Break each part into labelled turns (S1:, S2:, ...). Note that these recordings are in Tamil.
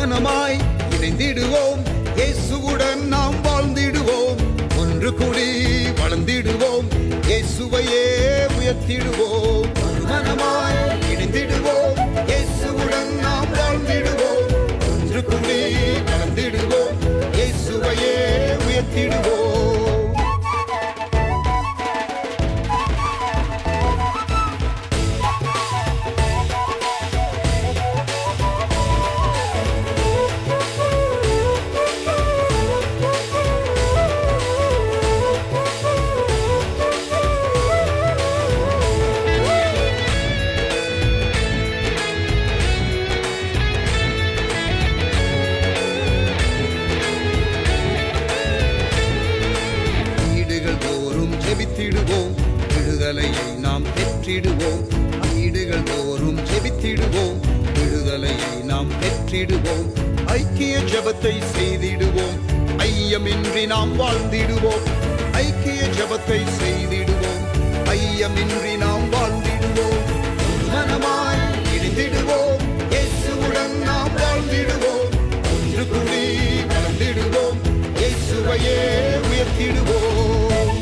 S1: மனமாய் இணைந்திடுவோம் இயேசுவுடன் நாம் வாழ்ந்திடுவோம் ஒன்று கூடி வளர்ந்திடுவோம் இயேசுவையே உயர்த்திடுவோம் ஒரு மனமாய் இணைந்திடுவோம் இயேசுவுடன் நாம் வாழ்ந்திடுவோம் ஒன்று கூடி வளர்ந்திடுவோம் இயேசுவையே உயர்த்திடுவோம் வீடுகள் தோறும் ஜெபித்திடுவோம் விடுதலையை நாம் பெற்றிடுவோம் வீடுகள் தோறும் ஜெபித்திடுவோம் விடுதலையை நாம் பெற்றிடுவோம் ஐக்கிய ஜெபத்தை செய்திடுவோம் ஐயமின்றி நாம் வாழ்ந்திடுவோம் ஐக்கிய ஜெபத்தை செய்திடுவோம் ஐயமின்றி நாம் வாழ்ந்திடுவோம் மனமாய் இணைந்திடுவோம் இயேசுவுடன் நாம் வாழ்ந்திடுவோம் ஒன்று கூடி வளர்ந்திடுவோம் இயேசுவையே உயர்த்திடுவோம்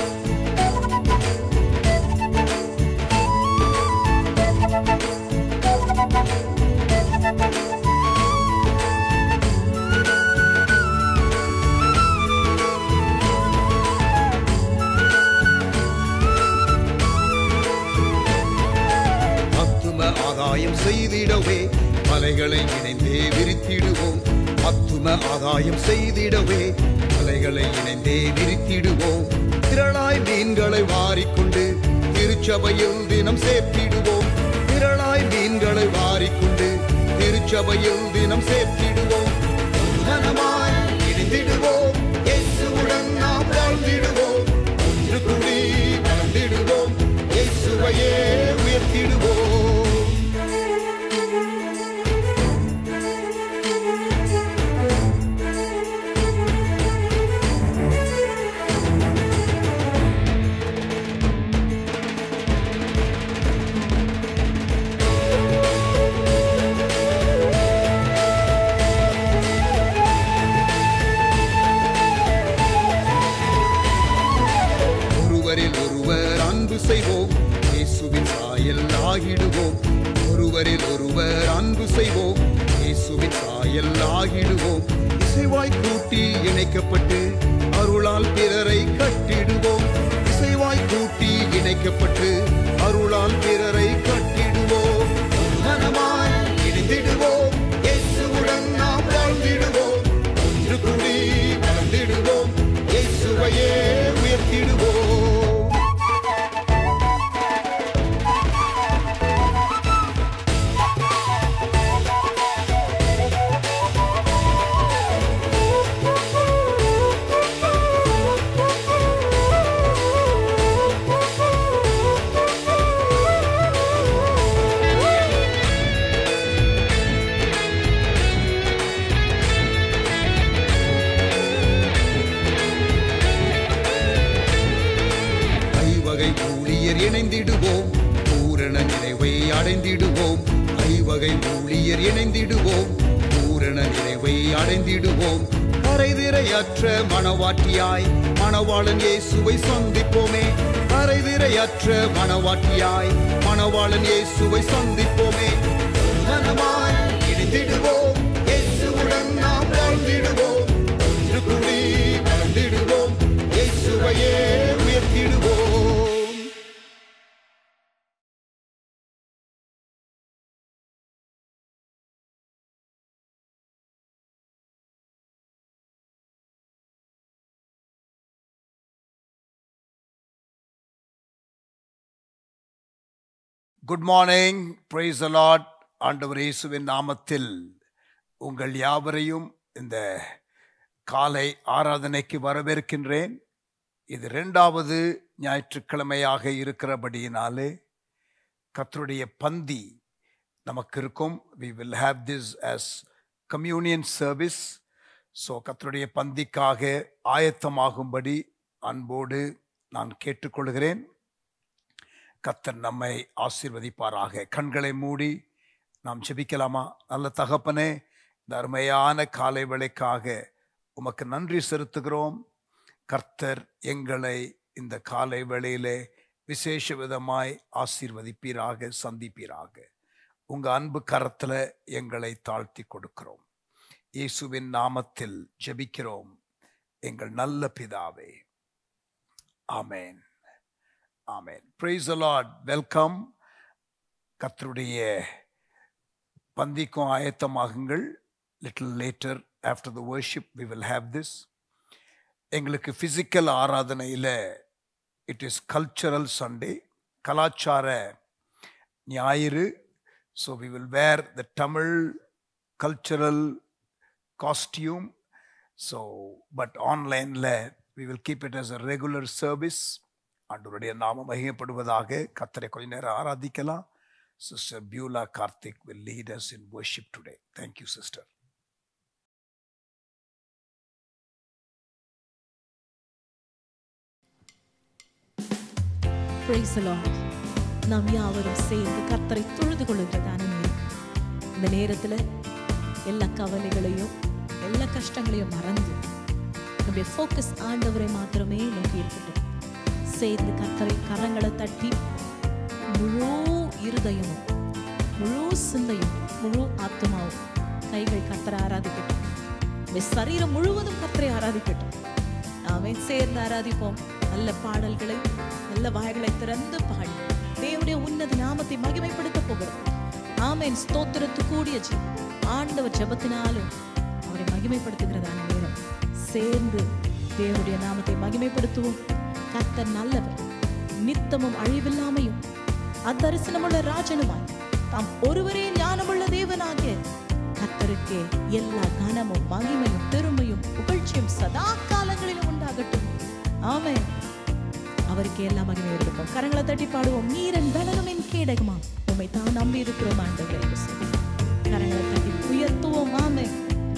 S1: அத்தும ஆதாயம் செய்திடவே மலைகளை இணைந்தே விரித்திடுவோம் அத்தும ஆதாயம் செய்திடவே மலைகளை இணைந்தே விரித்திடுவோம் திரளாய் மீன்களை வாரிக்கொண்டு திருச்சபையில் தினம் சேர்த்திடுவோம் திரளாய் மீன்களை வாரிக்கொண்டு திருச்சபையில் தினம் சேர்த்திடுவோம் மனமாய் இணைந்திடுவோம் இயேசுவுடன் நாம் வாழ்ந்திடுவோம் ஒன்று கூடி வளர்ந்திடுவோம் இயேசுவையே உயர்த்திடுவோம் ஒருவரில் ஒருவர் அன்பு செய்வோம் இயேசுவின் சாயல் ஆகிடுவோம் ஒருவரில் ஒருவர் அன்பு செய்வோம் இயேசுவின் சாயல் ஆகிடுவோம் இசைவாய் கூட்டி இணைக்கப்பட்டு அருளால் பிறரை கட்டிடுவோம் இசைவாய் கூட்டி இணைக்கப்பட்டு அருளால் பிறரை கட்டிடுவோம் மனமாய் இணைந்திடுவோம் இயேசுவுடன் நாம் வாழ்ந்திடுவோம் ஒன்று கூடி வளர்ந்திடுவோம் இயேசுவையே உயர்த்திடுவோம் ஐவகை ஊழியர் இணைந்திடுவோம் பூரண நிறைவை அடைந்திடுவோம் ஐவகை ஊழியர் இணைந்திடுவோம் பூரண நிறைவை அடைந்திடுவோம் கரைதிரையற்ற மணவாட்டியாய் மணவாளன் இயேசுவை சந்திப்போமே கரைதிரையற்ற மணவாட்டியாய் மணவாளன் இயேசுவை சந்திப்போமே மனமாய் இணைந்திடுவோம் இயேசுவுடன் நாம் வாழ்ந்திடுவோம் ஒன்று கூடி வளர்ந்திடுவோம் இயேசுவையே உயர்த்திடுவோம்
S2: good morning praise the Lord ஆண்டவர் இயேசுவின் நாமத்தில் உங்கள் யாவரையும் இந்த காலை ஆராதனைக்கு வரவேற்கின்றேன் இது இரண்டாவது ஞாயிற்றுக்கிழமையாக இருக்கிறபடியினாலே கர்த்தருடைய பந்தி நமக்கு இருக்கும் we will have this as communion service so கர்த்தருடைய பந்திக்காக ஆயத்தமாகும்படி அன்போடு நான் கேட்டுக்கொள்கிறேன் கர்த்தர் நம்மை ஆசீர்வதிப்பாராக கண்களை மூடி நாம் ஜெபிக்கலாமா நல்ல தகப்பனே இந்த அருமையான காலை வேளைக்காக உமக்கு நன்றி செலுத்துகிறோம் கர்த்தர் எங்களை இந்த காலை வேளையிலே விசேஷ விதமாய் ஆசீர்வதிப்பீராக சந்திப்பீராக உங்க அன்பு கரத்துல எங்களை தாழ்த்தி கொடுக்கிறோம் இயேசுவின் நாமத்தில் ஜெபிக்கிறோம் எங்கள் நல்ல பிதாவே ஆமேன் ஆமேன் பிரைஸ் லார்ட் வெல்கம் கர்த்தருடைய பந்திக்கும் ஆயத்தமாகுங்கள் little later after the worship we will have this எங்களுக்கு ஃபிசிக்கல் ஆராதனையில் இட் இஸ் கல்ச்சரல் சண்டே கலாச்சார ஞாயிறு so we will wear the Tamil cultural costume so but ஆன்லைனில் we will keep it as a regular service ஆண்டவருடைய நாமம் மகிமைப்படுவதாக கத்தரை கொஞ்ச நேரம் ஆராதிக்கலாம் sister Beulah Karthik will lead us in worship today thank you sister
S3: Praise the Lord. நாம் யாவரும் சேர்ந்து கர்த்தரை தொழுது கொள்ளுகிறதான நேரம் இந்த நேரத்துல எல்லா கவலைகளையும் எல்லா கஷ்டங்களையும் மறந்து நம்முடைய ஃபோக்கஸ் ஆண்டவரை மாத்திரமே நோக்கி இருக்கட்டும் சேர்ந்து கர்த்தரை கரங்களை தட்டி முழு இருதயமும் முழு சிந்தையும் முழு ஆத்மாவும் கைகள் கர்த்தரை ஆராதிக்கட்டும் உங்கள் சரீரம் முழுவதும் கர்த்தரை ஆராதிக்கட்டும் நாமே சேர்ந்து ஆராதிப்போம் நல்ல பாடல்களை நல்ல வாய்களை திறந்து பாடி தேவனுடைய உன்னத நாமத்தை மகிமைப்படுத்த போகிறோம் ஆமேன் ஸ்தோத்திரத்து கூடிய ஜெபம் ஆண்டவர் ஜெபத்தினாலும் அவரை மகிமைப்படுத்துகிறதான நேரம் சேர்ந்து தேவனுடைய நாமத்தை மகிமைப்படுத்துவோம் கர்த்தர் நல்லவர் நித்தமும் அழிவில்லாமையும் அத்தரிசனமுள்ள ராஜனுமாய் தாம் ஒருவரே ஞானமுள்ள தேவனாகிய கர்த்தருக்கே எல்லா கனமும் மகிமையும் பெருமையும் புகழ்ச்சியும் சதா காலங்களிலும் உண்டாகட்டும் ஆமென் அவருக்கு எல்லா மகிமையும் இருக்கும் கரங்களை தட்டி பாடுவோம் நீரன் பலனும் என் கேடகமா உண்மை தான் நம்பி இருக்கிறோம் ஆண்டவரே என்று சொல்லி கரங்களை தட்டி உயர்த்துவோம் ஆமென்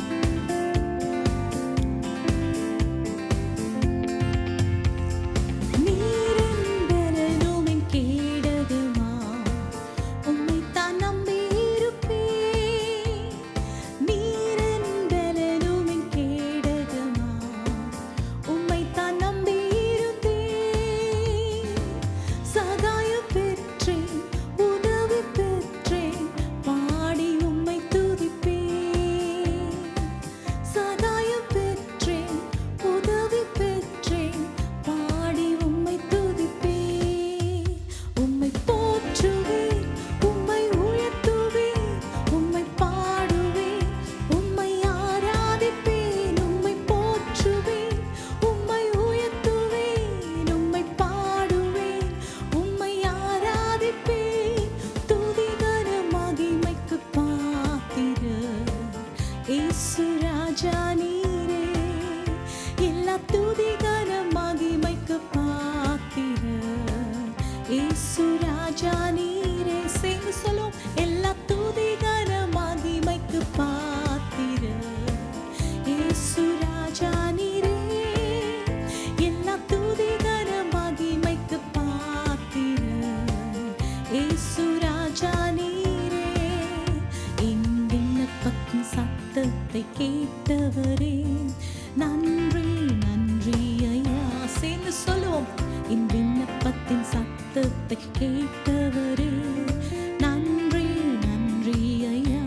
S3: நீரென்பரனும் என் கேடகமா, உம்மைத்தான் நம்பியிருப்பேன். நீரென்பரனும் என் கேடகமா, உம்மைத்தான் நம்பியிருந்தேன். சகாயம் பெற்றேன், உதவி பெற்றேன், பாடி உம்மை துதிப்பேன். சகாயம் பெற்றேன் உதவி பெற்றேன் பாடி உம்மை துதிப்பேன் உம்மை போற்றுவேன் உம்மை உயர்த்துவேன் உம்மை பாடுவேன் உம்மை ஆராதிப்பேன் உம்மை போற்றுவேன் உம்மை உயர்த்துவேன் உம்மை பாடுவேன் உம்மை ஆராதிப்பேன் துதிகர மகிமைக்கு பாத்திர இயேசு ராஜா நீரே எல்லா துதிகர மகிமைக்கு பாத்திர இயேசு ராஜா நீரே சேர்ந்து சொல்லும் எல்லா துதிகர மகிமைக்கு பாத்திர இயேசு ராஜா நீரே எல்லா துதிகர மகிமைக்கு பாத்திர இயேசு ராஜா நீரே என் விண்ணப்பத்தின் சத்தத்தை கேட்டவரே நன்றி நன்றி ஐயா சேர்ந்து சொல்லுவோம் என் விண்ணப்பத்தின் சத்தத்தை கேட்டவரே நன்றி நன்றி ஐயா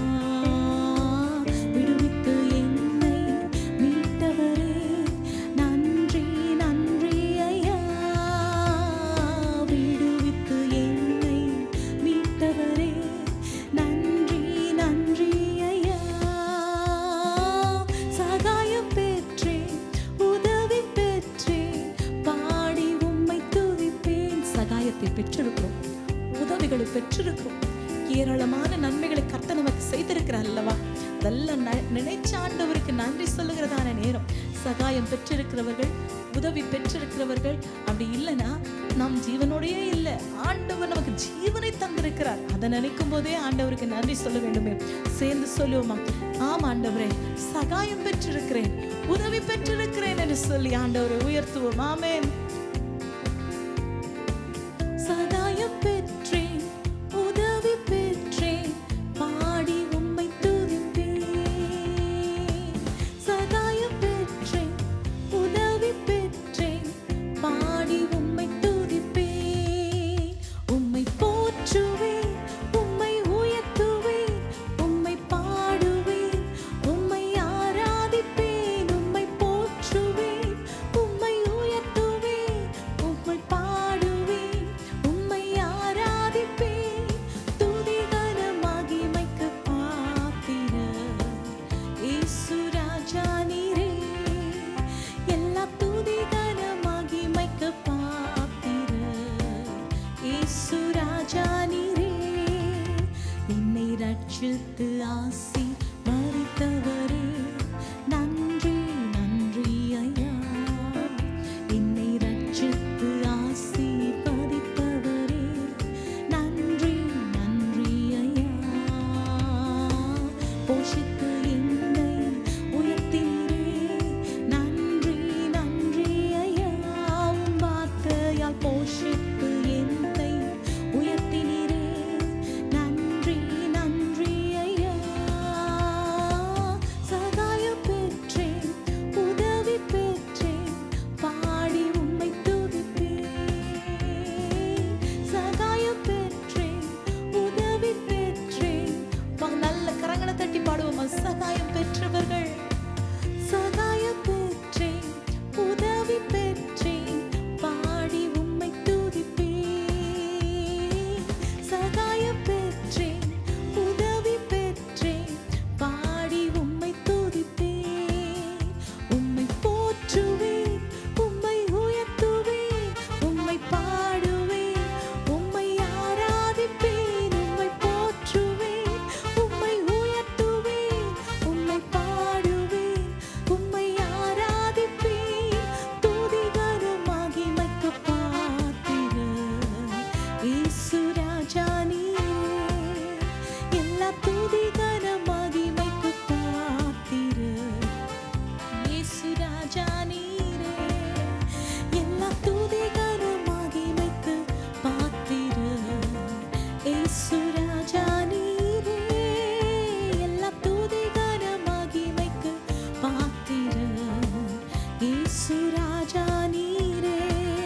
S3: விடுவித்து என்னை மீட்டவரே நன்றி நன்றி ஐயா விடுவித்து என்னை மீட்டவரே நன்றி நன்றி ஐயா சகாயம் பெற்றேன் உதவி பெற்றேன் பாடி உம்மை துதிப்பேன் சகாயத்தை பெற்றிருக்கிறோம் உதவிகளை பெற்றிருக்கிறோம் ஏராளமான நன்மைகளை கர்த்தர் நமக்கு செய்திருக்கிறார் அல்லவா அதெல்லாம் ந- நினைச்ச ஆண்டவருக்கு நன்றி சொல்லுகிறதான நேரம் சகாயம் பெற்றிருக்கிறவர்கள் உதவி பெற்றிருக்கிறவர்கள் அப்படி இல்லைன்னா நாம் ஜீவனோடயே இல்லை ஆண்டவர் நமக்கு ஜீவனை தந்திருக்கிறார் அதை நினைக்கும் போதே ஆண்டவருக்கு நன்றி சொல்ல வேண்டுமே சேர்ந்து சொல்லுவோமா ஆம் ஆண்டவரே சகாயம் பெற்றிருக்கிறேன் உதவி பெற்றிருக்கிறேன் என்று சொல்லி ஆண்டவரை உயர்த்துவோம் ஆமென் சகாயம் பெற்றேன் உதவி பெற்றேன் பாடி உம்மை துதிப்பேன் போஷித்து என்னை உயர்த்தீரே நன்றி நன்றி ஐயா உம் வார்த்தையால் போஷித்து என்னை உயர்த்தினீரே நன்றி நன்றி ஐயா சகாயம் பெற்றேன் உதவி பெற்றேன் பாடி உம்மை துதிப்பேன் சகாயம் பெற்றேன் உதவி பெற்றேன் வாங்க நல்ல கரங்களை தட்டி பாடுவோமா சகாயம் பெற்றவர்கள் சகாயம் பெற்றேன் உதவி பெற்றேன் பாடி உம்மை துதிப்பேன் சகாயம் பெற்றேன் உதவி பெற்றேன் பாடி உம்மை துதிப்பேன் உம்மை போற்றுவேன் உம்மை உயர்த்துவேன் உம்மை பாடுவேன் உம்மை ஆராதிப்பேன் உம்மை போற்றுவேன் உம்மை உயர்த்துவேன் உம்மை பாடுவேன் உம்மை ஆராதிப்பேன் துதிகர மகிமைக்கு பாத்திர இயேசு ராஜா நீரே எல்லா துதிகர மகிமைக்கு பாத்திர இயேசு ராஜா நீரே எல்லா துதிகர மகிமைக்கு பாத்திர இயேசு ராஜா நீரே எல்லா துதிகர மகிமைக்கு பாத்திர இயேசு ராஜா நீரே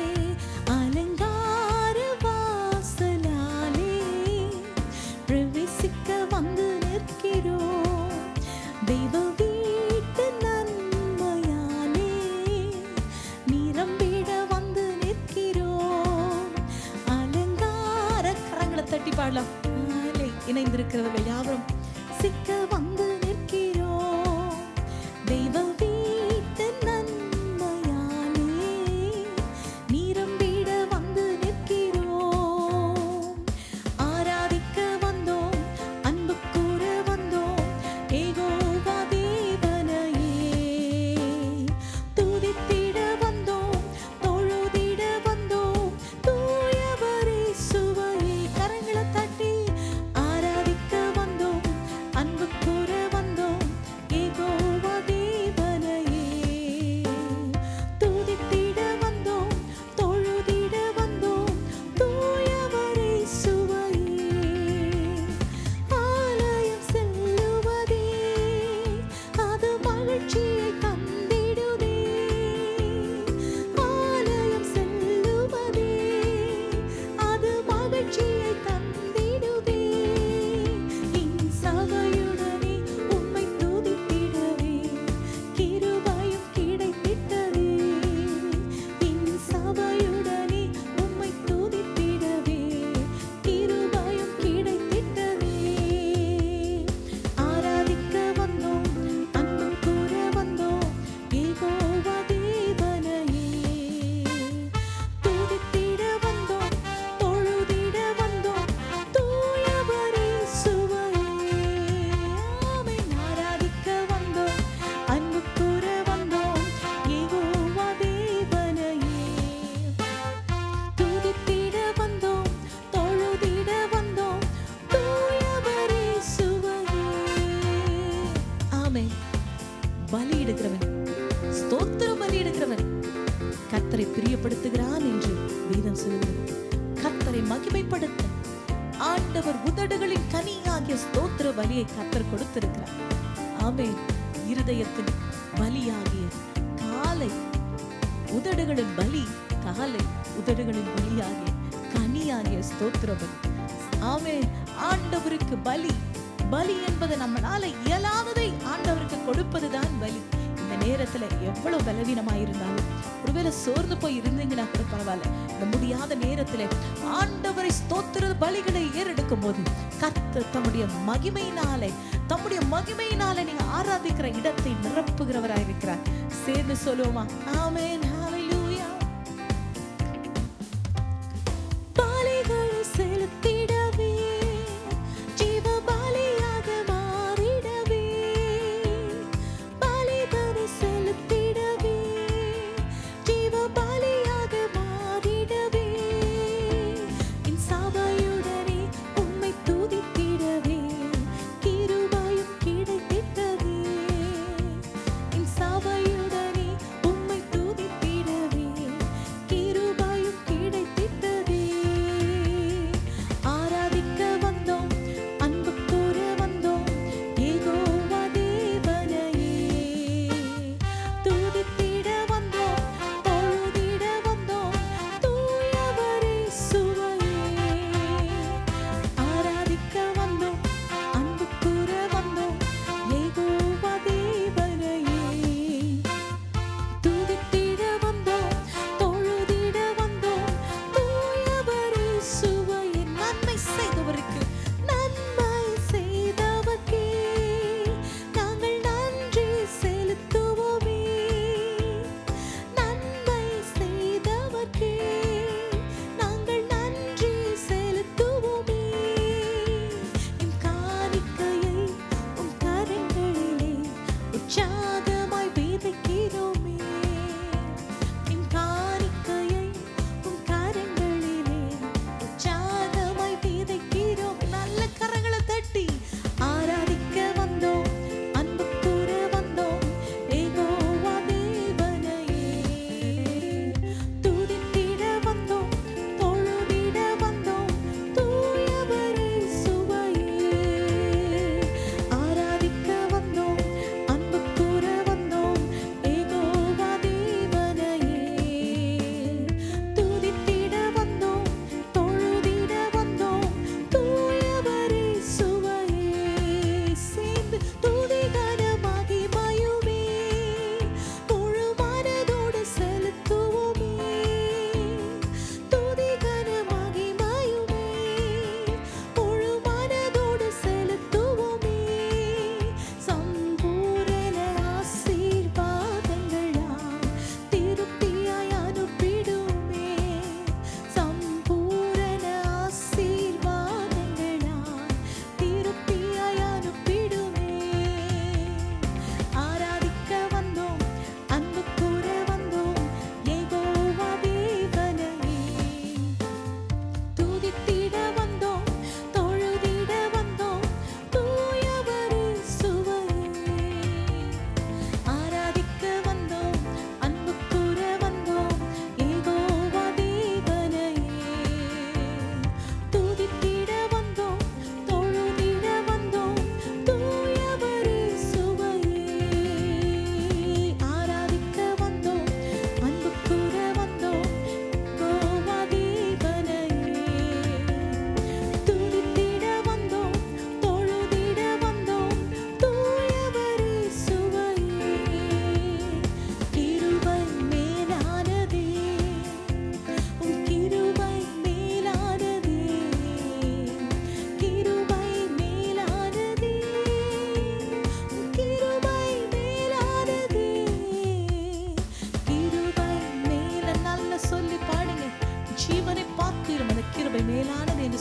S3: அலங்கார வாசலாலே பிரவேசிக்க வந்து நிற்கிறோம் தெய்வ வீட்டு நன்மையாலே நிரம்பிட வந்து நிற்கிறோம் அலங்கார கரங்களை தட்டி பாடலாம் ஆலே, இணைந்திருக்கிறவர்கள் யாவரும் சிக்க வந்து நிற்கிறோம் தெய்வ வீட்டு நன்மையாலே நிரம்பிட வந்து நிற்கிறோம் ஆராதிக்க வந்தோம் அன்பு கூற வந்தோம் ஏகோவா தேவனையே துதித்திட வந்தோம் தொழுதிட வந்தோம் தூயவரே சுவையே கரங்களை தட்டி ஆராதிக்க வந்தோம் அன்பு கூற வந்தோம் ஏகோவா தேவனையே துதித்திட வந்தோம் தொழுதிட வந்தோம் தூயவரே சுவையே ஆலயம் செல்லுவதே அது மகிழ்ச்சியை தந்திடுதே ஆலயம் செல்லுவதே அது மகிழ்ச்சியை தந்திடுதே என் சபையுடனே உம்மை துதித்திடவே கிருபையும் கிடைத்திட்டதே என் சபையுடனே உம்மை துதித்திடவே கிருபையும் கிடைத்திட்டதே ஆராதிக்க வந்தோம் அன்பு கூற வந்தோம் ஏகோவா தேவனையே துதித்திட வந்தோம் தொழுதிட வந்தோம் தூயவரே சுவையே ஆமென் ஆராதிக்க வந்தோம் அன்பு கூற வந்தோம் ஏகோவா தேவனையே துதித்திட வந்தோம் தொழுதிட வந்தோம் தூயவரே சுவையே ஆமென் பலியிடுகிறவன் ஸ்தோத்திர பலியிடுகிறவன் கர்த்தரை பிரியப்படுத்துகிறான் என்று வேதம் சொல்லுகிறது கர்த்தரை மகிமைப்படுத்த ஆண்டவர் உதடுகளின் கனியாகிய ஸ்தோத்திர பலியை கர்த்தர் கொடுத்திருக்கிறார் ஆமென் இருதயத்தின் பலியாகிய காலை உதடுகளின் பலி காலை உதடுகளின் பலியாகிய கனியாகிய ஸ்தோத்திர பலி ஆமென் ஆண்டவருக்கு பலி பலி என்பது நம்மளால இயலாததை ஆண்டவருக்கு கொடுப்பதுதான் பலி இந்த நேரத்துல எவ்வளவு பலவீனமாயிருந்தாலும் ஒருவேளை சோர்ந்து போய் இருந்தீங்கன்னா கூட பரவாயில்ல இந்த முடியாத நேரத்துல ஆண்டவரை ஸ்தோத்திர பலிகளை ஏறெடுக்கும் போது கர்த்தர் தம்முடைய மகிமையினாலே தம்முடைய மகிமையினாலே நீங்க ஆராதிக்கிற இடத்தை நிரப்புகிறவராயிருக்கிறார் சேர்ந்து சொல்லுவோமா ஆமென் ஹalleluya பலிகள் செலுத்திடவே ஜீவ பலியாக மாறிடவே பலிகளை செலுத்திடவே ஜீவ பலியாக மாறிடவே என் சபையுடனே உம்மை துதித்திடவே கிருபையும் கிடைத்திடவே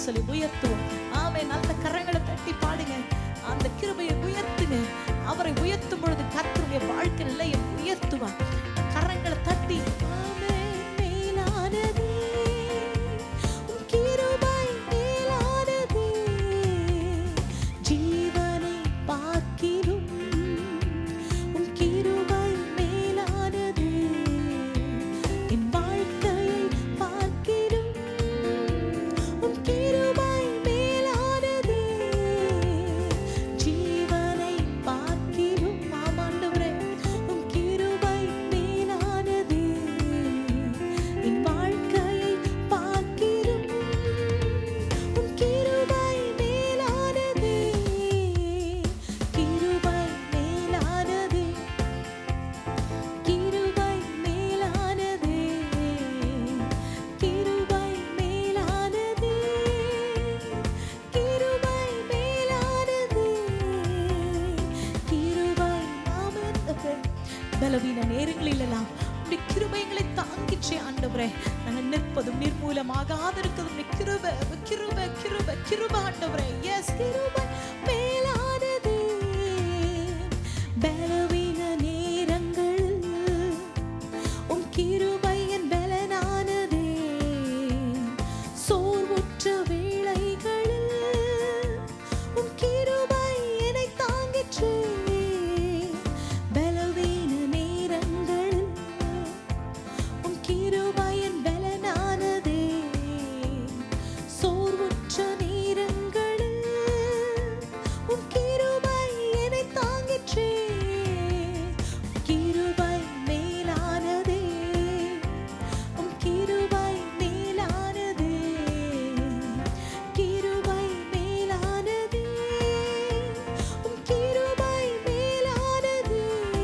S3: சொல்லி உயர்த்துவோம் ஆமே நல்ல கரங்களை தட்டி பாடுங்க அந்த கிருபையை உயர்த்துங்க அவரை உயர்த்தும் பொழுது கர்த்தருடைய வாழ்க்கை நிலையை உயர்த்துவார் கரங்களை தட்டி ஆமே மேலானதே உம் கிருபை மேலானதே ஜீவனை பார்க்கிலும் உம் கிருபை மேலானதே என் வாழ்க்கையை பார்க்கிலும் உம் கிருபை மேலானதே ஜீவனை பார்க்கிலும் ஆமாண்டவரே உம் கிருபை மேலானதே என் வாழ்க்கையை பார்க்கிலும் உம் கிருபை மேலானதே கிருபை மேலானதே கிருபை மேலானதே கிருபை மேலானதே கிருபை மேலானதே கிருபை ஆமென் பலவீன நேரங்களிலெல்லாம் உடைய கிருபைகளை தாங்கிச்சே ஆண்டவரே நாங்கள் நிற்பதும் நிர்மூலமாகாத இருக்கிறதும் உடைய கிருபை கிருபை கிருபை கிருபை ஆண்டவரே எஸ் கிருபை மேலானதே பலவீன நேரங்கள் உம் கிருபை என் பலனானதே சோர்வுற்ற வேளைகளில் உம் கிருபை என்னை தாங்கிற்றே பலவீன நேரங்களில் உம் கிருபை என் பலனானதே சோர்வுற்ற நேரங்களில் உம் கிருபை என்னை தாங்கிற்றே கிருபை மேலானதே உம் கிருபை மேலானதே கிருபை மேலானதே உம் கிருபை மேலானதே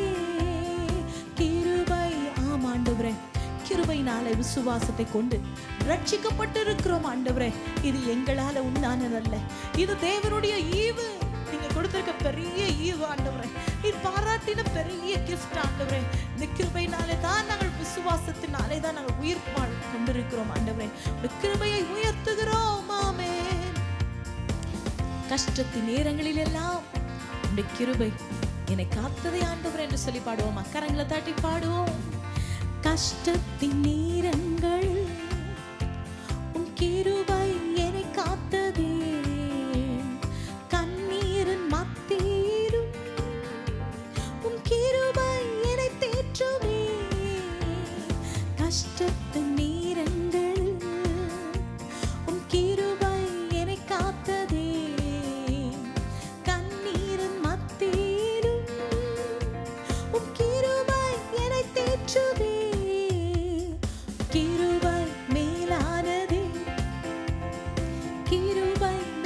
S3: கிருபை ஆமாண்டவரே கிருபையினாலே விசுவாசத்தை கொண்டு ரட்சிக்கப்பட்டிருக்கிறோம் ஆண்டவரே இது எங்களால உண்டானதல்ல இது தேவனுடைய ஈவு நீங்க கொடுத்திருக்க பெரிய ஈவு ஆண்டவரே நீர் பாராட்டின பெரிய கிஃப்ட் ஆண்டவரே இந்த கிருபையினாலே தான் நாங்கள் விசுவாசத்தினாலே தான் நாங்கள் உயிர் வாழ் கொண்டிருக்கிறோம் ஆண்டவரே இந்த கிருபையை உயர்த்துகிறோம் ஆமென் கஷ்டத்தின் நேரங்களில் எல்லாம் உடைய கிருபை என்னை காத்ததை ஆண்டவர் என்று சொல்லி பாடுவோம் அக்கரங்களை தட்டி பாடுவோம் கஷ்டத்தின் நேரங்கள் உன் கிருபை என்னை காத்ததே கண்ணீரின் மத்தியிலும் உன் கிருபை என்னை தேற்றுமே கஷ்டத்தின் நேரங்கள் உன் கிருபை என்னை காத்ததே கண்ணீரின் மத்தியிலும் உன் கிருபை என்னை தேற்றுதே கிருபை மேலானதே கிருபை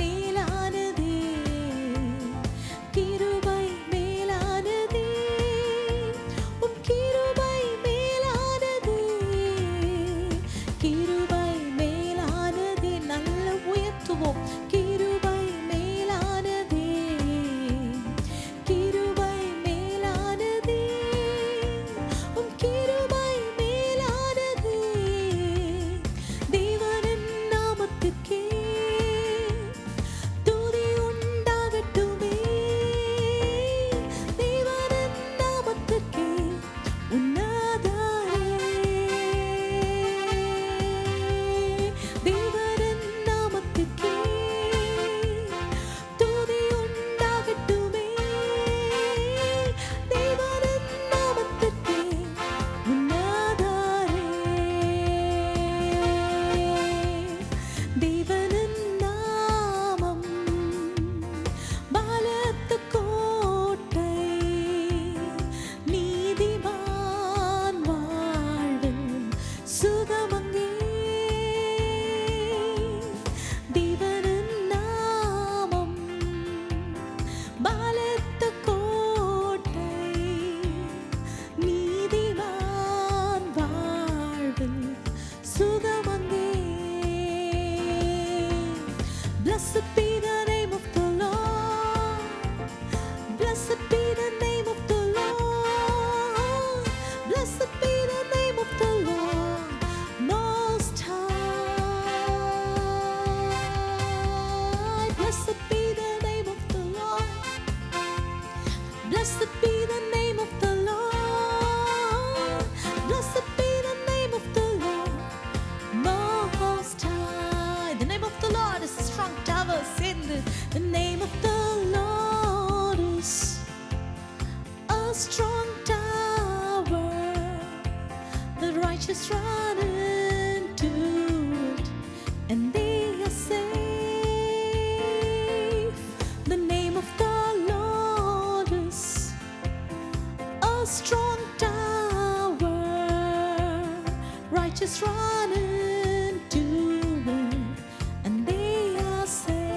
S3: the name of the Lord. Blessed be the name of the Lord. Most High. The name of the Lord is a strong tower. Sing the, the name of the Lord is a strong tower. The righteous run into it and they are safe. The name of the Lord is a strong tower. Righteous run into it and they are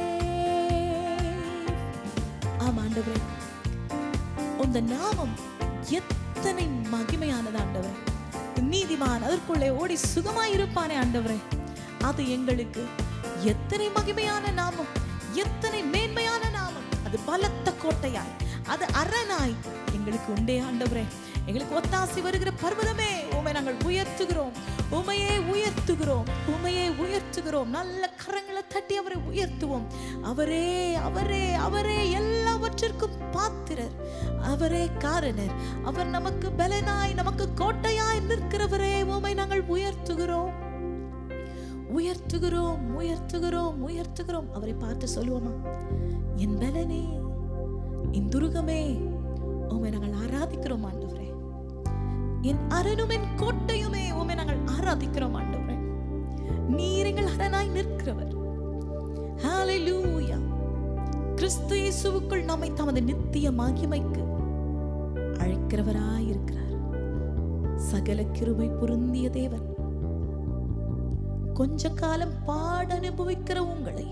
S3: safe. ஆமாண்டவரே உந்த நாமம் எத்தனை மகிமையானது ஆண்டவரே நீதிமான் அதற்குள்ளே ஓடி சுகமாய் இருப்பானே ஆண்டவரே அது எங்களுக்கு எத்தனை மகிமையான நாமம் எத்தனை மேன்மையான நாமம் அது பலத்த கோட்டையாய் அது அரணாய் எங்களுக்கு உண்டே ஆண்டவரே எங்களுக்கு ஒத்தாசி வருகிற பர்வதமே உமை நாங்கள் உயர்த்துகிறோம் உமையே உயர்த்துகிறோம் உமையே உயர்த்துகிறோம் நல்ல கரங்களை தட்டி அவரை உயர்த்துவோம் அவரே அவரே அவரே எல்லாவற்றிற்கும் பாத்திரர் அவரே காரணர் அவர் நமக்கு பலனாய் நமக்கு கோட்டையாய் நிற்கிறவரே உமை நாங்கள் உயர்த்துகிறோம் உயர்த்துகிறோம் உயர்த்துகிறோம் உயர்த்துகிறோம் அவரை பார்த்து சொல்லுவோமா என் பலனே என் துருகமே உமை நாங்கள் ஆராதிக்கிறோம் ஆண்டவரே என் அரணும் என் கோட்டையுமே உமை நாங்கள் ஆராதிக்கிறோம் ஆண்டவரே நீர் எங்கள் அரணாய் நிற்கிறவர் ஹalleluya கிறிஸ்து இயேசுவுக்குள் நம்மை தமது நித்திய மகிமைக்கு அழைக்கிறவராய் இருக்கிறார் சகல கிருபை பொருந்திய தேவன் கொஞ்ச காலம் பாட அனுபவிக்கிற உங்களை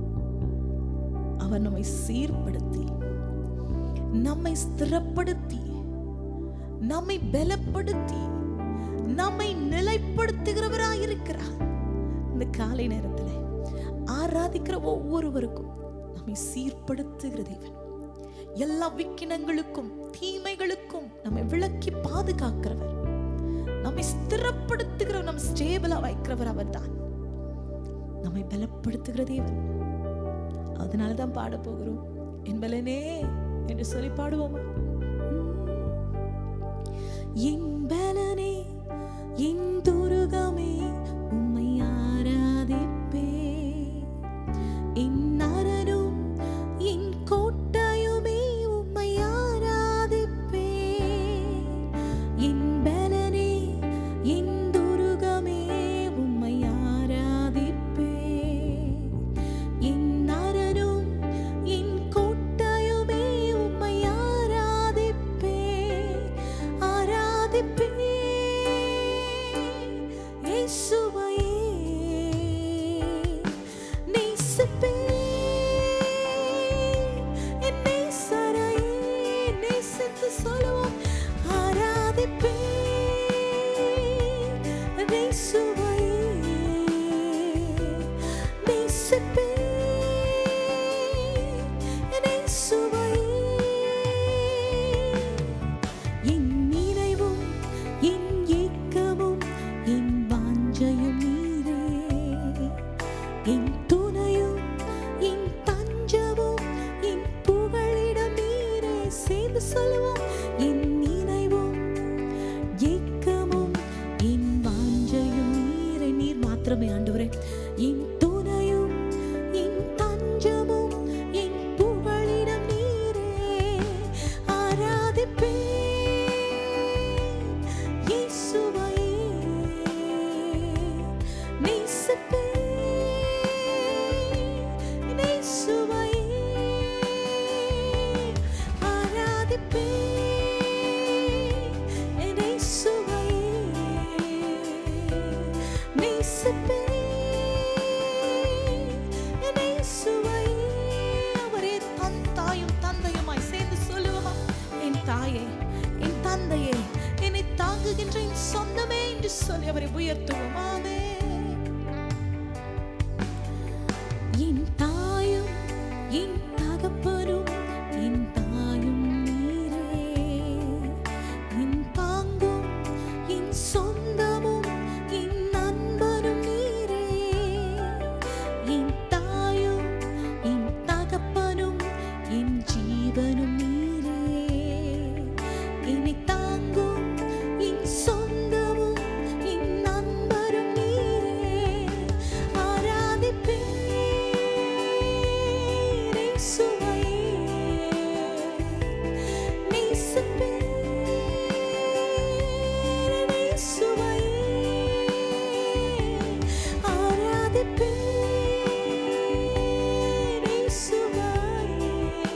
S3: அவர் நம்மை சீர்படுத்தி நம்மை ஸ்திரப்படுத்தி நம்மை பலப்படுத்தி நம்மை நிலைப்படுத்துகிறவராய் இருக்கிறார் இந்த காலை நேரத்தில் ஆராதிக்கிற ஒவ்வொருவருக்கும் நம்மை சீர்படுத்துகிற தேவன் எல்லா விக்கினங்களுக்கும் தீமைகளுக்கும் நம்மை விளக்கி பாதுகாக்கிறவர் நம்மை ஸ்திரப்படுத்துகிறவர் நம்ம ஸ்டேபிளா வைக்கிறவர் அவர்தான் நம்மை பலப்படுத்துகிற தேவன் அதனாலதான் பாட போகிறோம் என் பலனே என்று சொல்லி பாடுவோமா என் பலனே என் துருகமே உம்மை ஆராதிப்பே என் அரணும் என் கோட்டையுமே உம்மை ஆராதிப்பே என் பலனே என் துருகமே உம்மை ஆராதிப்பே என் அரணும் என் கோட்டையுமே உம்மை ஆராதிப்பே ஆராதிப்பே இயேசுவையே நேசிப்பே என் நேசரையே நேசித்து சொல்லுவோம் ஆராதிப்பே இயேசுவையே நேசிப்பே என் இயேசுவையே என் நினைவும் என் ஏக்கமும் என் வாஞ்சையும் நீரே என் துணையும் என் தஞ்சமும் என் புகழிடம் நீரே சேர்ந்து சொல்லுவோம் என் நினைவும் ஏக்கமும் என் வாஞ்சையும் நீரே நீர் மாத்திரமே ஆண்டவரே என் துணையும் என் தஞ்சமும் என் புகழிடம் நீரே ஆராதிப்பே இயேசுவையே நேசிப்பே இயேசுவையே ஆராதிப்பே இயேசுவையே நேசிப்பே இயேசுவையே அவரே தன் தாயும் தந்தையுமாய் சேர்ந்து சொல்லுவோமா என் தாயே என் தந்தையே என்னை தாங்குகின்ற என் சொந்தமே என்று சொல்லி அவரை உயர்த்துவோம் ஆமென். என் தாயும் என் தகப்பனும் என் தாயும் நீரே என் தாங்கும் என் சொந்தமும் என் நண்பனும் நீரே என் தாயும் என் தகப்பனும் என் ஜீவனும் நீரே இனி தாங்கும் என் சொந்தமும் என் நண்பரும் நீரே ஆராதிப்பேன் இயேசுவையே நேசிப்பேன் இயேசுவையே ஆராதிப்பேன் இயேசுவையே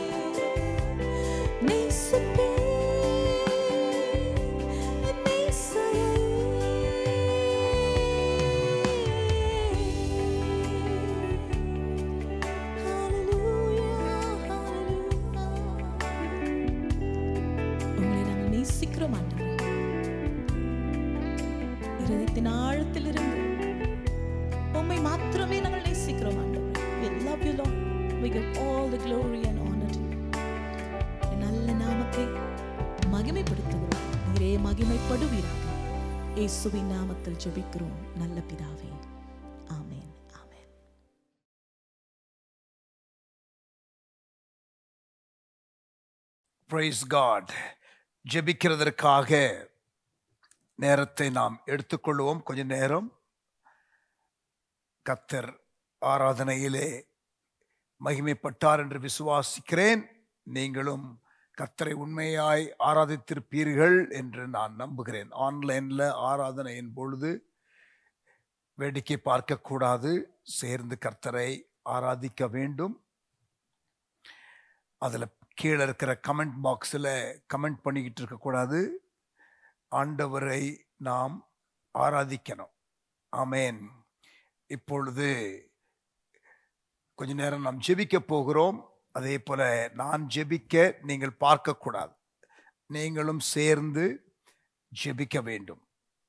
S3: நேசிப்பேன் நேசையே உங்களை நாங்கள் நேசிக்கிறோம் ஆண்டவரே இருதயத்தின் ஆழத்திலிருந்து உம்மை மாத்திரமே நாங்கள் நேசிக்கிறோம் ஆண்டவரே we love you lord we give all the glory and honor to you உம்முடைய நல்ல நாமத்தை மகிமைப்படுத்துகிறோம் நீரே மகிமைப்படுவீராக இயேசுவின் நாமத்தில் ஜெபிக்கிறோம் நல்ல பிதாவே ஆமென் ஆமென்
S2: பிரைஸ் காட் ஜெபிக்கிறதற்காக நேரத்தை நாம் எடுத்துக்கொள்வோம் கொஞ்ச நேரம் கத்தர் ஆராதனையிலே மகிமைப்பட்டார் என்று விசுவாசிக்கிறேன் நீங்களும் கத்தரை உண்மையாய் ஆராதித்திருப்பீர்கள் என்று நான் நம்புகிறேன் ஆன்லைனில் ஆராதனையின் பொழுது வேடிக்கை பார்க்கக்கூடாது சேர்ந்து கர்த்தரை ஆராதிக்க வேண்டும் அதில் கீழே இருக்கிற கமெண்ட் பாக்ஸில் கமெண்ட் பண்ணிக்கிட்டு இருக்கக்கூடாது ஆண்டவரை நாம் ஆராதிக்கணும் ஆமேன் இப்பொழுது கொஞ்ச நேரம் நாம் ஜெபிக்க போகிறோம் அதே போல நான் ஜெபிக்க நீங்கள் பார்க்கக்கூடாது நீங்களும் சேர்ந்து ஜெபிக்க வேண்டும்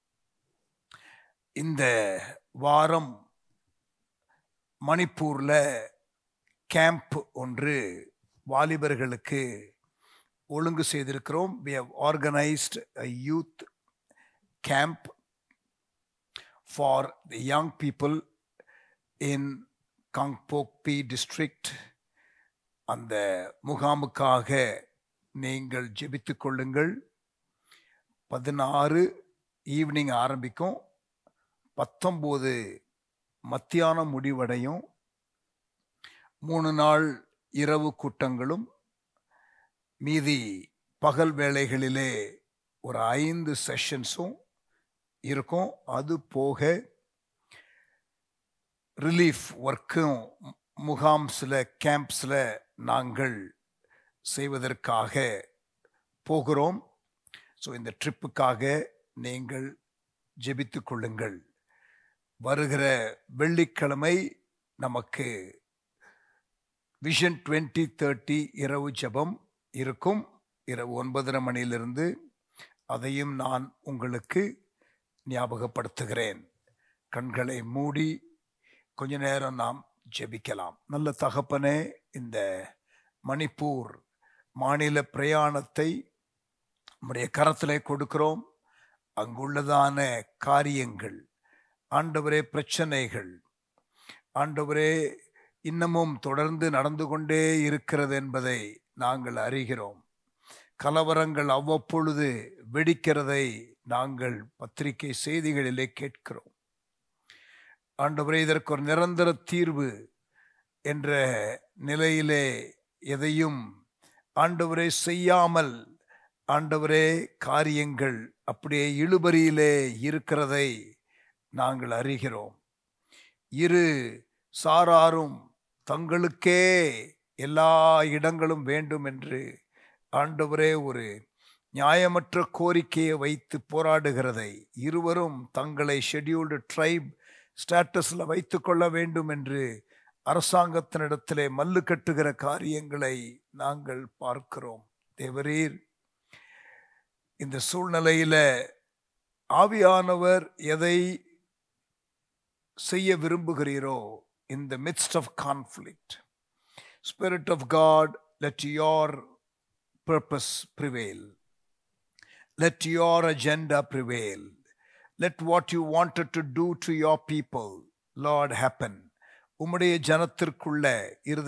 S2: இந்த வாரம் மணிப்பூர்ல கேம்ப் ஒன்று வாலிபர்களுக்கு ஒழுங்கு செய்திருக்கிறோம் we have organized a youth camp for the young people in Kangpokpi district அந்த முகாமுக்காக நீங்கள் ஜெபித்துக் கொள்ளுங்கள் பதினாறு ஈவினிங் ஆரம்பிக்கும் பத்தொம்போது மத்தியானம் முடிவடையும் மூணு நாள் இரவு கூட்டங்களும் மீதி பகல் வேளைகளிலே ஒரு ஐந்து செஷன்ஸும் இருக்கும் அது போக ரிலீஃப் ஒர்க்கும் முகாம்ஸில் கேம்ப்ஸில் நாங்கள் செய்வதற்காக போகிறோம் ஸோ இந்த ட்ரிப்புக்காக நீங்கள் ஜெபித்து கொள்ளுங்கள் வருகிற வெள்ளிக்கிழமை நமக்கு விஷன் டுவெண்ட்டி தேர்ட்டி இரவு ஜெபம் இருக்கும் இரவு ஒன்பதரை மணியிலிருந்து அதையும் நான் உங்களுக்கு ஞாபகப்படுத்துகிறேன் கண்களை மூடி கொஞ்ச நேரம் நாம் ஜெபிக்கலாம் நல்ல தகப்பனே இந்த மணிப்பூர் மாநில பிரயாணத்தை நம்முடைய கரத்திலே கொடுக்கிறோம் அங்குள்ளதான காரியங்கள் ஆண்டவரே பிரச்சனைகள் ஆண்டவரே இன்னமும் தொடர்ந்து நடந்து கொண்டே இருக்கிறது என்பதை நாங்கள் அறிகிறோம் கலவரங்கள் அவ்வப்பொழுது வெடிக்கிறதை நாங்கள் பத்திரிகை செய்திகளிலே கேட்கிறோம் ஆண்டவரே இதற்கு ஒரு நிரந்தர தீர்வு என்ற நிலையிலே எதையும் ஆண்டவரே செய்யாமல் ஆண்டவரே காரியங்கள் அப்படியே இழுபறியிலே இருக்கிறதை நாங்கள் அறிகிறோம் இரு சாராரும் தங்களுக்கே எல்லா இடங்களும் வேண்டும் என்று ஆண்டவரே ஒரு நியாயமற்ற கோரிக்கையை வைத்து போராடுகிறதை இருவரும் தங்களை ஷெட்யூல்டு ட்ரைப் ஸ்டேட்டஸில் வைத்துக்கொள்ள வேண்டும் என்று அரசாங்கத்தினிடத்திலே மல்லு கட்டுகிற காரியங்களை நாங்கள் பார்க்கிறோம் தேவரீர் இந்த சூழ்நிலையில ஆவியானவர் எதை செய்ய விரும்புகிறீரோ in the midst of conflict spirit of god let your purpose prevail let your agenda prevail let what you wanted to do to your people lord happen உம்முடைய ஜனத்திற்குள்ள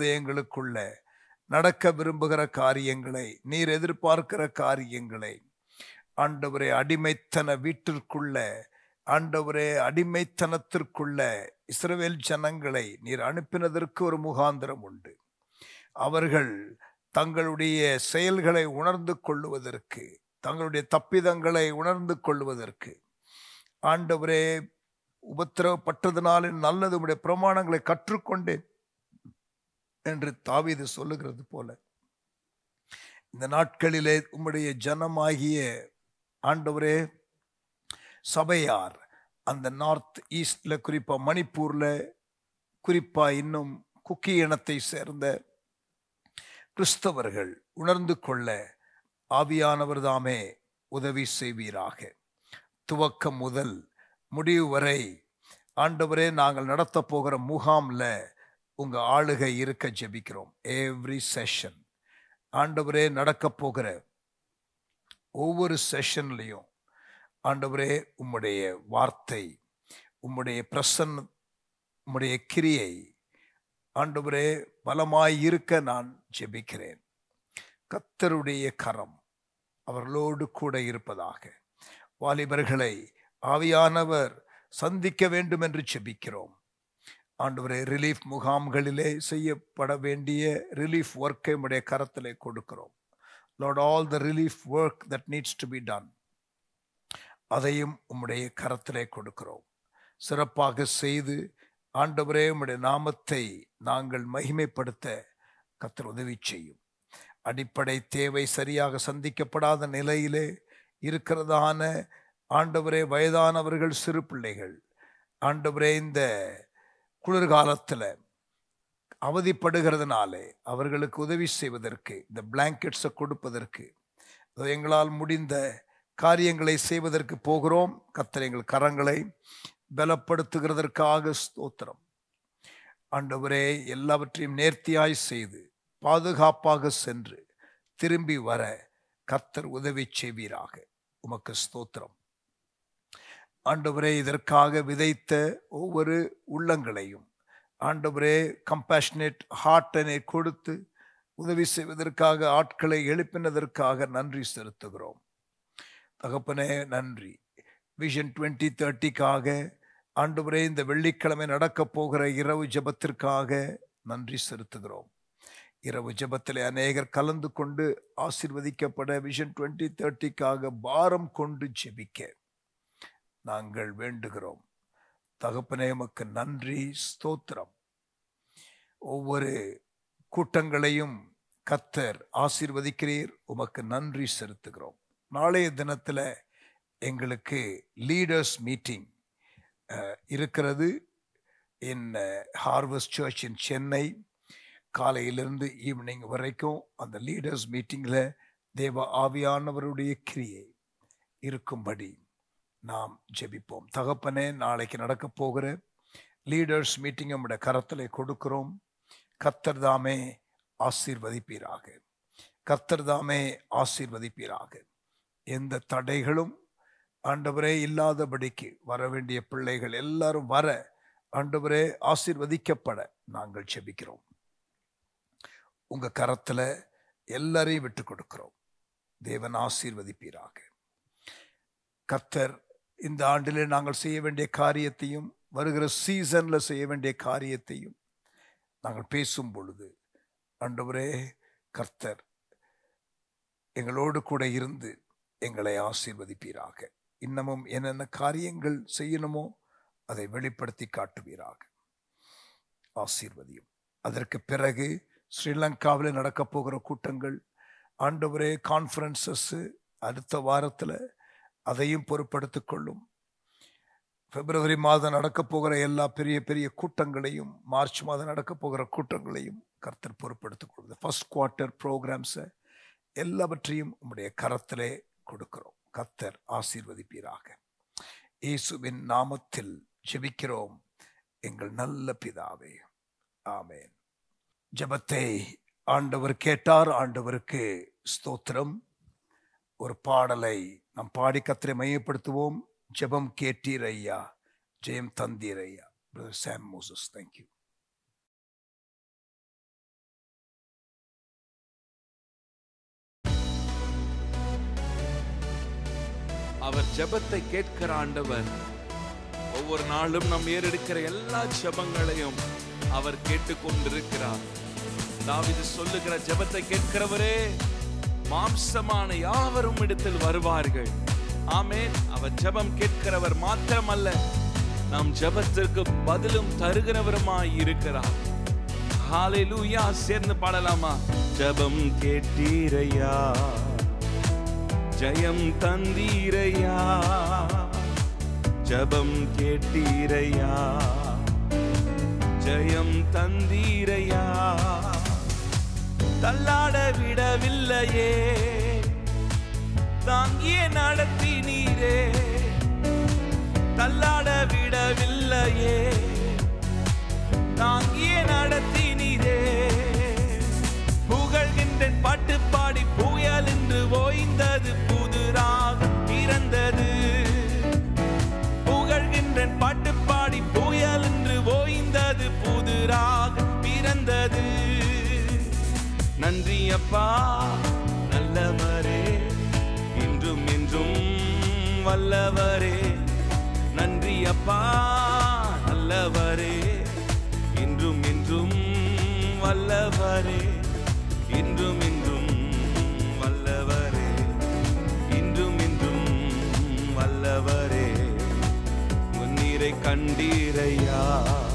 S2: இருதயங்களுக்குள்ள நடக்க விரும்புகிற காரியங்களை நீர் எதிர்பார்க்கிற காரியங்களை ஆண்டவரே அடிமைத்தன வீட்டிற்குள்ள ஆண்டவரே அடிமைத்தனத்திற்குள்ள இஸ்ரவேல் ஜனங்களை நீர் அனுப்பினதற்கு ஒரு முகாந்திரம் உண்டு அவர்கள் தங்களுடைய செயல்களை உணர்ந்து கொள்ளுவதற்கு தங்களுடைய தப்பிதங்களை உணர்ந்து கொள்வதற்கு ஆண்டவரே உபத்திரவப்பட்டதினாலே நல்லது உடைய பிரமாணங்களை கற்றுக்கொண்டேன் என்று தாவீது சொல்லுகிறது போல இந்த நாட்களிலே உம்முடைய ஜனமாகிய ஆண்டவரே சபையார் அந்த நார்த் ஈஸ்ட்ல குறிப்பா மணிப்பூர்ல குறிப்பா இன்னும் குக்கி இனத்தை சேர்ந்த கிறிஸ்தவர்கள் உணர்ந்து கொள்ள ஆவியானவர் தாமே உதவி செய்வீராக துவக்கம் முதல் முடிவு வரை ஆண்டவரே நாங்கள் நடத்த போகிற முகாம்ல உங்க ஆளுகை இருக்க ஜெபிக்கிறோம் எவ்ரி செஷன் ஆண்டவரே நடக்க போகிற ஒவ்வொரு செஷன்லையும் ஆண்டவரே உம்முடைய வார்த்தை உம்முடைய பிரசன்ன உம்முடைய கிரியை ஆண்டவரே பலமாய் இருக்க நான் ஜெபிக்கிறேன் கத்தருடைய கரம் அவர்களோடு கூட இருப்பதாக வாலிபர்களை ஆவியானவர் சந்திக்க வேண்டும் என்று ஜெபிக்கிறோம் ஆண்டவரே ரிலீஃப் முகாம்களிலே செய்யப்பட வேண்டிய ரிலீஃப் ஒர்க்கை உடைய கரத்திலே கொடுக்கிறோம் Lord all the relief work that needs to be done அதையும் உம்முடைய கரத்திலே கொடுக்கிறோம் சிறப்பாக செய்து ஆண்டவரே உம்முடைய நாமத்தை நாங்கள் மகிமைப்படுத்த கத்தர் உதவி செய்யும் அடிப்படை தேவை சரியாக சந்திக்கப்படாத நிலையிலே இருக்கிறதான ஆண்டவரே வயதானவர்கள் சிறு பிள்ளைகள் ஆண்டவரே இந்த குளிர்காலத்தில் அவதிப்படுகிறதுனாலே அவர்களுக்கு உதவி செய்வதற்கு இந்த பிளாங்கெட்ஸை கொடுப்பதற்கு அதோ எங்களால் முடிந்த காரியங்களை செய்வதற்கு போகிறோம் கத்தர் எங்கள் கரங்களை பலப்படுத்துகிறதற்காக ஸ்தோத்திரம் ஆண்டவரே எல்லாவற்றையும் நேர்த்தியாய் செய்து பாதுகாப்பாக சென்று திரும்பி வர கர்த்தர் உதவி செய்வீராக உமக்கு ஸ்தோத்திரம் ஆண்டவரே இதற்காக விதைத்த ஒவ்வொரு உள்ளங்களையும் ஆண்டவரே கம்பேஷனேட் ஹார்ட்டனை கொடுத்து உதவி செய்வதற்காக ஆட்களை எழுப்பினதற்காக நன்றி செலுத்துகிறோம் தகப்பனே நன்றி விஷன் டுவெண்ட்டி தேர்ட்டிக்காக ஆண்டவரே இந்த வெள்ளிக்கிழமை நடக்கப் போகிற இரவு ஜெபத்திற்காக நன்றி செலுத்துகிறோம் இரவு ஜெபத்திலே அநேகர் கலந்து கொண்டு ஆசிர்வதிக்கப்பட விஷன் டுவெண்ட்டி தேர்ட்டிக்காக பாரம் கொண்டு ஜெபிக்க நாங்கள் வேண்டுகிறோம் தகப்பனே உமக்கு நன்றி ஸ்தோத்திரம் ஒவ்வொரு கூட்டங்களையும் கத்தர் ஆசீர்வதிக்கிறீர் உமக்கு நன்றி செலுத்துகிறோம் நாளைய தினத்தில் எங்களுக்கு லீடர்ஸ் மீட்டிங் இருக்கிறது in harvest church in Chennai காலையிலிருந்து ஈவினிங் வரைக்கும் அந்த லீடர்ஸ் மீட்டிங்கில் தேவ ஆவியானவருடைய கிரியை இருக்கும்படி நாம் ஜெபிப்போம் தகப்பனே நாளைக்கு நடக்க போகிற லீடர்ஸ் மீட்டிங் நம்முடைய கரத்தில் கொடுக்கிறோம் கத்தர் தாமே ஆசீர்வதிப்பீராக கத்தர் தாமே ஆசீர்வதிப்பீராக எந்த தடைகளும் ஆண்டவரே இல்லாதபடிக்கு வர வேண்டிய பிள்ளைகள் எல்லாரும் வர ஆண்டவரே ஆசீர்வதிக்கப்பட நாங்கள் செபிக்கிறோம் உங்க கரத்துல எல்லாரையும் விட்டு கொடுக்கிறோம் தேவன் ஆசீர்வதிப்பீராக கர்த்தர் இந்த ஆண்டிலே நாங்கள் செய்ய வேண்டிய காரியத்தையும் வருகிற சீசன்ல செய்ய வேண்டிய காரியத்தையும் நாங்கள் பேசும் பொழுது ஆண்டவரே கர்த்தர் எங்களோடு கூட இருந்து எங்களை ஆசீர்வதிப்பீராக இன்னமும் என்னென்ன காரியங்கள் செய்யணுமோ அதை வெளிப்படுத்தி காட்டுவீராக ஆசீர்வதியும் அதற்கு பிறகு ஸ்ரீலங்காவில் நடக்க போகிற கூட்டங்கள் ஆண்டவரே கான்ஃபரன்சஸ் அடுத்த வாரத்தில் அதையும் பொறுப்படுத்திக் கொள்ளும் பிப்ரவரி மாதம் நடக்க போகிற எல்லா பெரிய பெரிய கூட்டங்களையும் மார்ச் மாதம் நடக்க போகிற கூட்டங்களையும் கர்த்தர் பொறுப்படுத்திக் கொள்வது ஃபர்ஸ்ட் குவார்ட்டர் ப்ரோக்ராம்ஸை எல்லாவற்றையும் உம்முடைய கரத்திலே கொடுக்கிறோம் கர்த்தர் ஆசீர்வதிப்பீராக இயேசுவின் நாமத்தில் ஜெபிக்கிறோம் எங்கள் நல்ல பிதாவே ஆமேன் ஜெபத்தை ஆண்டவர் கேட்டார் ஆண்டவருக்கு ஸ்தோத்திரம் ஒரு பாடலை நாம் பாடி கத்திரை மையப்படுத்துவோம் ஜெபம் கேட்டீர் ஐயா ஜெயம் தந்தீர் ஐயா சாம் மோசஸ் தேங்க்யூ
S4: அவர் ஜெபத்தை கேட்கிற ஆண்டவர் ஒவ்வொரு நாளும் நாம் ஏறெடுக்கிற எல்லா ஜெபங்களையும் அவர் கேட்டுக்கொண்டிருக்கிறார் தாவீது சொல்லுகிற ஜெபத்தை கேட்கிறவரே மாம்சமான யாவரும் இடத்தில் வருவார்கள் ஆமென் அவர் ஜெபம் கேட்கிறவர் மாத்திரமல்ல நாம் ஜெபத்திற்கு பதிலும் தருகிறவருமாய் இருக்கிறார் ஹalleluya சேர்ந்து பாடலாமா ஜெபம் கேட்டீரையா ஜெயம் தந்தீரையா ஜெபம் கேட்டீரையா ஜெயம் தந்தீரையா தள்ளாட விடவில்லையே தாங்கிய நடத்தினீரே தள்ளாட விடவில்லையே தாங்கிய நடத்தினீரே புகழ்கின்றேன் பாட்டு பாடி புயல் என்று ஓய்ந்தது புதுராக பிறந்தது புகழ்கின்றேன் பாட்டு பாடி புயல் என்று ஓய்ந்தது புதுராக பிறந்தது நன்றி அப்பா நல்லவரே இன்றும் இன்றும் வல்லவரே நன்றி அப்பா நல்லவரே இன்றும் இன்றும் வல்லவரே இன்றும் இன்றும் வல்லவரே இன்றும் இன்றும் வல்லவரே முன்னீரை கண்டீரையா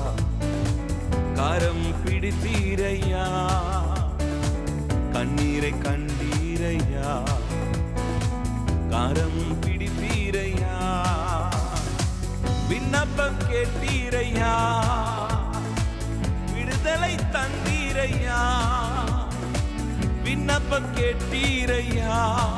S4: கரம் பிடித்தீரையா கண்ணீரை கண்டீரையா கரம் பிடித்தீரையா விண்ணப்பம் கேட்டீரையா விடுதலை தந்தீரையா விண்ணப்பம் கேட்டீரையா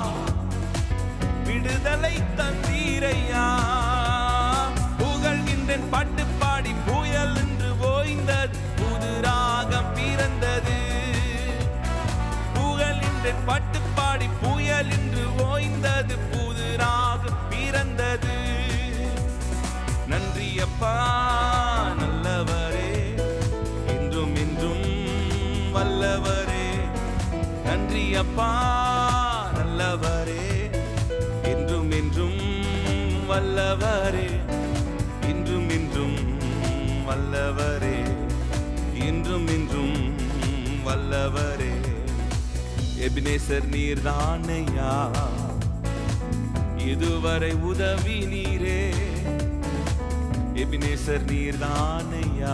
S4: விடுதலை தந்தீரையா புகழ்கின்றேன் பாட்டு பாடி புயல் என்று ஓய்ந்தது புது ராகம் பிறந்தது புகழ்கின்றேன் பாட்டு பாடி புயல் என்று ஓய்ந்தது புது ராகம் பிறந்தது நன்றி அப்பா நல்லவரே இன்றும் இன்றும் வல்லவரே நன்றி அப்பா நல்லவரே இன்றும் இன்றும் வல்லவரே இன்றும் இன்றும் வல்லவரே இன்றும் இன்றும் வல்லவரே எபினேசர் நீர்தானையா இதுவரை உதவி நீரே எபினேசர் நீர்தானையா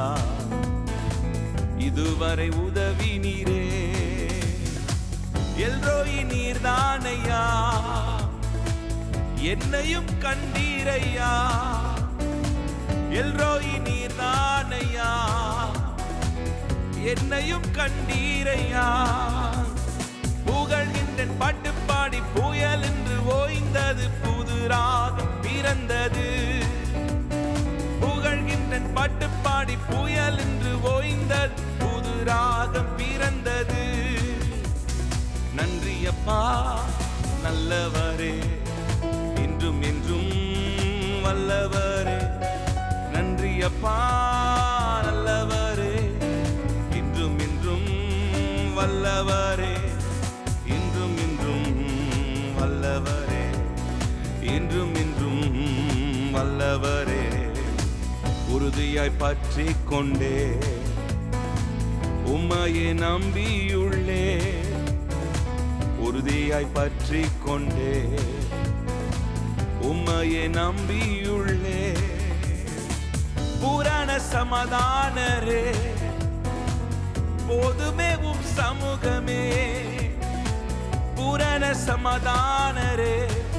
S4: இதுவரை உதவி நீரே எல்ரோயி நீர்தானையா என்னையும் கண்டீரையா எல்ரோயி நீர்தானையா என்னையும் கண்டீரையா புகழ்கின்றேன் பாட்டு பாடி புயல் என்று ஓய்ந்தது புது ராகம் பிறந்தது புகழ்கின்றேன் பாட்டு பாடி புயல் என்று ஓய்ந்தது புது ராகம் பிறந்தது நன்றி அப்பா நல்லவரே இன்றும் இன்றும் வல்லவரே நன்றி அப்பா நல்லவரே இன்றும் இன்றும் வல்லவரே இன்றும் இன்றும் வல்லவரே இன்றும் இன்றும் வல்லவரே உறுதியாய் பற்றி கொண்டே உம்மையே நம்பியுள்ளே உறுதியாய் பற்றி கொண்டே உம்மையே நம்பியுள்ளே பூரண சமாதானரே போதுமே உம் சமூகமே பூரண சமாதானரே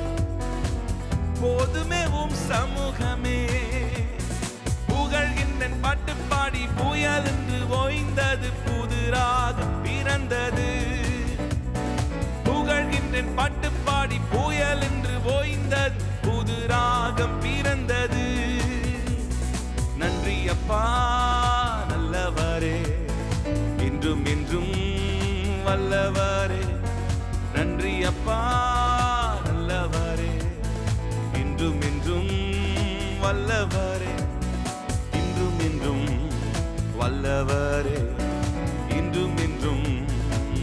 S4: போதுமே உம் சமூகமே புகழ்கின்றன் பாட்டு பாடி புயல் என்று ஓய்ந்தது புது ராகம் பிறந்தது புகழ்கின்றன் பாட்டு பாடி புயல் என்று ஓய்ந்தது புது ராகம் பிறந்தது நன்றி அப்பா நல்லவரே இன்றும் இன்றும் வல்லவரே நன்றி அப்பா நல்லவரே இன்றும் இன்றும் வல்லவரே இன்றும் இன்றும் வல்லவரே இன்றும் இன்றும்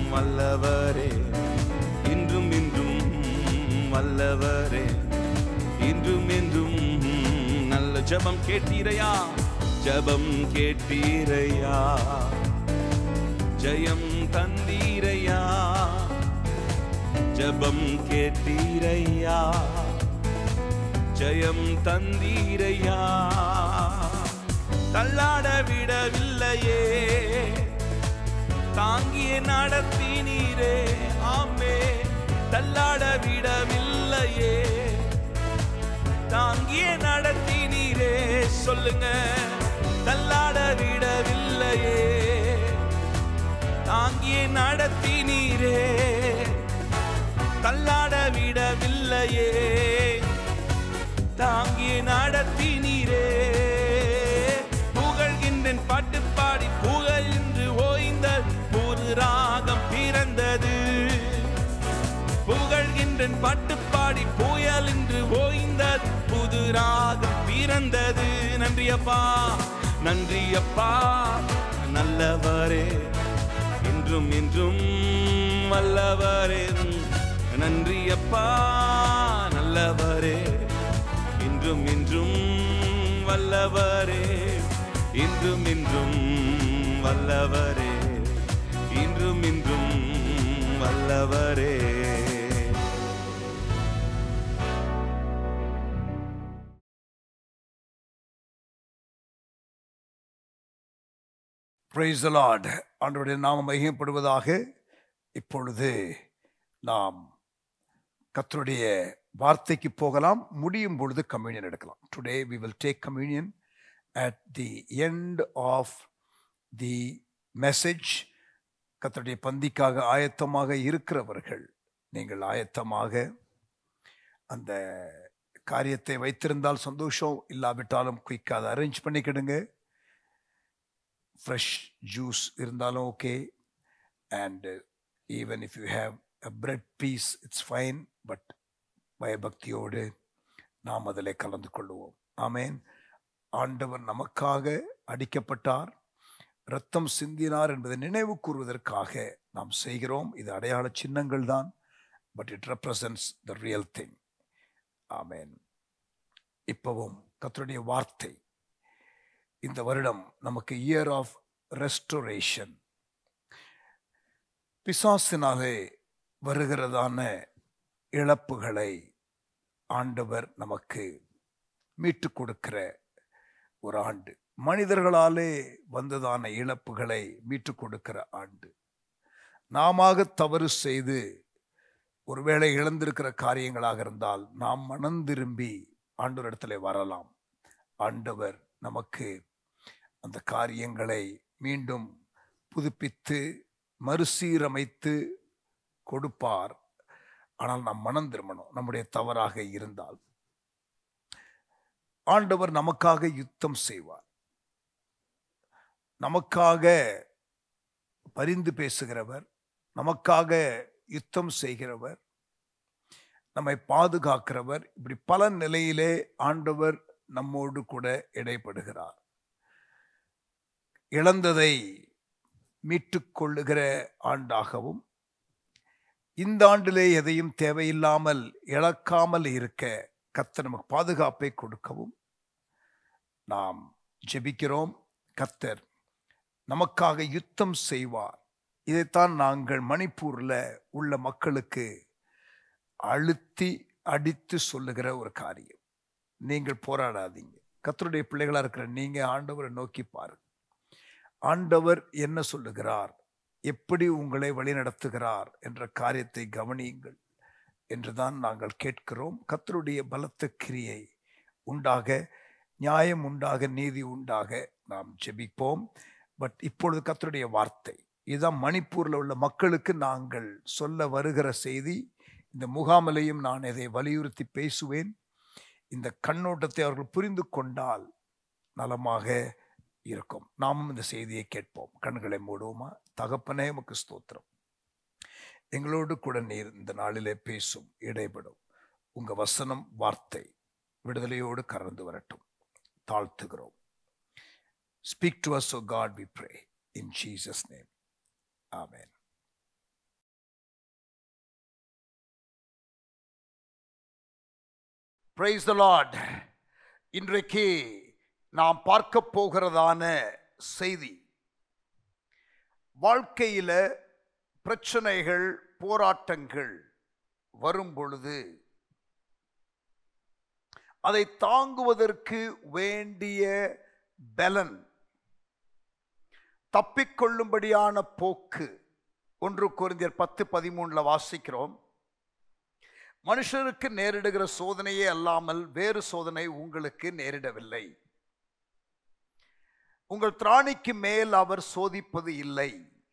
S4: வல்லவரே இன்றும் இன்றும் வல்லவரே இன்றும் என்றும் நல்ல ஜெபம் கேட்டீரையா ஜெபம் கேட்டீரையா ஜெயம் தந்தீரையா ஜெபம் கேட்டீரையா ஜெயம் தந்தீரையா தள்ளாட விடவில்லையே தாங்கிய நடத்தினீரே ஆமே தள்ளாட விடவில்லையே தாங்கிய நடத்தினீரே சொல்லுங்க தள்ளாட விடவில்லையே தாங்கிய நடத்தினீரே தள்ளாட விடவில்லையே தாங்கிய நடத்தினீரே புகழ்கின்றேன் பாட்டு பாடி புகழ்ந்து ஓய்ந்த புது ராகம் பிறந்தது புகழ்கின்றேன் பாட்டு பாடி புயல் என்று ஓய்ந்த புது ராகம் பிறந்தது நன்றி அப்பா நன்றி அப்பா நல்லவரே இன்றும் இன்றும் வல்லவரே நன்றி அப்பா நல்லவரே இன்றும் இன்றும் வல்லவரே இன்றும் இன்றும் வல்லவரே இன்றும் இன்றும் வல்லவரே
S2: பிரைஸ் லார்ட் ஆண்டவருடைய நாமம் மையப்படுவதாக இப்பொழுது நாம் கர்த்தருடைய வார்த்தைக்கு போகலாம் முடியும் பொழுது கம்யூனியன் எடுக்கலாம் today we will take communion at the end of the message கர்த்தருடைய பந்திக்காக ஆயத்தமாக இருக்கிறவர்கள் நீங்கள் ஆயத்தமாக அந்த காரியத்தை வைத்திருந்தால் சந்தோஷம் இல்லாவிட்டாலும் குயிக்காக அதை அரேஞ்ச் பண்ணிக்கிடுங்க ஃப்ரெஷ் ஜூஸ் இருந்தாலும் okay and even if you have a bread piece it's fine but பயபக்தியோடு நாம் அதில் கலந்து கொள்வோம் ஆமேன் ஆண்டவர் நமக்காக அடிக்கப்பட்டார் இரத்தம் சிந்தினார் என்பதை நினைவு கூறுவதற்காக நாம் செய்கிறோம் இது அடையாள சின்னங்கள் தான் but it represents the real thing ஆமேன் இப்பவும் கர்த்தருடைய வார்த்தை இந்த வருடம் நமக்கு இயர் ஆஃப் ரெஸ்டோரேஷன் பிசாசினாலே வருகிறதான இழப்புகளை ஆண்டவர் நமக்கு மீட்டு கொடுக்கிற ஒரு ஆண்டு மனிதர்களாலே வந்ததான இழப்புகளை மீட்டு கொடுக்கிற ஆண்டு நாம தவறு செய்து ஒருவேளை இழந்திருக்கிற காரியங்களாக இருந்தால் நாம் மனம் திரும்பி ஆண்டவரிடத்துல வரலாம் ஆண்டவர் நமக்கு அந்த காரியங்களை மீண்டும் புதுப்பித்து மறுசீரமைத்து கொடுப்பார் ஆனால் நாம் மனம் திரும்பணும் நம்முடைய தவறாக இருந்தால் ஆண்டவர் நமக்காக யுத்தம் செய்வார் நமக்காக பரிந்து பேசுகிறவர் நமக்காக யுத்தம் செய்கிறவர் நம்மை பாதுகாக்கிறவர் இப்படி பல நிலையிலே ஆண்டவர் நம்மோடு கூட இடைப்படுகிறார் இழந்ததை மீட்டுக் கொள்ளுகிற ஆண்டாகவும் இந்த ஆண்டிலே எதையும் தேவையில்லாமல் இழக்காமல் இருக்க கர்த்தர் நமக்கு பாதுகாப்பை கொடுக்கவும் நாம் ஜெபிக்கிறோம் கர்த்தர் நமக்காக யுத்தம் செய்வார் இதைத்தான் நாங்கள் மணிப்பூர்ல உள்ள மக்களுக்கு அழுத்தி அடித்து சொல்லுகிற ஒரு காரியம் நீங்கள் போராடாதீங்க கர்த்தருடைய பிள்ளைகளா இருக்கிற நீங்க ஆண்டவரை நோக்கி பாருங்க ஆண்டவர் என்ன சொல்லுகிறார் எப்படி உங்களை வழிநடத்துகிறார் என்ற காரியத்தை கவனியுங்கள் என்றுதான் நாங்கள் கேட்கிறோம் கர்த்தருடைய பலத்த கிரியை உண்டாக நியாயம் உண்டாக நீதி உண்டாக நாம் ஜெபிப்போம் பட் இப்பொழுது கர்த்தருடைய வார்த்தை இதுதான் மணிப்பூர்ல உள்ள மக்களுக்கு நாங்கள் சொல்ல வருகிற செய்தி இந்த முகாமிலையும் நான் இதை வலியுறுத்தி பேசுவேன் இந்த கண்ணோட்டத்தை அவர்கள் புரிந்து கொண்டால் நலமாக இருக்கும் நாமும் இந்த செய்தியை கேட்போம் கண்களை மூடுவோமா தகப்பனே உமக்கு ஸ்தோத்திரம் எங்களோடு கூட நீர் இந்த நாளிலே பேசும் இடைபடும் உங்க வசனம் வார்த்தை விடுதலையோடு கறந்து வரட்டும் தாழ்த்துகிறோம் speak to us oh God we pray in Jesus name amen praise the Lord இன்றைக்கு நாம் பார்க்க போகிறதான செய்தி வாழ்க்கையில பிரச்சனைகள் போராட்டங்கள் வரும் பொழுது அதை தாங்குவதற்கு வேண்டிய பலன் தப்பிக்கொள்ளும்படியான போக்கு ஒன்று கொரிந்தியர் பத்து பதிமூணுல வாசிக்கிறோம் மனுஷருக்கு நேரிடுகிற சோதனையே அல்லாமல் வேறு சோதனை உங்களுக்கு நேரிடவில்லை உங்கள் திராணிக்கு மேல் அவர் சோதிப்பது இல்லை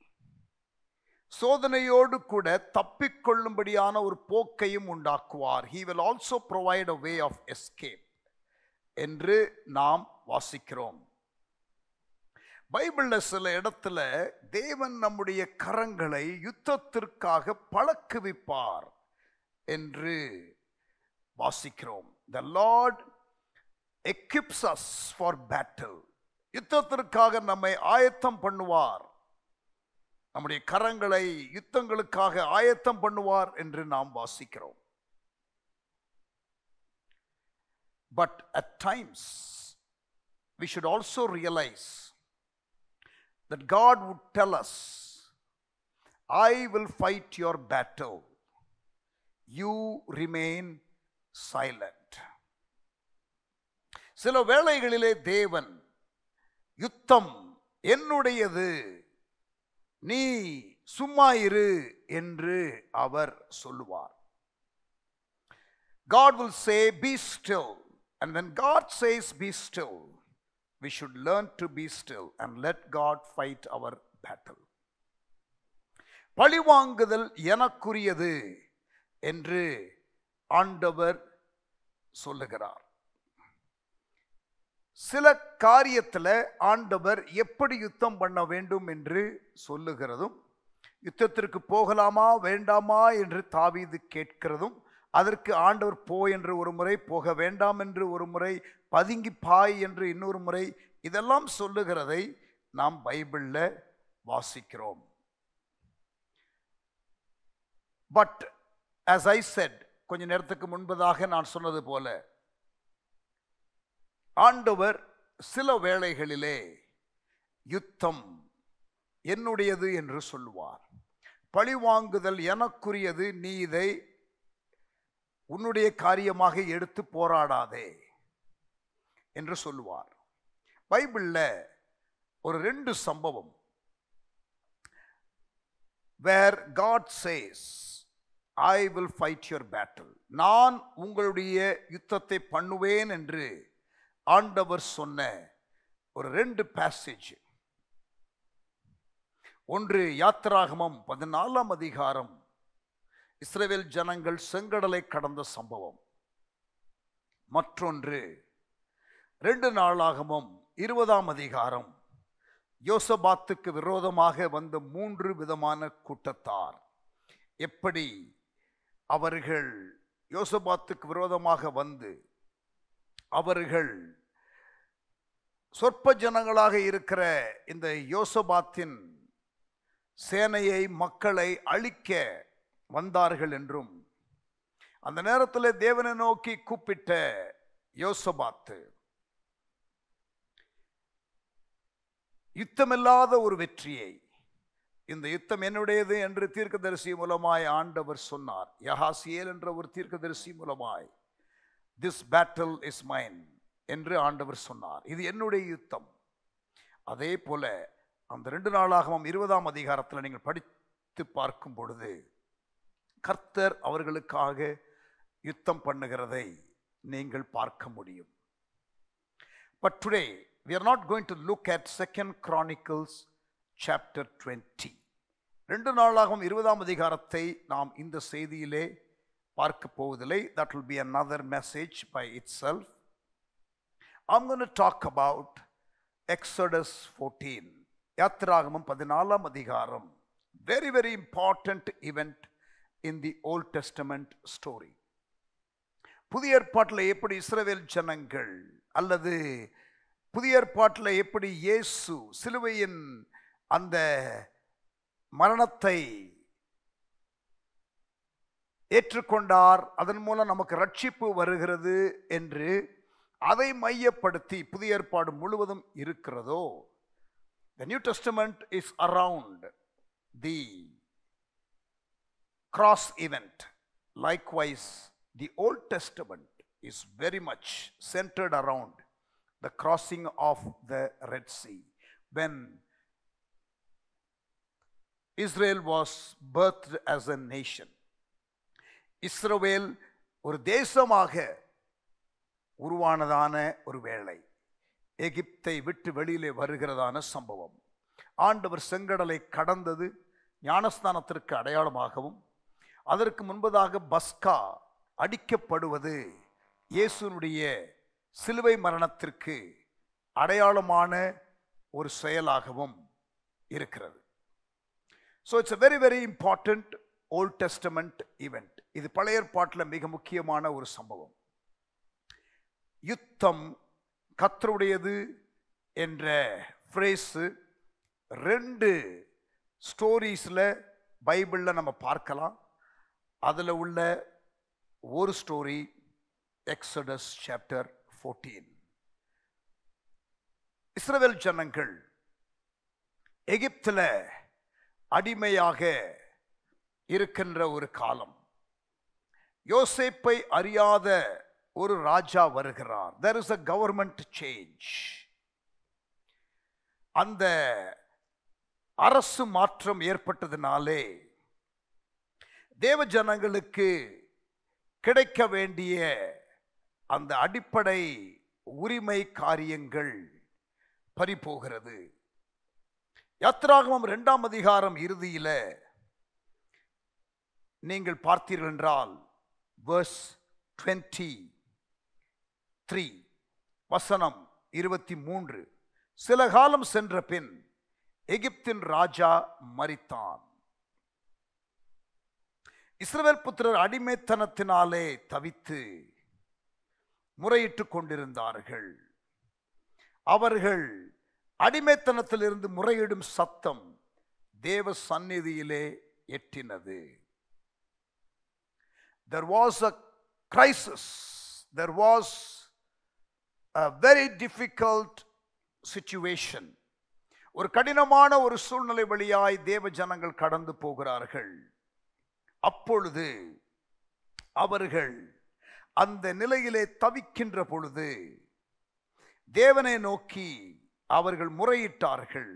S2: சோதனையோடு கூட தப்பிக்கொள்ளும்படியான ஒரு போக்கையும் உண்டாக்குவார் he will also provide a way of escape என்று நாம் வாசிக்கிறோம் பைபிள்ல சில இடத்துல தேவன் நம்முடைய கரங்களை யுத்தத்திற்காக பழக்குவிப்பார் என்று வாசிக்கிறோம் the Lord equips us for battle யுத்தத்திற்காக நம்மை ஆயத்தம் பண்ணுவார் நம்முடைய கரங்களை யுத்தங்களுக்காக ஆயத்தம் பண்ணுவார் என்று நாம் வாசிக்கிறோம் but at times we should also realize that God would tell us, I will fight your battle. You remain silent. சில வேளைகளிலே தேவன் யுத்தம் என்னுடையது நீ சும்மா இரு என்று அவர் சொல்லுவார் God will say, Be still. And when God says, Be still, we should learn to be still and let God fight our battle. பழிவாங்குதல் எனக்குரியது என்று ஆண்டவர் சொல்லுகிறார் சில காரியத்தில் ஆண்டவர் எப்படி யுத்தம் பண்ண வேண்டும் என்று சொல்லுகிறதும் யுத்தத்திற்கு போகலாமா வேண்டாமா என்று தாவீது கேட்கிறதும் அதற்கு ஆண்டவர் போ என்று ஒரு முறை போக வேண்டாம் என்று ஒரு முறை பதுங்கி பாய் என்று இன்னொரு முறை இதெல்லாம் சொல்லுகிறதை நாம் பைபிளில் வாசிக்கிறோம் பட் as ஐ செட் கொஞ்ச நேரத்துக்கு முன்பதாக நான் சொன்னது போல ஆண்டவர் சில வேளைகளிலே யுத்தம் என்னுடையது என்று சொல்லுவார் பழிவாங்குதல் எனக்குரியது நீ இதை உன்னுடைய காரியமாக எடுத்து போராடாதே என்று சொல்லுவார் பைபிளில் ஒரு ரெண்டு சம்பவம் where God says I will fight your battle நான் உங்களுடைய யுத்தத்தை பண்ணுவேன் என்று ஆண்டவர் சொன்ன ஒரு ரெண்டு பேசேஜ் ஒன்று யாத்திராகமம் பதினாலாம் அதிகாரம் இஸ்ரேல் ஜனங்கள் செங்கடலை கடந்த சம்பவம் மற்றொன்று ரெண்டு நாளாகமும் இருபதாம் அதிகாரம் யோசபாத்துக்கு விரோதமாக வந்த மூன்று விதமான கூட்டத்தார் எப்படி அவர்கள் யோசபாத்துக்கு விரோதமாக வந்து அவர்கள் சொற்ப ஜனங்களாக இருக்கிற இந்த யோசபாத்தின் சேனையை மக்களை அழிக்க வந்தார்கள் என்றும் அந்த நேரத்தில் தேவனை நோக்கி கூப்பிட்ட யோசபாத்து யுத்தமில்லாத ஒரு வெற்றியை இந்த யுத்தம் என்னுடையது என்று தீர்க்கதரிசி மூலமாய் ஆண்டவர் சொன்னார் யஹாசியேல் என்ற ஒரு தீர்க்கதரிசி மூலமாய் திஸ் பேட்டில் இஸ் மைன் என்று ஆண்டவர் சொன்னார் இது என்னுடைய யுத்தம் அதே போல அந்த ரெண்டு நாளாகவும் இருபதாம் அதிகாரத்தில் நீங்கள் படித்து பார்க்கும் பொழுது கர்த்தர் அவர்களுக்காக யுத்தம் பண்ணுகிறதை நீங்கள் பார்க்க முடியும் but today we are not going to look at second chronicles chapter 20 ரெண்டு நாளாகவும் இருபதாம் அதிகாரத்தை நாம் இந்த செய்தியிலே பார்க்க போவதில்லை that will be another message by itself i'm going to talk about exodus 14 யாத்திராகமம் பதினாலாம் அதிகாரம் very very important event in the old testament story புதிய ஏற்பாட்டில் எப்படி இஸ்ரவேல் ஜனங்கள் அல்லது புதிய ஏற்பாட்டில் எப்படி இயேசு சிலுவையின் அந்த மரணத்தை ஏற்றுக்கொண்டார் அதன் மூலம் நமக்கு ரட்சிப்பு வருகிறது என்று அதை மையப்படுத்தி புதிய ஏற்பாடு முழுவதும் இருக்கிறதோ The New Testament is around the cross event. Likewise, the Old Testament is very much centered around the crossing of the Red Sea. When Israel was birthed as a nation, இஸ்ரவேல் ஒரு தேசமாக உருவானதான ஒரு வேளை எகிப்தை விட்டு வெளியிலே வருகிறதான சம்பவம் ஆண்டவர் செங்கடலை கடந்தது ஞானஸ்தானத்திற்கு அடையாளமாகவும் அதற்கு முன்பதாக பஸ்கா அடிக்கப்படுவது இயேசுனுடைய சிலுவை மரணத்திற்கு அடையாளமான ஒரு செயலாகவும் இருக்கிறது so it's a very very important Old Testament event இது பழைய ஏற்பாட்டில் மிக முக்கியமான ஒரு சம்பவம் யுத்தம் கத்தருடையது என்ற ஃப்ரேஸு ரெண்டு ஸ்டோரீஸில் பைபிளில் நம்ம பார்க்கலாம் அதில் உள்ள ஒரு ஸ்டோரி எக்ஸடஸ் சாப்டர் ஃபோர்டீன் இஸ்ரவேல் ஜனங்கள் எகிப்தில் அடிமையாக இருக்கின்ற ஒரு காலம் யோசேப்பை அறியாத ஒரு ராஜா வருகிறார் there is a government change அந்த அரசு மாற்றம் ஏற்பட்டதினாலே தேவ ஜனங்களுக்கு கிடைக்க வேண்டிய அந்த அடிப்படை உரிமை காரியங்கள் பறிபோகிறது யாத்ராகமம் இரண்டாம் அதிகாரம் இறுதியில நீங்கள் பார்த்தீர்கள் என்றால் verse 20 த்ரீ வசனம் இருபத்தி மூன்று சில காலம் சென்ற பின் எகிப்தின் ராஜா மரித்தான் இஸ்ரவேல் புத்திரர் அடிமைத்தனத்தினாலே தவித்து முறையிட்டுக் கொண்டிருந்தார்கள் அவர்கள் அடிமைத்தனத்திலிருந்து முறையிடும் சத்தம் தேவ சந்நிதியிலே எட்டினது there was a crisis there was a very difficult situation ஒரு கடினமான ஒரு சூழ்நிலை வழியாய் தேவ ஜனங்கள் கடந்து போகிறார்கள் அப்பொழுது அவர்கள் அந்த நிலையிலே தவிக்கின்ற பொழுது தேவனை நோக்கி அவர்கள் முறையிட்டார்கள்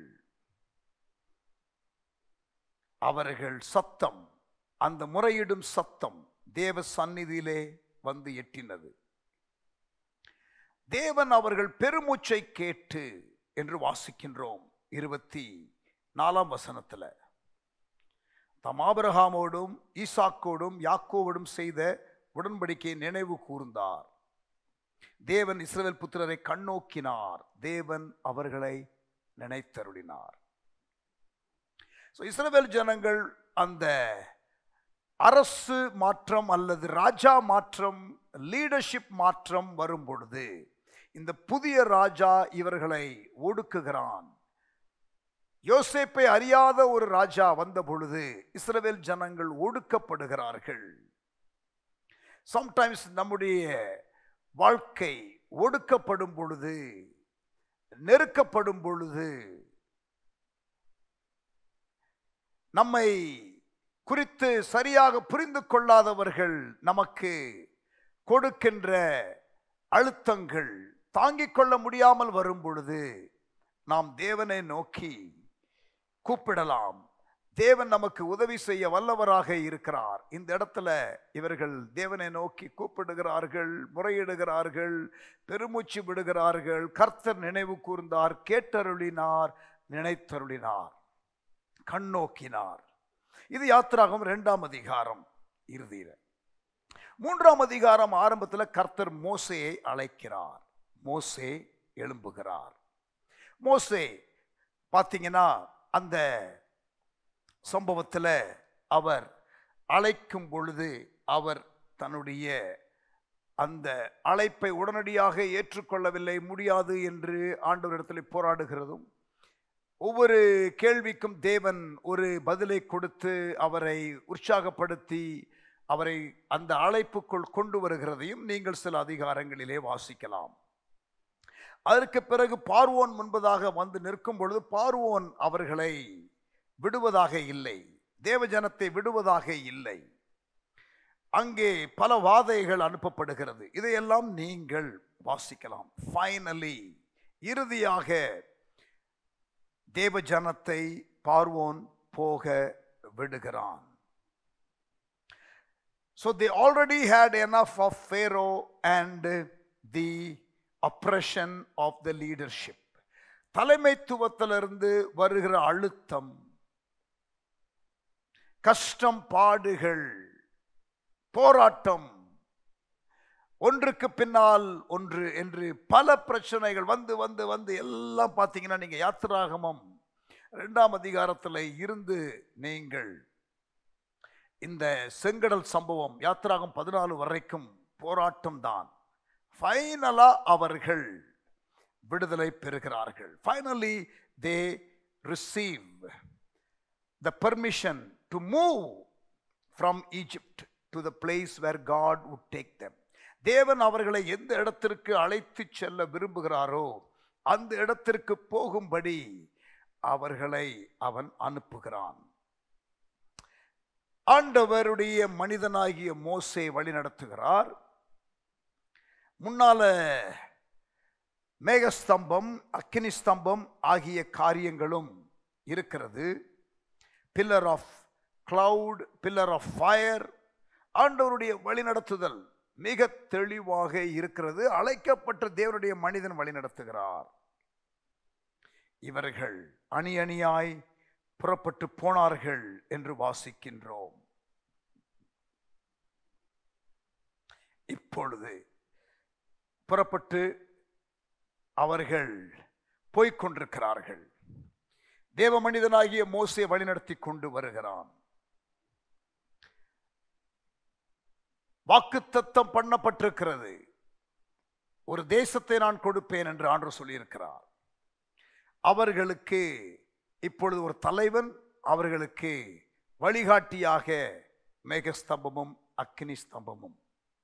S2: அவர்கள் சத்தம் அந்த முறையிடும் சத்தம் தேவ சந்நிதியிலே வந்து எட்டினது தேவன் அவர்கள் பெருமூச்சை கேட்டு என்று வாசிக்கின்றோம் இருபத்தி நாலாம் வசனத்தில் தாம் ஆபிரகாமோடும் ஈசாக்கோடும் யாக்கோவோடும் செய்த உடன்படிக்கையை நினைவு கூர்ந்தார் தேவன் இஸ்ரவேல் புத்திரரை கண்ணோக்கினார் தேவன் அவர்களை நினைத்தருளினார் ஸோ இஸ்ரவேல் ஜனங்கள் அந்த அரசு மாற்றம் அல்லது ராஜா மாற்றம் லீடர்ஷிப் மாற்றம் வரும் பொழுது இந்த புதிய ராஜா இவர்களை ஒடுக்குகிறான் யோசேப்பை அறியாத ஒரு ராஜா வந்த பொழுது இஸ்ரவேல் ஜனங்கள் ஒடுக்கப்படுகிறார்கள் சம்டைம்ஸ் நம்முடைய வாழ்க்கை ஒடுக்கப்படும் பொழுது நெருக்கப்படும் பொழுது நம்மை குறித்து சரியாக புரிந்து கொள்ளாதவர்கள் நமக்கு கொடுக்கின்ற அழுத்தங்கள் தாங்கிக் கொள்ள முடியாமல் வரும் பொழுது நாம் தேவனை நோக்கி கூப்பிடலாம் தேவன் நமக்கு உதவி செய்ய வல்லவராக இருக்கிறார் இந்த இடத்துல இவர்கள் தேவனை நோக்கி கூப்பிடுகிறார்கள் முறையிடுகிறார்கள் பெருமூச்சு விடுகிறார்கள் கர்த்தர் நினைவு கூர்ந்தார் கேட்டருளினார் நினைத்தருளினார் கண்ணோக்கினார் இது யாத்திராகம் இரண்டாம் அதிகாரம் இறுதியில மூன்றாம் அதிகாரம் ஆரம்பத்தில் கர்த்தர் மோசேயை அழைக்கிறார் மோசே எழும்புகிறார் மோசே பார்த்தீங்கன்னா அந்த சம்பவத்தில் அவர் அழைக்கும் பொழுது அவர் தன்னுடைய அந்த அழைப்பை உடனடியாக ஏற்றுக்கொள்ளவில்லை முடியாது என்று ஆண்டவரிடத்தில் போராடுகிறதும் ஒவ்வொரு கேள்விக்கும் தேவன் ஒரு பதிலை கொடுத்து அவரை உற்சாகப்படுத்தி அவரை அந்த அழைப்புக்குள் கொண்டு வருகிறதையும் நீங்கள் சில அதிகாரங்களிலே வாசிக்கலாம் அதற்கு பிறகு பார்வோன் முன்பதாக வந்து நிற்கும் பொழுது பார்வோன் அவர்களை விடுவதாக இல்லை தேவஜனத்தை விடுவதாக இல்லை அங்கே பல வாதைகள் அனுப்பப்படுகிறது இதையெல்லாம் நீங்கள் வாசிக்கலாம் ஃபைனலி இறுதியாக தேவஜனத்தை பார்வோன் போக விடுகிறான் So they already had enough of Pharaoh and the oppression of the leadership. தலைமைத்துவத்திலிருந்து வருகிற அழுத்தம் கஷ்டம் பாடுகள் போராட்டம் ஒன்றுக்கு பின்னால் ஒன்று என்று பல பிரச்சனைகள் வந்து வந்து வந்து எல்லாம் பார்த்தீங்கன்னா நீங்க யாத்திராகமம் இரண்டாம் அதிகாரத்தில் இருந்து நீங்கள் இந்த செங்கடல் சம்பவம் யாத்திராகம் பதினாலு வரைக்கும் போராட்டம் தான் ஃபைனலா அவர்கள் விடுதலை பெறுகிறார்கள் finally they receive the permission to move from Egypt to the place where God would take them தேவன் அவர்களை எந்த இடத்திற்கு அழைத்து செல்ல விரும்புகிறாரோ அந்த இடத்திற்கு போகும்படி அவர்களை அவன் அனுப்புகிறான் ஆண்டவருடைய மனிதனாகிய மோசே வழி நடத்துகிறார் முன்னால மேகஸ்தம்பம் அக்கினி ஸ்தம்பம் ஆகிய காரியங்களும் இருக்கிறது pillar of cloud pillar of fire ஆண்டவருடைய வழிநடத்துதல் மிக தெளிவாக இருக்கிறது அழைக்கப்பட்ட தேவனுடைய மனிதன் வழிநடத்துகிறார் இவர்கள் அணி அணியாய் புறப்பட்டு போனார்கள் என்று வாசிக்கின்றோம் இப்பொழுது புறப்பட்டு அவர்கள் போய்க் கொண்டிருக்கிறார்கள் தேவ மனிதனாகிய மோசே வழிநடத்தி கொண்டு வருகிறான் வாக்குத்தத்தம் பண்ணப்பட்டிருக்கிறது ஒரு தேசத்தை நான் கொடுப்பேன் என்று ஆண்டவர் சொல்லியிருக்கிறார் அவர்களுக்கு இப்பொழுது ஒரு தலைவன் அவர்களுக்கு வழிகாட்டியாக மேகஸ்தம்பமும் அக்கினி ஸ்தம்பமும்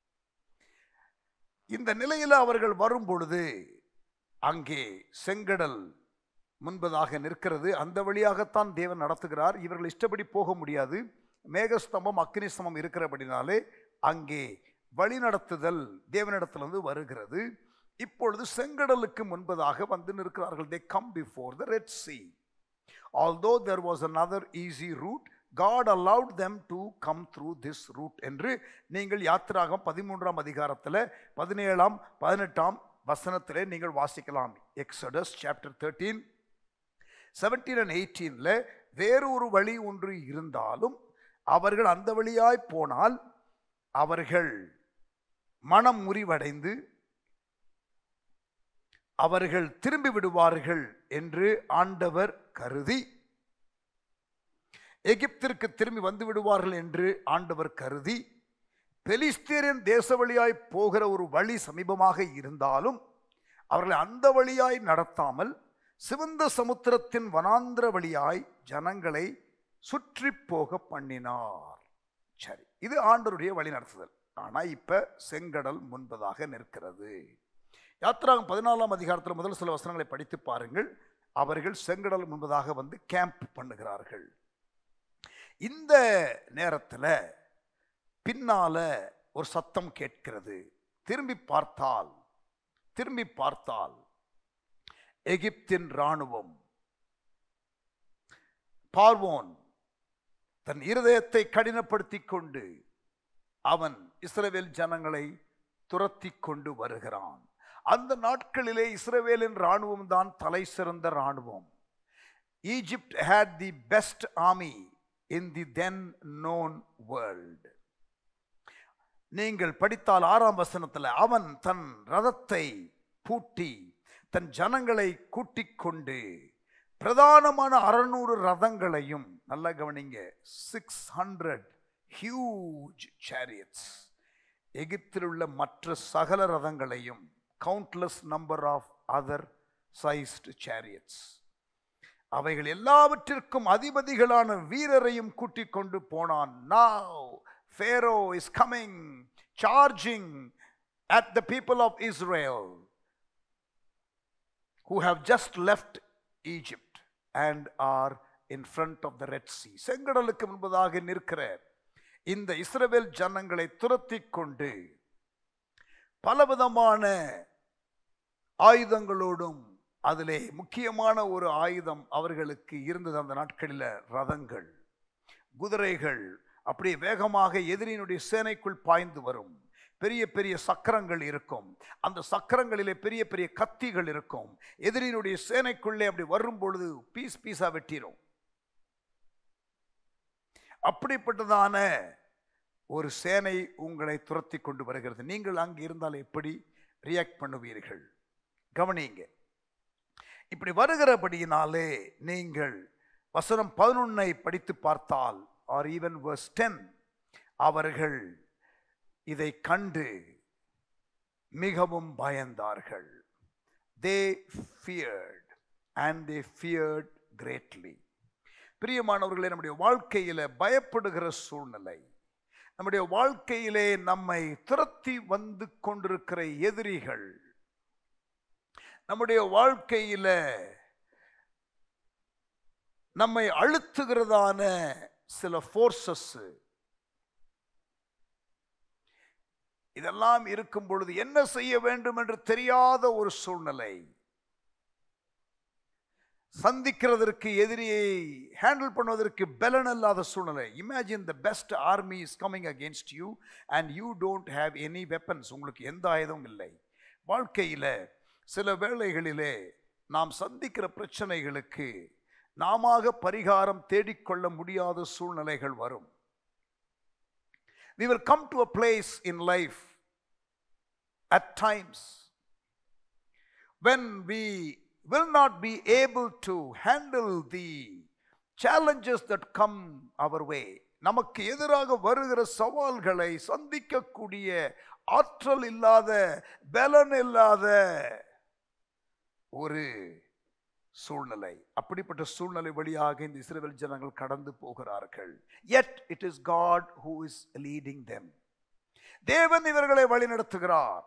S2: இந்த நிலையில் அவர்கள் வரும் பொழுது அங்கே செங்கடல் முன்பதாக நிற்கிறது அந்த வழியாகத்தான் தேவன் நடத்துகிறார் இவர்கள் இஷ்டப்படி போக முடியாது மேகஸ்தம்பம் அக்னி ஸ்தம்பம் இருக்கிறபடினாலே அங்கே வழி நடத்துதல் தேவனிடத்திலிருந்து வருகிறது இப்பொழுது செங்கடலுக்கு முன்பதாக வந்து நிற்கிறார்கள் they come before the Red sea although there was another easy route God allowed them to come through this route என்று நீங்கள் யாத்திராகம் பதிமூன்றாம் அதிகாரத்தில் பதினேழாம் பதினெட்டாம் வசனத்திலே நீங்கள் வாசிக்கலாம் Exodus chapter thirteen seventeen and எயிட்டீனில் வேறு ஒரு வழி ஒன்று இருந்தாலும் அவர்கள் அந்த வழியாய் போனால் அவர்கள் மனம் முறிவடைந்து அவர்கள் திரும்பி விடுவார்கள் என்று ஆண்டவர் கருதி எகிப்திற்கு திரும்பி வந்து விடுவார்கள் என்று ஆண்டவர் கருதி பெலிஸ்தீரின் தேச வழியாய் போகிற ஒரு வழி சமீபமாக இருந்தாலும் அவர்களை அந்த வழியாய் நடத்தாமல் சிவந்த சமுத்திரத்தின் வனாந்திர வழியாய் ஜனங்களை சுற்றி போக பண்ணினார் சரி இது ஆண்டருடைய வழி நடத்துதல் ஆனா இப்ப செங்கடல் முன்பதாக நிற்கிறது யாத்திராகம் பதினாலாம் அதிகாரத்தில் முதல் சில வசனங்களை படித்து பாருங்கள் அவர்கள் செங்கடல் முன்பதாக வந்து கேம்ப் பண்ணுகிறார்கள் இந்த நேரத்தில் பின்னால ஒரு சத்தம் கேட்கிறது திரும்பி பார்த்தால் திரும்பி பார்த்தால் எகிப்தின் இராணுவம் பார்வோன் தன் இருதயத்தை கடினப்படுத்திக் கொண்டு அவன் இஸ்ரவேல் ஜனங்களை துரத்தி கொண்டு வருகிறான் அந்த நாட்களிலே இஸ்ரவேலின் இராணுவம் தான் தலை சிறந்த இராணுவம் Egypt had the best army in the then known world நீங்கள் படித்தால் ஆறாம் வசனத்தில் அவன் தன் ரதத்தை பூட்டி தன் ஜனங்களை கூட்டிக் கொண்டு பிரதானமான அறுநூறு ரதங்களையும் நல்லா கவனிங்க சிக்ஸ் ஹண்ட்ரட் ஹியூஜ் சேரியட்ஸ் எகிப்தில் உள்ள மற்ற சகல ரதங்களையும் countless number of other sized chariots அவைகள் எல்லாவற்றிற்கும் அதிபதிகளான வீரரையும் கூட்டிக் கொண்டு போனான் now Pharaoh is coming, charging at the people of Israel who have just left Egypt and are in front of the Red Sea. செங்கடலுக்கு முன்பதாக நிற்கிற இந்த இஸ்ரவேல் ஜனங்களை துரத்திக் கொண்டு பலவிதமான ஆயுதங்களோடும் அதிலே முக்கியமான ஒரு ஆயுதம் அவர்களுக்கு இருந்தது அந்த நாட்களில் ரதங்கள் குதிரைகள் அப்படியே வேகமாக எதிரியினுடைய சேனைக்குள் பாய்ந்து வரும் பெரிய பெரிய சக்கரங்கள் இருக்கும் அந்த சக்கரங்களிலே பெரிய பெரிய கத்திகள் இருக்கும் எதிரியினுடைய சேனைக்குள்ளே அப்படி வரும் பொழுது பீஸ் பீஸா வெட்டிரும் அப்படிப்பட்டதான ஒரு சேனை உங்களை துரத்தி கொண்டு வருகிறது நீங்கள் அங்கு இருந்தால் எப்படி ரியாக்ட் பண்ணுவீர்கள் கவனிங்க இப்படி வருகிறபடியினாலே நீங்கள் வசனம் பதினொன்னை படித்து பார்த்தால் ஆர் ஈவன் verse டென் அவர்கள் இதை கண்டு மிகவும் பயந்தார்கள் they feared and they feared greatly பிரியமானவர்களே நம்முடைய வாழ்க்கையில பயப்படுகிற சூழ்நிலை நம்முடைய வாழ்க்கையிலே நம்மை துரத்தி வந்து கொண்டிருக்கிற எதிரிகள் நம்முடைய வாழ்க்கையில நம்மை அழுத்துகிறதான சில ஃபோர்ஸஸ் இதெல்லாம் இருக்கும் பொழுது என்ன செய்ய வேண்டும் என்று தெரியாத ஒரு சூழ்நிலை சந்திக்கிறதற்கு எதிரியை ஹேண்டில் பண்ணுவதற்கு பலன் இல்லாத சூழ்நிலை imagine the best army is coming against you and you don't have any weapons உங்களுக்கு எந்த ஆயுதமும் இல்லை வாழ்க்கையில சில வேளைகளிலே நாம் சந்திக்கிற பிரச்சனைகளுக்கு நாமாக பரிகாரம் தேடிக்கொள்ள முடியாத சூழ்நிலைகள் வரும் we will come to a place in life at times when we will not be able to handle the challenges that come our way நமக்கு எதிராக வருகிற சவால்களை சந்திக்கக்கூடிய ஆற்றல் இல்லாத பலன் இல்லாத ஒரு சூழ்நிலை அப்படிப்பட்ட சூழ்நிலை வழியாக இந்த இஸ்ரவேல் ஜனங்கள் கடந்து போகிறார்கள் yet it is god who is leading them தேவன் இவர்களை வழிநடத்துகிறார்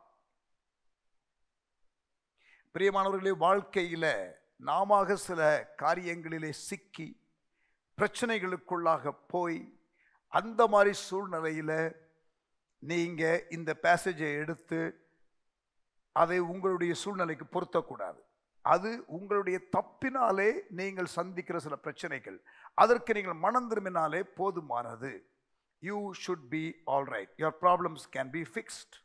S2: பிரியமானவர்களே வாழ்க்கையில நாமாக சில காரியங்களிலே சிக்கி பிரச்சனைகளுக்குள்ளாக போய் அந்த மாதிரி சூழ்நிலையில நீங்க இந்த பேசேஜை எடுத்து அதை உங்களுடைய சூழ்நிலைக்கு பொருத்தக்கூடாது அது உங்களுடைய தப்பினாலே நீங்கள் சந்திக்கிற சில பிரச்சனைகள் அதற்கு நீங்கள் மனம் திரும்பினாலே போதுமானது you should be all right your problems can be fixed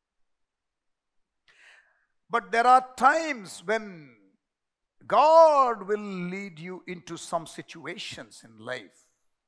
S2: but there are times when God will lead you into some situations in life.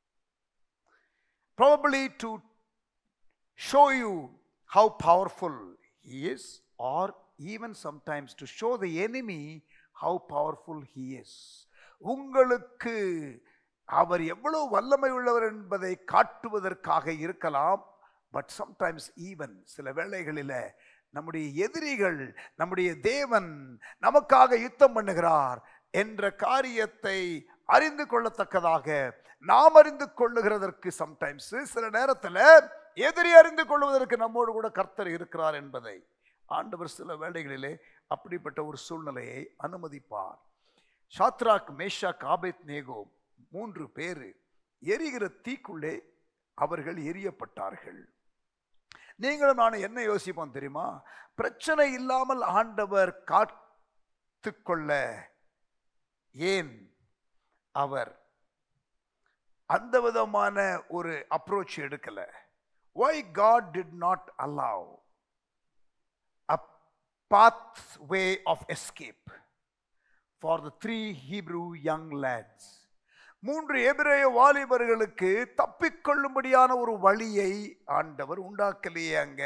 S2: Probably to show you how powerful He is, or even sometimes to show the enemy how powerful He is. உங்களுக்கு அவர் எவ்வளவு வல்லமை உள்ளவர் என்பதை காட்டுவதற்காக இருக்கலாம் பட் சம்டைம்ஸ் ஈவன் சில வேளைகளில் நம்முடைய எதிரிகள் நம்முடைய தேவன் நமக்காக யுத்தம் பண்ணுகிறார் என்ற காரியத்தை அறிந்து கொள்ளத்தக்கதாக நாம் அறிந்து கொள்ளுகிறதற்கு சம்டைம்ஸ் சில நேரத்தில் எதிரி அறிந்து கொள்வதற்கு நம்மோடு கூட கர்த்தர் இருக்கிறார் என்பதை ஆண்டவர் சில வேளைகளிலே அப்படிப்பட்ட ஒரு சூழ்நிலையை அனுமதிப்பார் ஷாத்ராக் மேஷாக் ஆபேத் நேகோ மூன்று பேர் எரிகிற தீக்குள்ளே அவர்கள் எரியப்பட்டார்கள் நீங்களும் நான் என்ன யோசிப்போம் தெரியுமா பிரச்சனை இல்லாமல் ஆண்டவர் காத்து கொள்ள ஏன் அவர் அந்த விதமான ஒரு அப்ரோச் எடுக்கல why God did not allow a path way of escape for the three Hebrew young lads மூன்று எபிரேய வாலிபர்களுக்கு தப்பிக்கொள்ளும்படியான ஒரு வழியை ஆண்டவர் உண்டாக்கலையே அங்க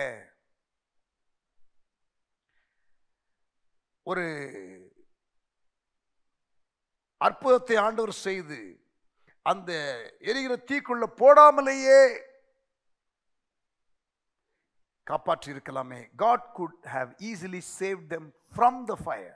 S2: ஒரு அற்புதத்தை ஆண்டவர் செய்து அந்த எரிகிற தீக்குள்ள போடாமலேயே காப்பாற்றி இருக்கலாமே God could have easily save them from the fire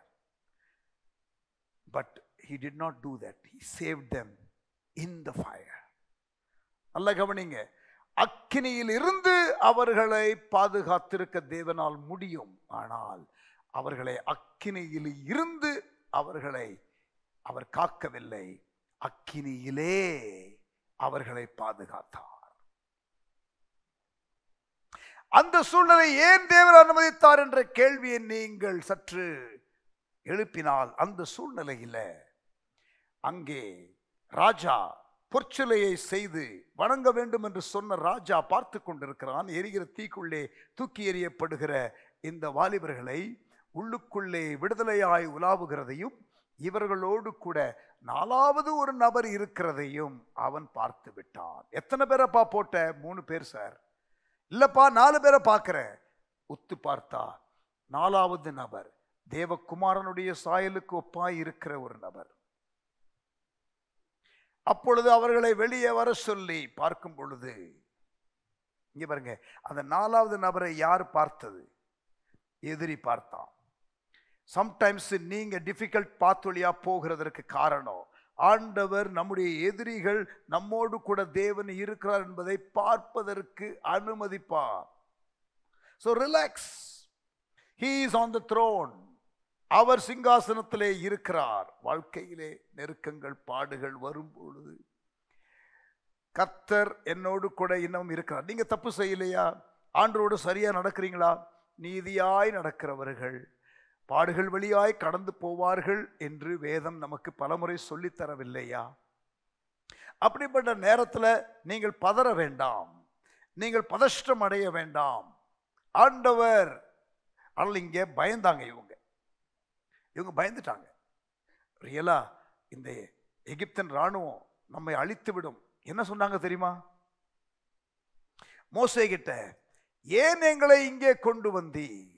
S2: but he did not do that he saved them in the fire நல்ல கவனிங்க அக்கினியில் இருந்து அவர்களை பாதுகாத்திருக்க தேவனால் முடியும் ஆனால் அவர்களை அக்கினியில் இருந்து அவர்களை அவர் காக்கவில்லை அக்கினியிலே அவர்களை பாதுகாத்தார் அந்த சூழ்நிலை ஏன் தேவன் அனுமதித்தார் என்ற கேள்வியை நீங்கள் சற்று எழுப்பினால் அந்த சூழ்நிலையில அங்கே ராஜா பொற்சிலையை செய்து வணங்க வேண்டும் என்று சொன்ன ராஜா பார்த்து கொண்டிருக்கிறான் எரிகிற தீக்குள்ளே தூக்கி எறியப்படுகிற இந்த வாலிபர்களை உள்ளுக்குள்ளே விடுதலையாய் உலாவுகிறதையும் இவர்களோடு கூட நாலாவது ஒரு நபர் இருக்கிறதையும் அவன் பார்த்து விட்டான் எத்தனை பேரப்பா போட்ட மூணு பேர் சார் இல்லப்பா நாலு பேரை பார்க்கிறேன் உத்து பார்த்தா நாலாவது நபர் தேவகுமாரனுடைய சாயலுக்கு ஒப்பாய் இருக்கிற ஒரு நபர் அப்பொழுது அவர்களை வெளியே வர சொல்லி பார்க்கும் பொழுது இங்க பாருங்க அந்த நாலாவது நபரை யார் பார்த்தது எதிரி பார்த்தான் சம்டைம்ஸ் நீங்க டிஃபிகல்ட் பாத் வழியா போகிறதற்கு காரணம் ஆண்டவர் நம்முடைய எதிரிகள் நம்மோடு கூட தேவன் இருக்கிறார் என்பதை பார்ப்பதற்கு அனுமதிப்பார் so relax he is on the throne அவர் சிங்காசனத்திலே இருக்கிறார் வாழ்க்கையிலே நெருக்கங்கள் பாடுகள் வரும் பொழுது கர்த்தர் என்னோடு கூட இன்னும் இருக்கிறார் நீங்க தப்பு செய்யலையா ஆண்டரோடு சரியா நடக்கிறீங்களா நீதியாய் நடக்கிறவர்கள் பாடுகள் வழியாய் கடந்து போவார்கள் என்று வேதம் நமக்கு பலமுறை சொல்லித் தரவில்லையா அப்படிப்பட்ட நேரத்தில் நீங்கள் பதற வேண்டாம் நீங்கள் பதஷ்டம் அடைய வேண்டாம் ஆண்டவர் ஆனால் இங்கே பயந்தாங்க இவங்க இவங்க பயந்துட்டாங்க ரியலா இந்த எகிப்தின் ராணுவம் நம்மை அழித்து விடும் என்ன சொன்னாங்க தெரியுமா மோசே கிட்ட ஏன் எங்களை இங்கே கொண்டு வந்தீர்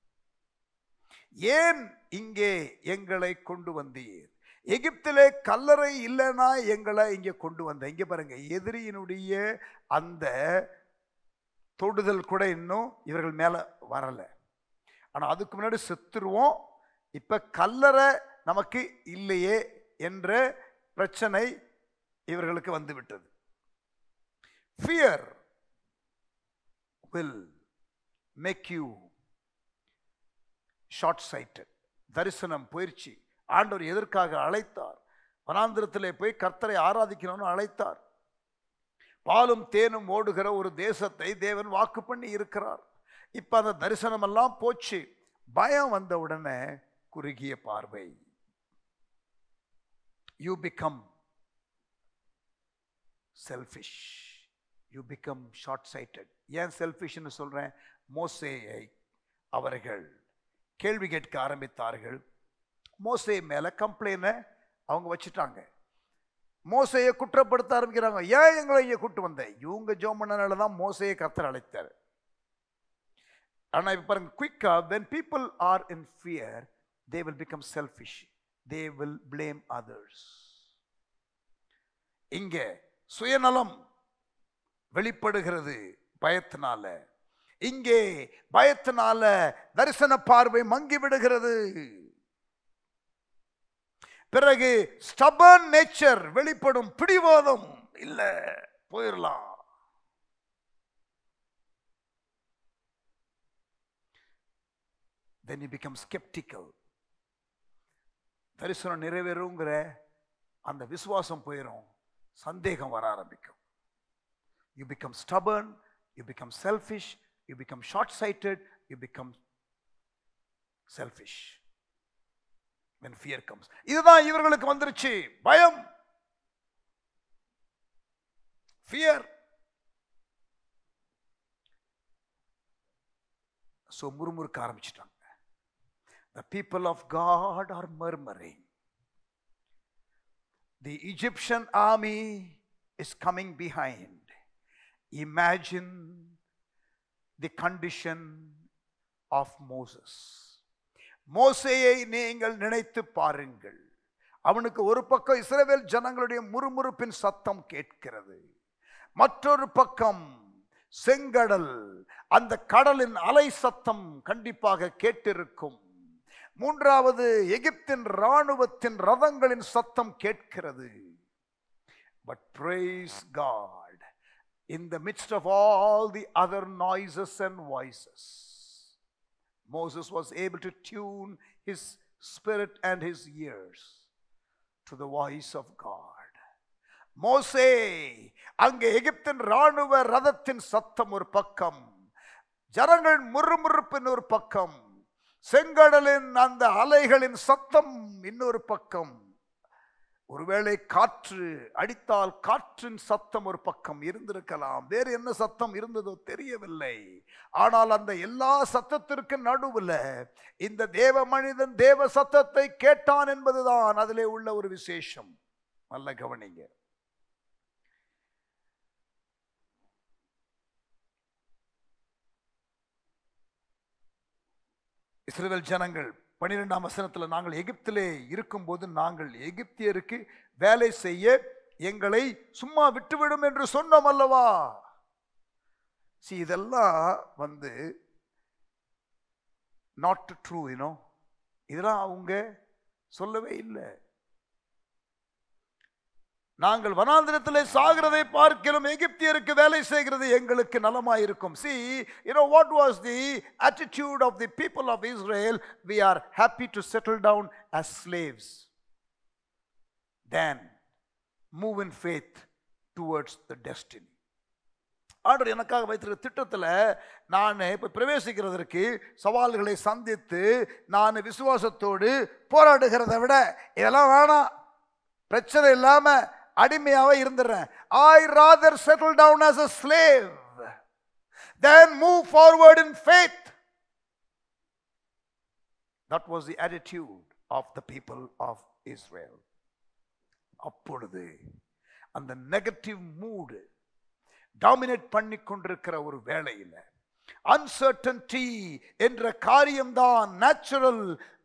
S2: ஏன் இங்கே எங்களை கொண்டு வந்தீர் எகிப்திலே கல்லறை இல்லைன்னா எங்களை இங்கே கொண்டு வந்த இங்க பாருங்க எதிரியினுடைய அந்த தொடுதல் கூட இன்னும் இவர்கள் மேல வரல ஆனா அதுக்கு முன்னாடி செத்துருவோம் இப்ப கல்லறை நமக்கு இல்லையே என்ற பிரச்சனை இவர்களுக்கு வந்து விட்டது fear will make you short sighted தரிசனம் போயிடுச்சு ஆண்டவர் எதற்காக அழைத்தார் வனாந்திரத்திலே போய் கர்த்தரை ஆராதிக்கணும்னு அழைத்தார் பாலும் தேனும் ஓடுகிற ஒரு தேசத்தை தேவன் வாக்கு பண்ணி இருக்கிறார் இப்ப அந்த தரிசனம் எல்லாம் போச்சு பயம் வந்த உடனே குறுகிய பார்வை you become selfish you become short sighted ஏன் செல்ஃபிஷ்னு சொல்றேன் மோசேயை அவர்கள் கேள்வி கேட்க ஆரம்பித்தார்கள் மோசே மேல கம்ப்ளைண்ட அவங்க வச்சுட்டாங்க மோசையை குற்றப்படுத்த ஆரம்பிக்கிறாங்க ஏன் எங்களை இங்கே கூட்டு வந்த இவங்க ஜோம் பண்ணனால தான் மோசையை கத்தர் அழைத்தார் ஆனா இப்ப பாருங்க குயிக்கா when people are in fear they will become selfish they will blame others இங்க சுயநலம் வெளிப்படுகிறது பயத்தினால இங்கே பயத்தினால தரிசன பார்வை மங்கி விடுகிறது பிறகு ஸ்டபன் நேச்சர் வெளிப்படும் பிடிவாதம் இல்ல போயிடலாம் then you become skeptical தரிசனம் நிறைவேறுங்கிற அந்த விசுவாசம் போயிடும் சந்தேகம் வர ஆரம்பிக்கும் you become stubborn you become selfish you become short sighted you become selfish when fear comes இதுதான் இவர்களுக்கு வந்துருச்சு பயம் fear ஸோ முறுமுறுக்க ஆரம்பிச்சிட்டாங்க the people of god are murmuring the egyptian army is coming behind imagine the condition of moses மோசேயை நீங்கள் நினைத்து பாருங்கள் அவனுக்கு ஒரு பக்கம் இஸ்ரவேல் ஜனங்களுடைய முறுமுறுப்பின் சத்தம் கேட்கிறது மற்றொரு பக்கம் செங்கடல் அந்த கடலின் அலை சத்தம் கண்டிப்பாக கேட்டிருக்கும் மூன்றாவது எகிப்தின் இராணுவத்தின் ரதங்களின் சத்தம் கேட்கிறது but praise God in the midst of all the other noises and voices, Moses was able to tune his spirit and his ears to the voice of God. மோசே அங்கே எகிப்தின் ராணுவ ரதத்தின் சத்தம் ஒரு பக்கம் ஜனங்கள் முறுமுறுப்பின் ஒரு பக்கம் செங்கடலின் அந்த அலைகளின் சத்தம் இன்னொரு பக்கம் ஒருவேளை காற்று அடித்தால் காற்றின் சத்தம் ஒரு பக்கம் இருந்திருக்கலாம் வேறு என்ன சத்தம் இருந்ததோ தெரியவில்லை ஆனால் அந்த எல்லா சத்தத்திற்கு நடுவுல இந்த தேவ மனிதன் தேவ சத்தத்தை கேட்டான் என்பதுதான் அதிலே உள்ள ஒரு விசேஷம் நல்ல கவனிங்க இஸ்ரவேல் ஜனங்கள் பன்னிரெண்டாம் வசனத்தில் நாங்கள் எகிப்திலே இருக்கும்போது நாங்கள் எகிப்தியருக்கு வேலை செய்ய எங்களை சும்மா விட்டுவிடும் என்று சொன்னோம் அல்லவா see இதெல்லாம் வந்து நாட் ட்ரூ யூனோ இதெல்லாம் அவங்க சொல்லவே இல்லை நாங்கள் வனாந்திரத்திலே சாகிறதை பார்க்கிறோம் எகிப்தியருக்கு வேலை செய்கிறது எங்களுக்கு நலமாயிருக்கும் see you know what was the attitude of the people of israel we are happy to settle down as slaves then move in faith towards the destiny ஆண்டவர் எனக்காக வைத்திருக்க திட்டத்தில் நான் இப்போ பிரவேசிக்கிறதற்கு சவால்களை சந்தித்து நான் விசுவாசத்தோடு போராடுகிறதை விட இதெல்லாம் வேணாம் பிரச்சனை இல்லாம அடிமையாவே இருந்துடுறேன் I rather settle down as a slave then move forward in faith that was the attitude of the people of Israel அப்பொழுது அந்த நெகட்டிவ் மூடு டாமினேட் பண்ணி கொண்டிருக்கிற ஒரு வேளையில் அன்சர்டன்டி என்ற காரியம்தான் நேச்சுரல்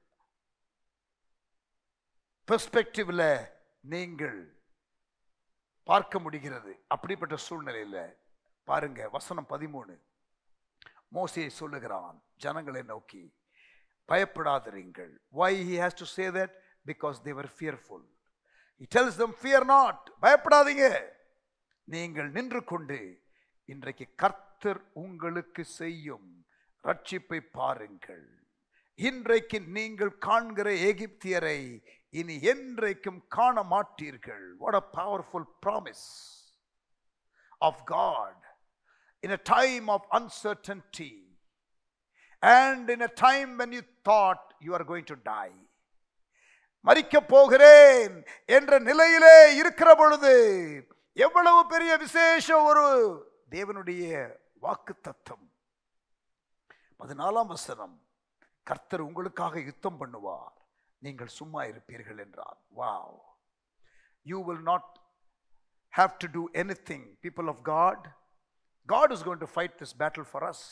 S2: பெர்ஸ்பெக்டிவ்ல நீங்கள் பார்க்க முடிகிறது அப்படிப்பட்ட சூழ்நிலையில பாருங்க வசனம் பதிமூணு மோசே சொல்லுகிறான் ஜனங்களை நோக்கி பயப்படாதிருங்கள் why he has to say that because they were fearful he tells them fear not பயப்படாதீங்க நீங்கள் நின்று கொண்டு இன்றைக்கு கர்த்தர் உங்களுக்கு செய்யும் ரட்சிப்பை பாருங்கள் இன்றைக்கு நீங்கள் காண்கிற எகிப்தியரை இனி என்றைக்கும் காண மாட்டீர்கள் what a powerful promise of God in a time of uncertainty and in a time when you thought you are going to die மறிக்கப் போகிறேன் என்ற நிலையிலே இருக்கிற பொழுது எவ்வளவு பெரிய விசேஷ ஒரு தேவனுடைய வாக்கு தத்தம் பதினாலாம் வசனம் கர்த்தர் உங்களுக்காக யுத்தம் பண்ணுவார் நீங்கள் சும்மா இருப்பீர்கள் என்றார் wow you will not have to do anything people of god god is going to fight this battle for us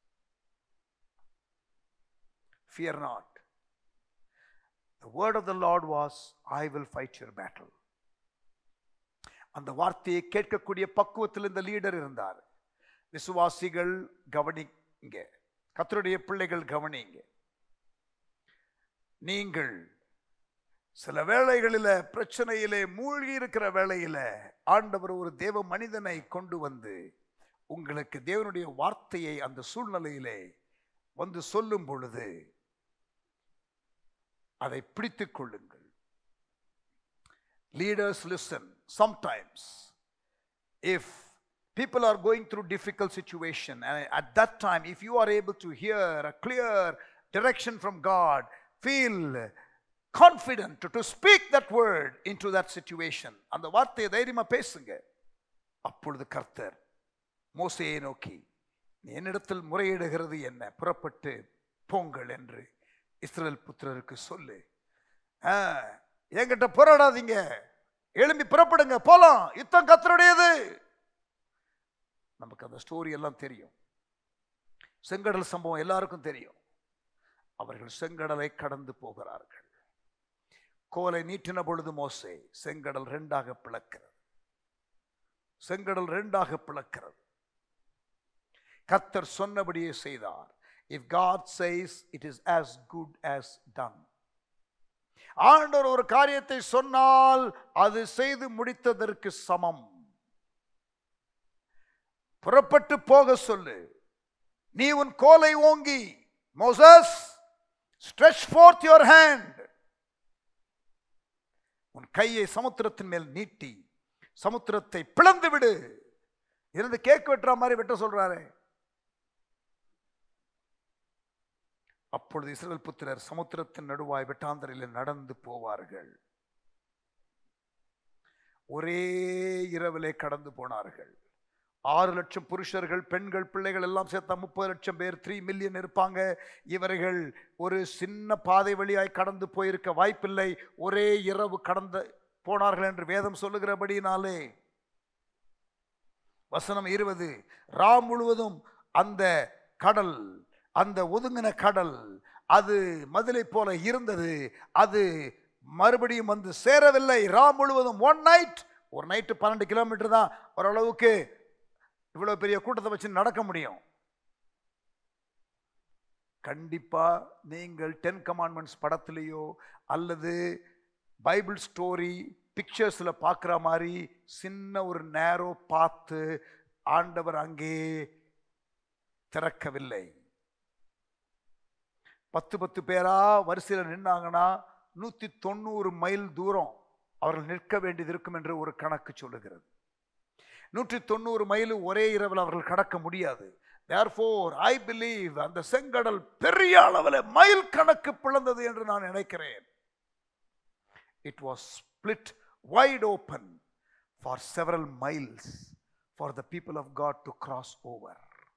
S2: fear not the word of the lord was i will fight your battle அந்த வார்த்தையை கேட்கக்கூடிய பக்குவத்தில் இந்த லீடர் இருந்தார் விசுவாசிகள் கவனிங்க கத்தருடைய பிள்ளைகள் கவனிங்க நீங்கள் சில வேளைகளில பிரச்சனையிலே மூழ்கி இருக்கிற வேளையில ஆண்டவர் ஒரு தேவ மனிதனை கொண்டு வந்து உங்களுக்கு தேவனுடைய வார்த்தையை அந்த சூழ்நிலையிலே வந்து சொல்லும் பொழுது அதை பிடித்துக் கொள்ளுங்கள் leaders listen sometimes if people are going through difficult situation and at that time if you are able to hear a clear direction from god feel confident to, to speak that word into that situation அந்த வார்த்தையை தைரியமா பேசுங்க அப்பொழுது கர்த்தர் மோசையை நோக்கி நீ என்னிடத்தில் முறையிடுகிறது என்ன புறப்பட்டு போங்கள் என்று இஸ்ரவேல் புத்திரருக்கு சொல்லு ஆ, என்கிட்ட போராடாதீங்க எழும்பி புறப்படுங்க போலாம் யுத்தம் கத்தருடையது நமக்கு அந்த ஸ்டோரி எல்லாம் தெரியும் செங்கடல் சம்பவம் எல்லாருக்கும் தெரியும் அவர்கள் செங்கடலை கடந்து போகிறார்கள் கோலை நீட்டின பொழுது மோசே செங்கடல் ரெண்டாக பிளக்கிறது செங்கடல் ரெண்டாக பிளக்கிறது கர்த்தர் சொன்னபடியே செய்தார் if God says it is as good as done ஆண்டவர் ஒரு காரியத்தை சொன்னால் அது செய்து முடித்ததற்கு சமம் புறப்பட்டு போக சொல்லு நீ உன் கோலை ஓங்கி Moses stretch forth your hand உன் கையை சமுத்திரத்தின் மேல் நீட்டி சமுத்திரத்தை பிளந்து விடு இருந்து கேக் வெட்டுற மாதிரி வெட்ட சொல்றாரு அப்பொழுது இஸ்ரவேல் புத்திரர் சமுத்திரத்தின் நடுவாய் வெட்டாந்தரையில் நடந்து போவார்கள் ஒரே இரவிலே கடந்து போனார்கள் ஆறு லட்சம் புருஷர்கள் பெண்கள் பிள்ளைகள் எல்லாம் சேர்த்தா முப்பது லட்சம் பேர் த்ரீ மில்லியன் இருப்பாங்க இவர்கள் ஒரு சின்ன பாதை வழியாய் கடந்து போயிருக்க வாய்ப்பில்லை ஒரே இரவு கடந்து போனார்கள் என்று வேதம் சொல்லுகிறபடினாலே வசனம் இருபது ரா முழுவதும் அந்த கடல் அந்த ஒதுங்கின கடல் அது மதிலை போல இருந்தது அது மறுபடியும் வந்து சேரவில்லை ரா முழுவதும் ஒன் நைட் ஒரு நைட்டு பன்னெண்டு கிலோமீட்டர் தான் ஓரளவுக்கு இவ்வளவு பெரிய கூட்டத்தை வச்சு நடக்க முடியும் கண்டிப்பா நீங்கள் டென் கமாண்ட்மெண்ட்ஸ் படத்திலேயோ அல்லது பைபிள் ஸ்டோரி பிக்சர்ஸ்ல பார்க்குற மாதிரி சின்ன ஒரு நேரோ பார்த்து ஆண்டவர் அங்கே திறக்கவில்லை பத்து பத்து பேரா வரிசையில் நின்னாங்கன்னா நூத்தி தொண்ணூறு மைல் தூரம் அவர்கள் நிற்க வேண்டியது இருக்கும் என்று ஒரு கணக்கு சொல்லுகிறது நூற்றி தொண்ணூறு மைல் ஒரே இரவில் அவர்கள் கடக்க முடியாது therefore ஐ பிலீவ் அந்த செங்கடல் பெரிய அளவில் மைல் கணக்கு பிளந்தது என்று நான் நினைக்கிறேன் it was split wide open for several miles for the people of God to cross over.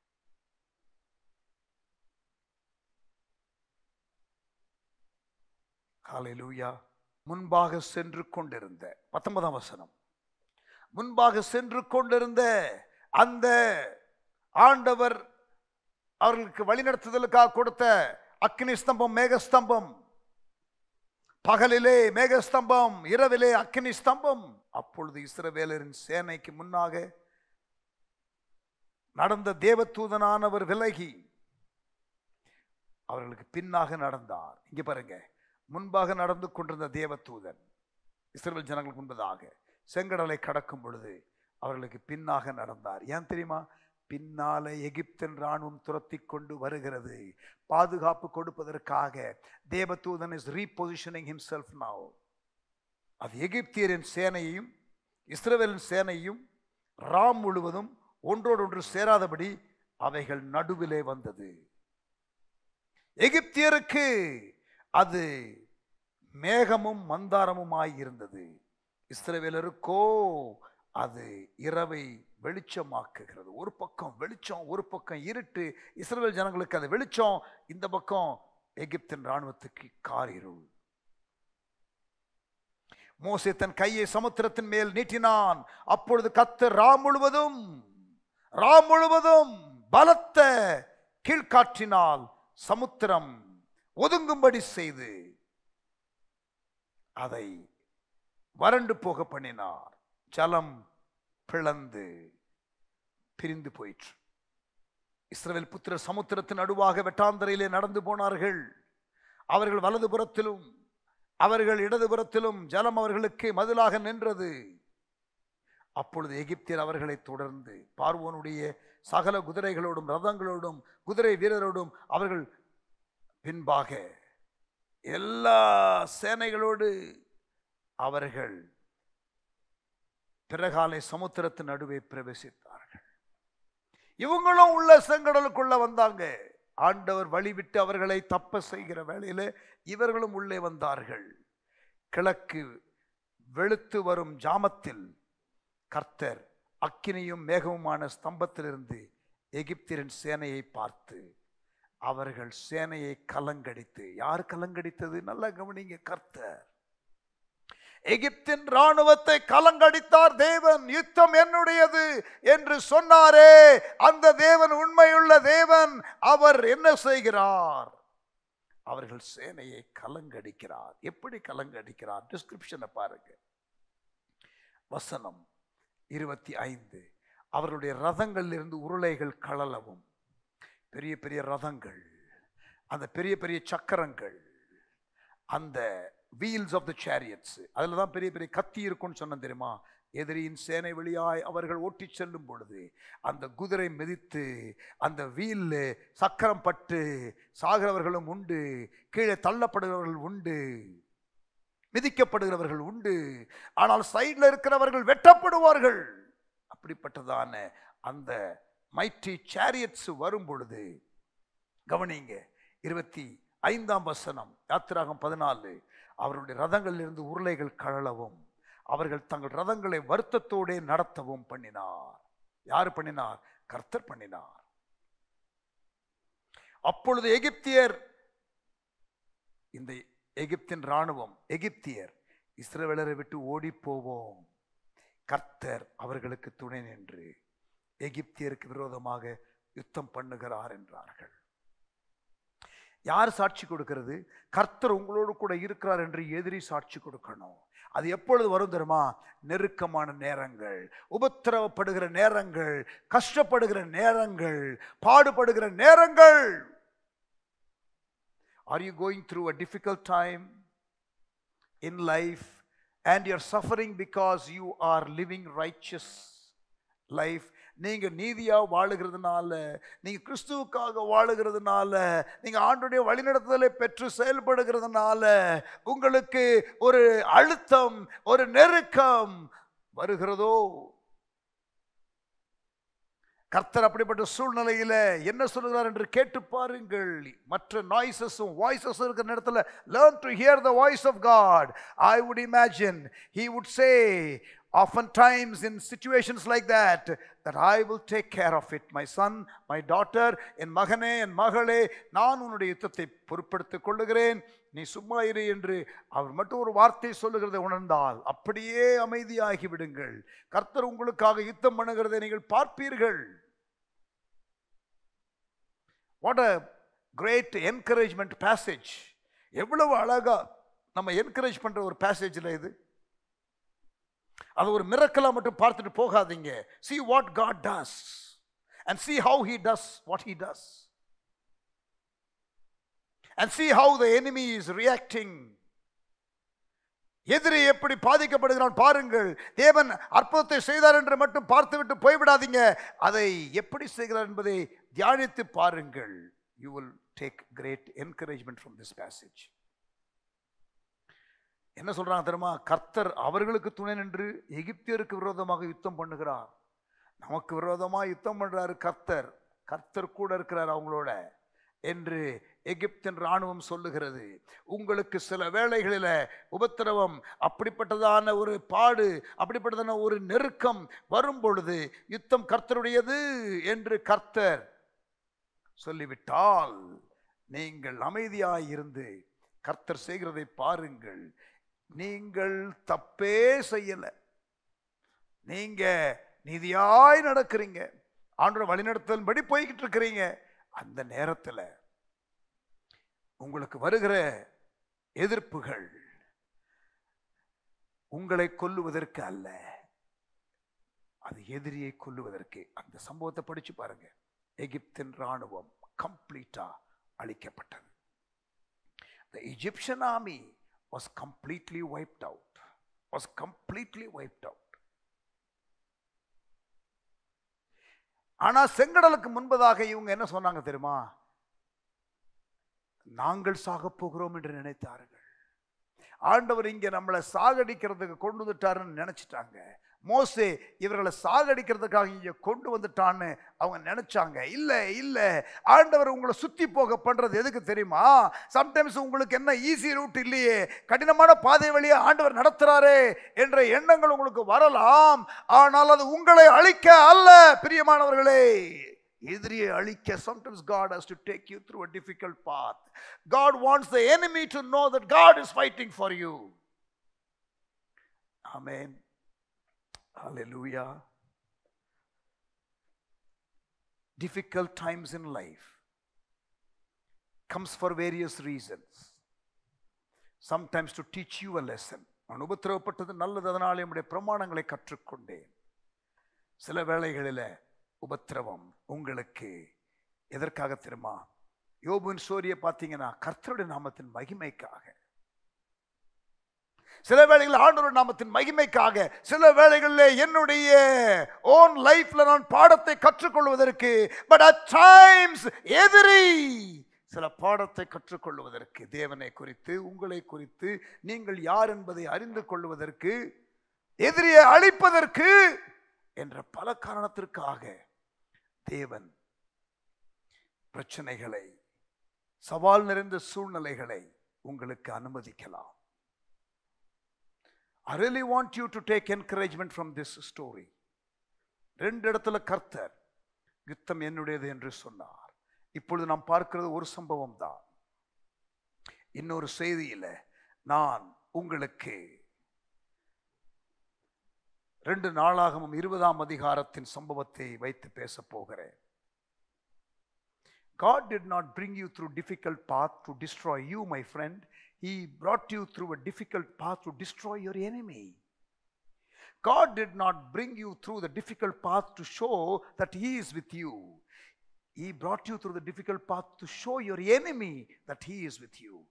S2: Hallelujah. முன்பாக சென்று கொண்டிருந்த பத்தொன்பதாம் வசனம் முன்பாக சென்று கொண்டிருந்த அந்த ஆண்டவர் அவர்களுக்கு வழிநடத்துதலுக்காக கொடுத்த அக்னி ஸ்தம்பம் மேகஸ்தம்பம் பகலிலே மேகஸ்தம்பம் இரவிலே அக்கினி ஸ்தம்பம் அப்பொழுது இஸ்ரவேலரின் சேனைக்கு முன்னாக நடந்த தேவதூதனானவர் விலகி அவர்களுக்கு பின்னாக நடந்தார் இங்க பாருங்க முன்பாக நடந்து கொண்டிருந்த தேவதூதன் இஸ்ரவேல் ஜனங்களுக்கு முன்பதாக செங்கடலை கடக்கும் பொழுது அவர்களுக்கு பின்னாக நடந்தார் ஏன் தெரியுமா பின்னாலே எகிப்தின் ராணுவம் துரத்தி கொண்டு வருகிறது பாதுகாப்பு கொடுப்பதற்காக தேவதூதன் இஸ் ரீபொசிஷனிங் ஹிம்செல்ஃப் now அது எகிப்தியரின் சேனையையும் இஸ்ரவேலின் சேனையும் ராம் முழுவதும் ஒன்றோடு ஒன்று சேராதபடி அவைகள் நடுவிலே வந்தது எகிப்தியருக்கு அது மேகமும் மந்தாரமுமாய் இருந்தது இஸ்ரவேலருக்கோ அது இரவை வெளிச்சமாக்குகிறது ஒரு பக்கம் வெளிச்சம் ஒரு பக்கம் இருட்டு இஸ்ரவேல் ஜனங்களுக்கு அது வெளிச்சம் இந்த பக்கம் எகிப்தின் ராணுவத்துக்கு காரிருள் மோசே தன் கையை சமுத்திரத்தின் மேல் நீட்டினான் அப்பொழுது கத்தர் ரா முழுவதும் ரா முழுவதும் பலத்த கீழ்காற்றினால் சமுத்திரம் ஒதுங்கும்படி செய்து அதை வறண்டு போக பண்ணினார் ஜலம் பிளந்து பிரிந்து போயிற்று இஸ்ரவேல் புத்திரர் சமுத்திரத்தின் நடுவாக வெட்டாந்தரையிலே நடந்து போனார்கள் அவர்கள் வலதுபுறத்திலும் அவர்கள் இடதுபுறத்திலும் ஜலம் அவர்களுக்கு மதிலாக நின்றது அப்பொழுது எகிப்தியர் அவர்களை தொடர்ந்து பார்வோனுடைய சகல குதிரைகளோடும் ரதங்களோடும் குதிரை வீரரோடும் அவர்கள் பின்பாக எல்லா சேனைகளோடு அவர்கள் பிறகாலை சமுத்திரத்தின் நடுவே பிரவேசித்தார்கள் இவங்களும் உள்ள செங்கடலுக்குள்ள வந்தாங்க ஆண்டவர் வழிவிட்டு அவர்களை தப்ப செய்கிற வேளையில இவர்களும் உள்ளே வந்தார்கள் கிழக்கு வெளுத்து வரும் ஜாமத்தில் கர்த்தர் அக்கினியும் மேகமுமான ஸ்தம்பத்திலிருந்து எகிப்தியரின் சேனையை பார்த்து அவர்கள் சேனையை கலங்கடித்து யார் கலங்கடித்தது நல்லா கவனிங்க கர்த்தர் எகிப்தின் ராணுவத்தை கலங்கடித்தார் தேவன் யுத்தம் என்னுடையது என்று சொன்னாரே அந்த தேவன் உண்மையுள்ள தேவன் அவர் என்ன செய்கிறார் அவர்கள் சேனையை கலங்கடிக்கிறார் எப்படி கலங்கடிக்கிறார் டிஸ்கிரிப்ஷனை பாருங்க வசனம் இருபத்தி ஐந்து அவர்களுடைய ரதங்களில் இருந்து உருளைகள் கழலவும் பெரிய பெரிய ரதங்கள் அந்த பெரிய பெரிய சக்கரங்கள் அந்த வீல்ஸ் ஆஃப் த சேரியட்ஸ் அதில் தான் பெரிய பெரிய கத்தி இருக்கும்னு சொன்னேன் தெரியுமா எதிரியின் சேனை வழியாய் அவர்கள் ஓட்டிச் செல்லும் பொழுது அந்த குதிரை மிதித்து அந்த வீல் சக்கரம் பட்டு சாகிறவர்களும் உண்டு கீழே தள்ளப்படுகிறவர்கள் உண்டு மிதிக்கப்படுகிறவர்கள் உண்டு ஆனால் சைடில் இருக்கிறவர்கள் வெட்டப்படுவார்கள் அப்படிப்பட்டதான அந்த மைட்டி சேரியட்ஸ் வரும் பொழுது கவனிங்க இருபத்தி ஐந்தாம் வசனம் யாத்திராகம் பதினாலு அவருடைய ரதங்களிலிருந்து உருளைகள் கழலவும் அவர்கள் தங்கள் ரதங்களை வருத்தத்தோடே நடத்தவும் பண்ணினார் யார் பண்ணினார் கர்த்தர் பண்ணினார் அப்பொழுது எகிப்தியர் இந்த எகிப்தின் ராணுவம் எகிப்தியர் இஸ்ரவேலரை விட்டு ஓடி போவோம் கர்த்தர் அவர்களுக்கு துணை நின்று எகிப்தியருக்கு விரோதமாக யுத்தம் பண்ணுகிறார் என்றார்கள் யார் சாட்சி கொடுக்கிறது கர்த்தர் உங்களோடு கூட இருக்கிறார் என்று எதிரி சாட்சி கொடுக்கணும் அது எப்பொழுது வரும் தெரியுமா நெருக்கமான நேரங்கள் உபத்திரவப்படுகிற நேரங்கள் கஷ்டப்படுகிற நேரங்கள் பாடுபடுகிற நேரங்கள் are you going through a difficult time in life and you're suffering because you are living righteous life நீங்க நீதியா வாழுகிறதுனால நீங்க கிறிஸ்துவுக்காக வாழுகிறதுனால நீங்க ஆண்டுடைய வழிநடத்துதலை பெற்று செயல்படுகிறதுனால உங்களுக்கு ஒரு அழுத்தம் ஒரு நெருக்கம் வருகிறதோ கர்த்தர் அப்படிப்பட்ட சூழ்நிலையில என்ன சொல்லுகிறார் என்று கேட்டு பாருங்கள் மற்ற நாய்ஸஸும் வாய்ஸஸும் இருக்கிற இடத்துல learn to hear the voice of God I would imagine he would say oftentimes in situations like that that i will take care of it my son my daughter என் மகனே என் மகளே நான் உன்னுடைய யுத்தத்தை பொறுப்படுத்திக் கொள்ளுகிறேன் நீ சும்மா இரு என்று அவர் மட்டும் ஒரு வார்த்தை சொல்லுகிறதை உணர்ந்தால் அப்படியே அமைதியாகி விடுங்கள் கர்த்தர் உங்களுக்காக யுத்தம் பண்ணுகிறதை நீங்கள் பார்ப்பீர்கள் what a great encouragement passage எவ்வளவு அழகா நம்ம என்கரேஜ் பண்ற ஒரு பேசேஜில் இது அது ஒரு மிரக்கலா மட்டும் பார்த்துட்டு போகாதீங்க see what God does and see how he does what he does and see how the enemy is reacting எதிரி எப்படி பாதிக்கப்படுகிறான் பாருங்கள் தேவன் அற்புதத்தை செய்தார் என்று மட்டும் பார்த்துவிட்டு போய்விடாதீங்க அதை எப்படி செய்கிறார் என்பதை தியானித்து பாருங்கள் you will take great encouragement from this passage என்ன சொல்றாங்க தெரியுமா கர்த்தர் அவர்களுக்கு துணை நின்று எகிப்தியருக்கு விரோதமாக யுத்தம் பண்ணுகிறார் நமக்கு விரோதமா யுத்தம் பண்றாரு கர்த்தர் கர்த்தர் கூட இருக்கிறார் அவங்களோட என்று எகிப்தின் ராணுவம் சொல்லுகிறது உங்களுக்கு சில வேளைகளில் உபத்திரவம் அப்படிப்பட்டதான ஒரு பாடு அப்படிப்பட்டதான ஒரு நெருக்கம் வரும் பொழுது யுத்தம் கர்த்தருடையது என்று கர்த்தர் சொல்லிவிட்டால் நீங்கள் அமைதியாய் இருந்து கர்த்தர் செய்கிறதை பாருங்கள் நீங்கள் தப்பே செய்யல நீங்க நீதியாய் நடக்கிறீங்க ஆண்டோட வழிநடத்தலின்படி போய்கிட்டு இருக்கிறீங்க அந்த நேரத்தில் உங்களுக்கு வருகிற எதிர்ப்புகள் உங்களை கொல்லுவதற்கு அல்ல அது எதிரியை கொல்லுவதற்கு அந்த சம்பவத்தை படிச்சு பாருங்க எகிப்தின் ராணுவம் கம்ப்ளீட்டா அழிக்கப்பட்டது The Egyptian army was completely wiped out. Was completely wiped out. ஆனா செங்கடலுக்கு முன்பதாக இவங்க என்ன சொன்னாங்க தெரியுமா நாங்கள் சாக போகிறோம் என்று நினைத்தார்கள் ஆண்டவர் இங்க நம்மளை சாகடிக்கிறதுக்கு கொண்டு வந்துட்டாருன்னு நினைச்சிட்டாங்க மோசே இவர்களை சாகடிக்கிறதுக்காக இங்க கொண்டு வந்துட்டான்னு அவங்க நினைச்சாங்க இல்ல இல்ல ஆண்டவர் உங்களை சுத்தி போக பண்றது எதுக்கு தெரியுமா சம்டைம்ஸ் உங்களுக்கு என்ன ஈஸி ரூட் இல்லையே கடினமான பாதை வழியா ஆண்டவர் நடத்துறாரே என்ற எண்ணங்கள் உங்களுக்கு வரலாம் ஆனால் அது உங்களை அழிக்க அல்ல பிரியமானவர்களே எதிரியை அழிக்க sometimes God has to take you through a difficult path. God wants the enemy to know that God is fighting for you. Amen. Hallelujah. Difficult times in life comes for various reasons. Sometimes to teach you a lesson. நான் உபத்திரவப்பட்டது நல்லது அதனால் என்னுடைய பிரமாணங்களை கற்றுக்கொண்டேன் சில வேளைகளில் உபத்திரவம் உங்களுக்கு எதற்காக தெரியுமா யோபுவின் ஸ்டோரியை பார்த்தீங்கன்னா கர்த்தருடைய நாமத்தின் மகிமைக்காக சில வேளைகளில் ஆண்டவர் நாமத்தின் மகிமைக்காக சில வேளைகளில் என்னுடைய ஓன் லைஃப்ல நான் பாடத்தை கற்றுக்கொள்வதற்கு பட் அட் டைம்ஸ் எதிரி சில பாடத்தை கற்றுக்கொள்வதற்கு தேவனை குறித்து உங்களை குறித்து நீங்கள் யார் என்பதை அறிந்து கொள்வதற்கு எதிரியை அழிப்பதற்கு என்ற பல காரணத்திற்காக தேவன் பிரச்சனைகளை சவால் நிறைந்த சூழ்நிலைகளை உங்களுக்கு அனுமதிக்கலாம் I really want you to take encouragement from this story. ரெண்டு இடத்துல கர்த்தர் யுத்தம் என்னுடையது என்று சொன்னார் இப்பொழுது நாம் பார்க்கிறது ஒரு சம்பவம் தான் இன்னொரு செய்தியில நான் உங்களுக்கு ரெண்டு நாளாகவும் இருபதாம் அதிகாரத்தின் சம்பவத்தை வைத்து பேச போகிறேன் God did not bring you through difficult path to destroy you, my friend. He brought you through a difficult path to destroy your enemy. God did not bring you through the difficult path to show that He is with you. He brought you through the difficult path to show your enemy that He is with you.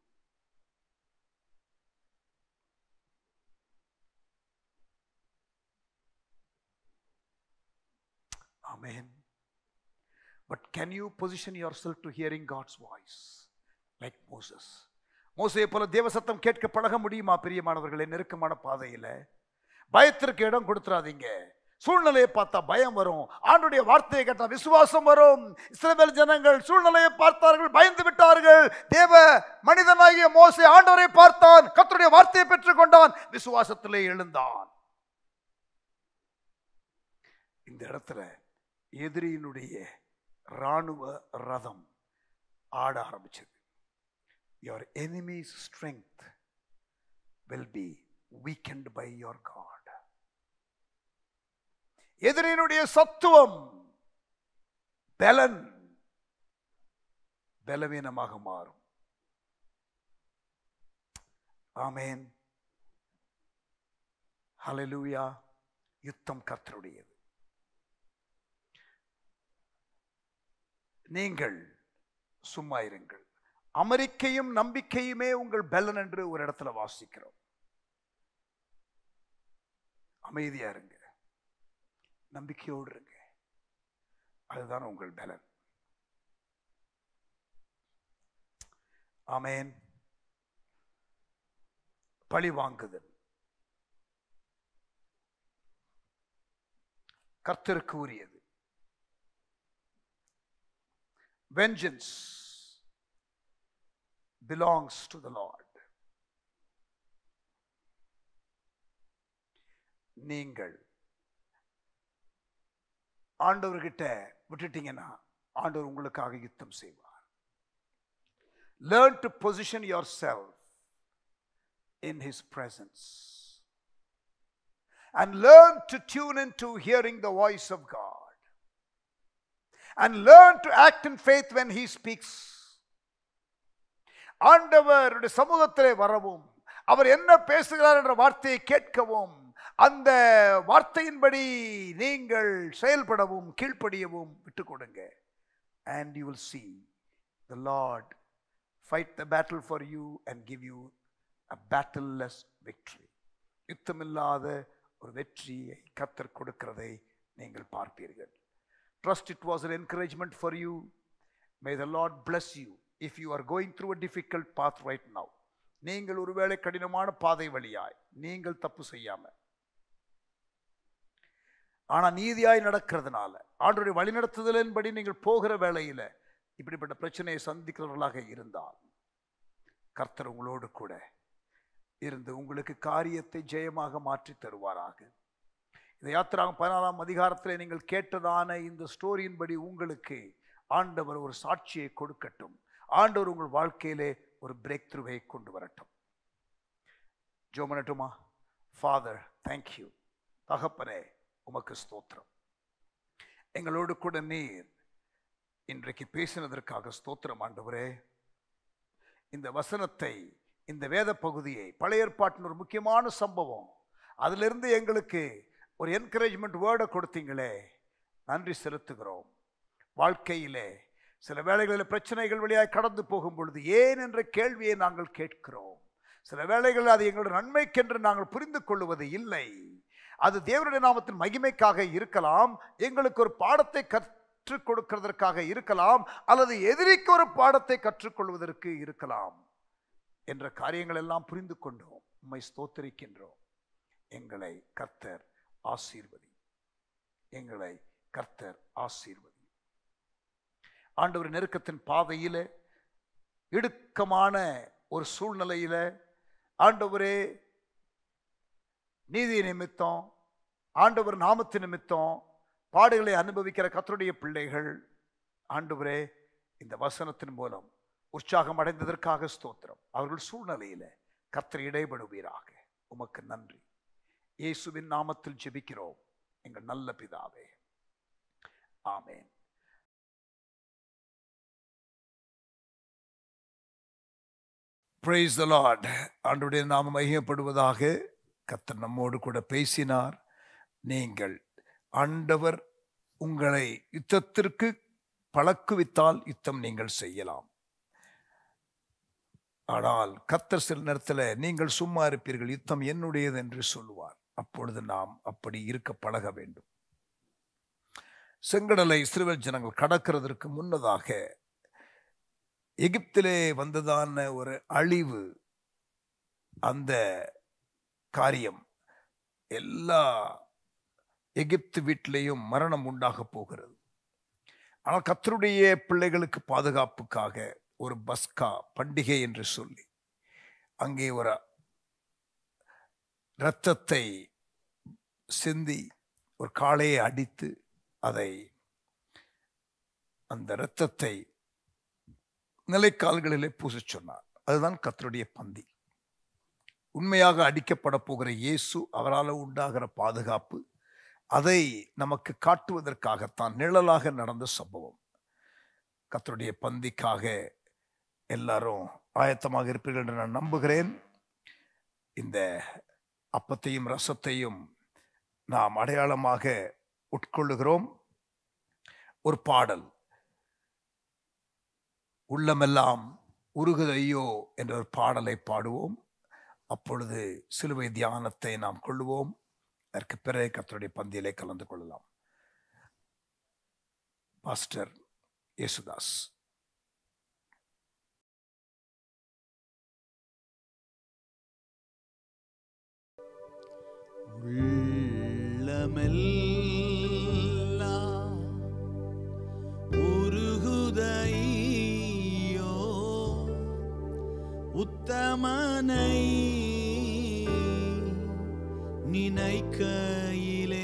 S2: Amen. But can you position yourself to hearing God's voice like Moses? மோசையை போல தேவசத்தம் கேட்க பழக முடியுமா பிரியமானவர்களே நெருக்கமான பாதையில பயத்திற்கு இடம் கொடுத்துறாதீங்க சூழ்நிலையை பார்த்தா பயம் வரும் ஆண்டுடைய வார்த்தையை கேட்டா விசுவாசம் வரும் இஸ்ரவேல் ஜனங்கள் சூழ்நிலையை பார்த்தார்கள் பயந்து விட்டார்கள் தேவ மனிதனாகிய மோசே ஆண்டவரை பார்த்தான் கர்த்தருடைய வார்த்தையை பெற்றுக்கொண்டான் விசுவாசத்திலே எழுந்தான் இந்த இடத்துல எதிரியினுடைய இராணுவ ரதம் ஆட ஆரம்பிச்சது your enemy's strength will be weakened by your God எதிரியினுடைய சத்துவம் பலன் பலவீனமாக மாறும் ஆமேன் ஹalleluya யுத்தம் கர்த்தருடையது நீங்கள் சும்மா இருங்கள் அமெரிக்கையும் நம்பிக்கையுமே உங்கள் பலன் என்று ஒரு இடத்துல வாசிக்கிறோம் அமைதியா இருங்க நம்பிக்கையோடு இருங்க அதுதான் உங்கள் பலன் ஆமேன் பழி வாங்குதல் கர்த்தருக்கு உரியது vengeance belongs to the Lord. நீங்கள் ஆண்டவர்கிட்ட விட்டுட்டீங்கன்னா ஆண்டவர் உங்களுக்காக யுத்தம் செய்வார் learn to position yourself in his presence and learn to tune in to hearing the voice of God and learn to act in faith when he speaks ஆண்டவருடைய சமூகத்திலே வரவும் அவர் என்ன பேசுகிறார் என்ற வார்த்தையை கேட்கவும் அந்த வார்த்தையின்படி நீங்கள் செயல்படவும் கீழ்ப்படியவும் விட்டுக் கொடுங்க and you will see the lord fight the battle for you and give you a battleless victory யுத்தமில்லாத ஒரு வெற்றியை கத்தர் கொடுக்கிறதை நீங்கள் பார்ப்பீர்கள் Trust it was an encouragement for you. May the Lord bless you if you are going through a difficult path right now. நீங்கள் ஒருவேளை கடினமான பாதை வழியாய் நீங்கள் தப்பு செய்யாம ஆனா நீதியாய் நடக்கிறதுனால ஆண்டோடைய வழிநடத்துதலின்படி நீங்கள் போகிற வேளையில இப்படிப்பட்ட பிரச்சனையை சந்திக்கிறவர்களாக இருந்தால் கர்த்தர் உங்களோடு கூட இருந்து உங்களுக்கு காரியத்தை ஜெயமாக மாற்றி தருவாராக இந்த யாத்திராகம் பதினாறாம் அதிகாரத்தில் நீங்கள் கேட்டதான இந்த ஸ்டோரியின்படி உங்களுக்கு ஆண்டவர் ஒரு சாட்சியை கொடுக்கட்டும் ஆண்டவர் உங்கள் வாழ்க்கையிலே ஒரு பிரேக் த்ரூவை கொண்டு வரட்டும் ஜோமனட்டுமா ஃபாதர் தேங்க்யூ தகப்பனே உமக்கு ஸ்தோத்திரம் எங்களோடு கூட நீர் இன்றைக்கு பேசினதற்காக ஸ்தோத்திரம் ஆண்டவரே இந்த வசனத்தை இந்த வேத பகுதியை பழைய ஏற்பாட்டின் ஒரு முக்கியமான சம்பவம் அதிலிருந்து எங்களுக்கு ஒரு என்கரேஜ்மெண்ட் வேர்டை கொடுத்தீங்களே நன்றி செலுத்துகிறோம் வாழ்க்கையிலே சில வேளைகளில் பிரச்சனைகள் வழியாய் கடந்து போகும் பொழுது ஏன் என்ற கேள்வியை நாங்கள் கேட்கிறோம் சில வேளைகளில் அது எங்களுடைய நன்மைக்கென்று நாங்கள் புரிந்து கொள்வது இல்லை அது தேவனுடைய நாமத்தின் மகிமைக்காக இருக்கலாம் எங்களுக்கு ஒரு பாடத்தை கற்றுக் கொடுக்கிறதற்காக இருக்கலாம் அல்லது எதிரிக்கு ஒரு பாடத்தை கற்றுக்கொள்வதற்கு இருக்கலாம் என்ற காரியங்கள் எல்லாம் புரிந்து கொண்டோம் உம்மை ஸ்தோத்தரிக்கின்றோம் எங்களை கர்த்தர் ஆசீர்வதி எங்களை கர்த்தர் ஆசீர்வதி ஆண்டவர் நெருக்கத்தின் பாதையில இடுக்கமான ஒரு சூழ்நிலையில ஆண்டவரே நீதி நிமித்தம் ஆண்டவர் நாமத்து நிமித்தம் பாடுகளை அனுபவிக்கிற கர்த்தருடைய பிள்ளைகள் ஆண்டவரே இந்த வசனத்தின் மூலம் உற்சாகம் அடைந்ததற்காக ஸ்தோத்திரம் அவர்கள் சூழ்நிலையில கர்த்தர் இடைபடுவீராக உமக்கு நன்றி இயேசுவின் நாமத்தில் ஜெபிக்கிறோம் எங்கள் நல்ல பிதாவே ஆமென் பிரைஸ் த லார்ட் ஆண்டுடைய நாம மையப்படுவதாக கர்த்தர் நம்மோடு கூட பேசினார் நீங்கள் ஆண்டவர் உங்களை யுத்தத்திற்கு பழக்குவித்தால் யுத்தம் நீங்கள் செய்யலாம் ஆனால் கர்த்தர் சில நேரத்தில் நீங்கள் சும்மா இருப்பீர்கள் யுத்தம் என்னுடையது என்று சொல்லுவார் அப்பொழுது நாம் அப்படி இருக்க பழக வேண்டும் செங்கடலை இஸ்ரவேல் ஜனங்கள் கடக்கிறதற்கு முன்னதாக எகிப்திலே வந்ததான ஒரு அழிவு அந்த காரியம் எல்லா எகிப்து வீட்டிலேயும் மரணம் உண்டாக போகிறது ஆனால் கத்தருடைய பிள்ளைகளுக்கு பாதுகாப்புக்காக ஒரு பஸ்கா பண்டிகை என்று சொல்லி அங்கே ஒரு இரத்தத்தை சிந்தி ஒரு காளையை அடித்து அதை அந்த இரத்தத்தை நிலைக்கால்களிலே பூசச் சொன்னார் அதுதான் கத்தருடைய பந்தி உண்மையாக அடிக்கப்பட போகிற இயேசு அவரால் உண்டாகிற பாதுகாப்பு அதை நமக்கு காட்டுவதற்காகத்தான் நிழலாக நடந்த சம்பவம் கத்தருடைய பந்திக்காக எல்லாரும் ஆயத்தமாக இருப்பீர்கள் என்று நான் நம்புகிறேன் இந்த அப்பத்தையும் ரசத்தையும் நாம் அடையாளமாக உட்கொள்ளுகிறோம் ஒரு பாடல் உள்ளமெல்லாம் உருகுதையோ என்ற ஒரு பாடலை பாடுவோம் அப்பொழுது சிலுவை தியானத்தை நாம் கொள்ளுவோம் அதற்கு பிறகு கத்தருடைய பந்தியிலே கலந்து கொள்ளலாம் பாஸ்டர் யேசுதாஸ்
S5: உள்ளமெல்லாம் உருகுதையோ உத்தமனை நினைக்கையிலே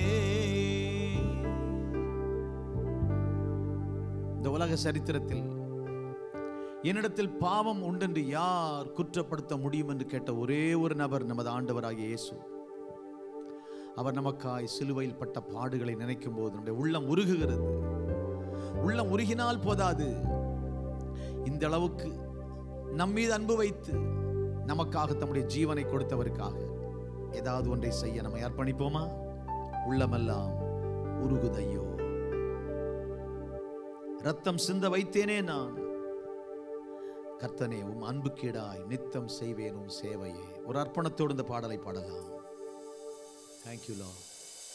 S5: இந்த உலக சரித்திரத்தில் என்னிடத்தில் பாவம் உண்டென்று யார் குற்றப்படுத்த முடியும் என்று கேட்ட ஒரே ஒரு நபர் நமது ஆண்டவராகிய இயேசு அவர் நமக்காய் சிலுவையில் பட்ட பாடுகளை நினைக்கும் போது நம்முடைய உள்ளம் உருகுகிறது உள்ளம் உருகினால் போதாது இந்த அளவுக்கு நம் மீது அன்பு வைத்து நமக்காக தம்முடைய ஜீவனை கொடுத்தவருக்காக ஏதாவது ஒன்றை செய்ய நம்மை அர்ப்பணிப்போமா உள்ளமெல்லாம் உருகுதையோ ரத்தம் சிந்த வைத்தேனே நான் கர்த்தனே உம் அன்புக்கீடாய் நித்தம் செய்வேன் உம் சேவையே ஒரு அர்ப்பணத்தோடு இந்த பாடலை பாடலாம் Thank you, Lord.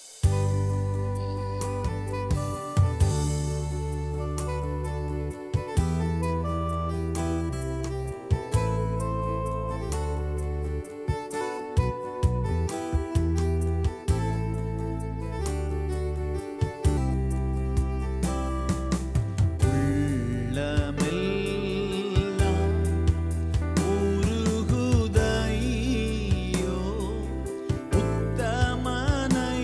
S5: உள்ளமெல்லாம் உருகுதையோ உத்தமனை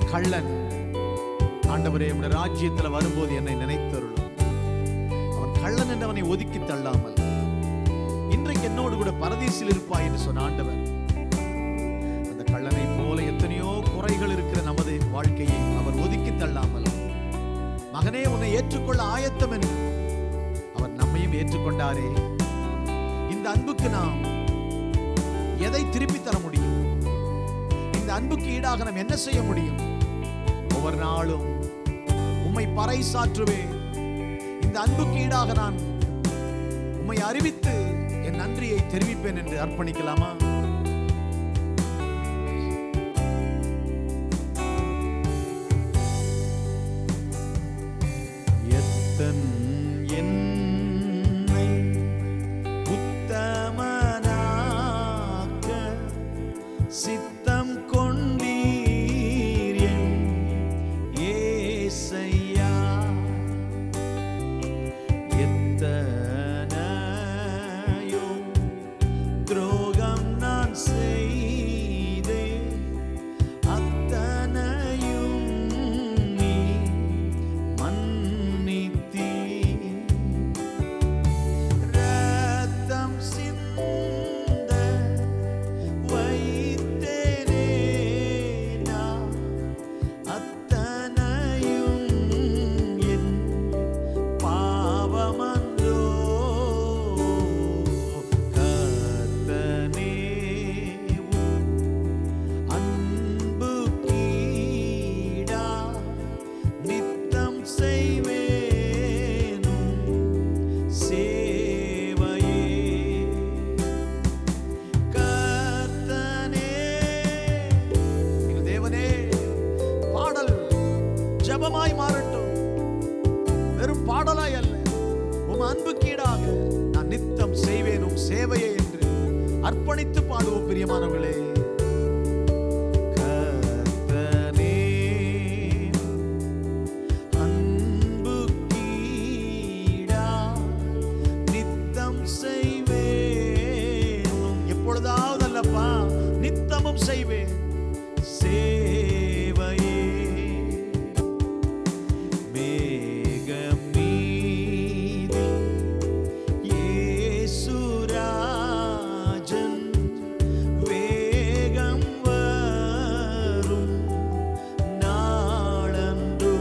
S5: கள்ளன் ஆண்டவரே உடைய ராஜ்யத்தில் வரும்போது என்னை நினைத்தருளும் அவன் கள்ளன் என்று அவனை ஒதுக்கி தள்ளாமல் இன்றைக்கு என்னோடு கூட பரதீசில் இருப்பாய் என்று சொன்ன ஆண்டவர் அந்த கள்ளனை போல எத்தனையோ குறைகள் இருக்கிற நமது வாழ்க்கையை அவர் ஒதுக்கி தள்ளாமல் மகனே உன்னை ஏற்றுக்கொள்ள ஆயத்தம் என்று அவர் நம்மையும் ஏற்றுக்கொண்டாரே இந்த அன்புக்கு நாம் எதை திருப்பி தர முடியும் இந்த அன்புக்கு ஈடாக நாம் என்ன செய்ய முடியும் ஒவ்வொரு நாளும் உம்மை பறைசாற்றுவேன் இந்த அன்புக்கு ஈடாக நான் உம்மை அறிவித்து என் நன்றியை தெரிவிப்பேன் என்று அர்ப்பணிக்கலாமா எத்தன் என்னை உத்தமனாக்க சித்தம் கொண்டீர் என் ஏசையா எத்தனையோ துரோகம் நான் செய்தேன் அத்தனையும் நீ மன்னித்தீர் ரத்தம் சிந்த வைத்தேனே நான் அத்தனையும் என் பாவமன்றோ கர்த்தனே உம் அன்பு கீடா நித்தம் செய்வேனும் சேவையே கர்த்தனே எங்கள் தேவனே பாடல் ஜபமாய் மாறட்டும் வெறும் பாடலாய் அல்ல உம் அன்புக்கீடாக நான் நித்தம் செய்வேனும் சேவையே என்று அர்ப்பணித்து பாடுவோம் பிரியமானவர்களே கர்த்தனே, அன்புக்கீடா நித்தம் செய்வேனும் எப்பொழுதாவது அல்லப்பா நித்தமும் செய்வேன் சேவையே மேகம் மீது இயேசுராஜன் வேகம் வரும் நாளன்றோ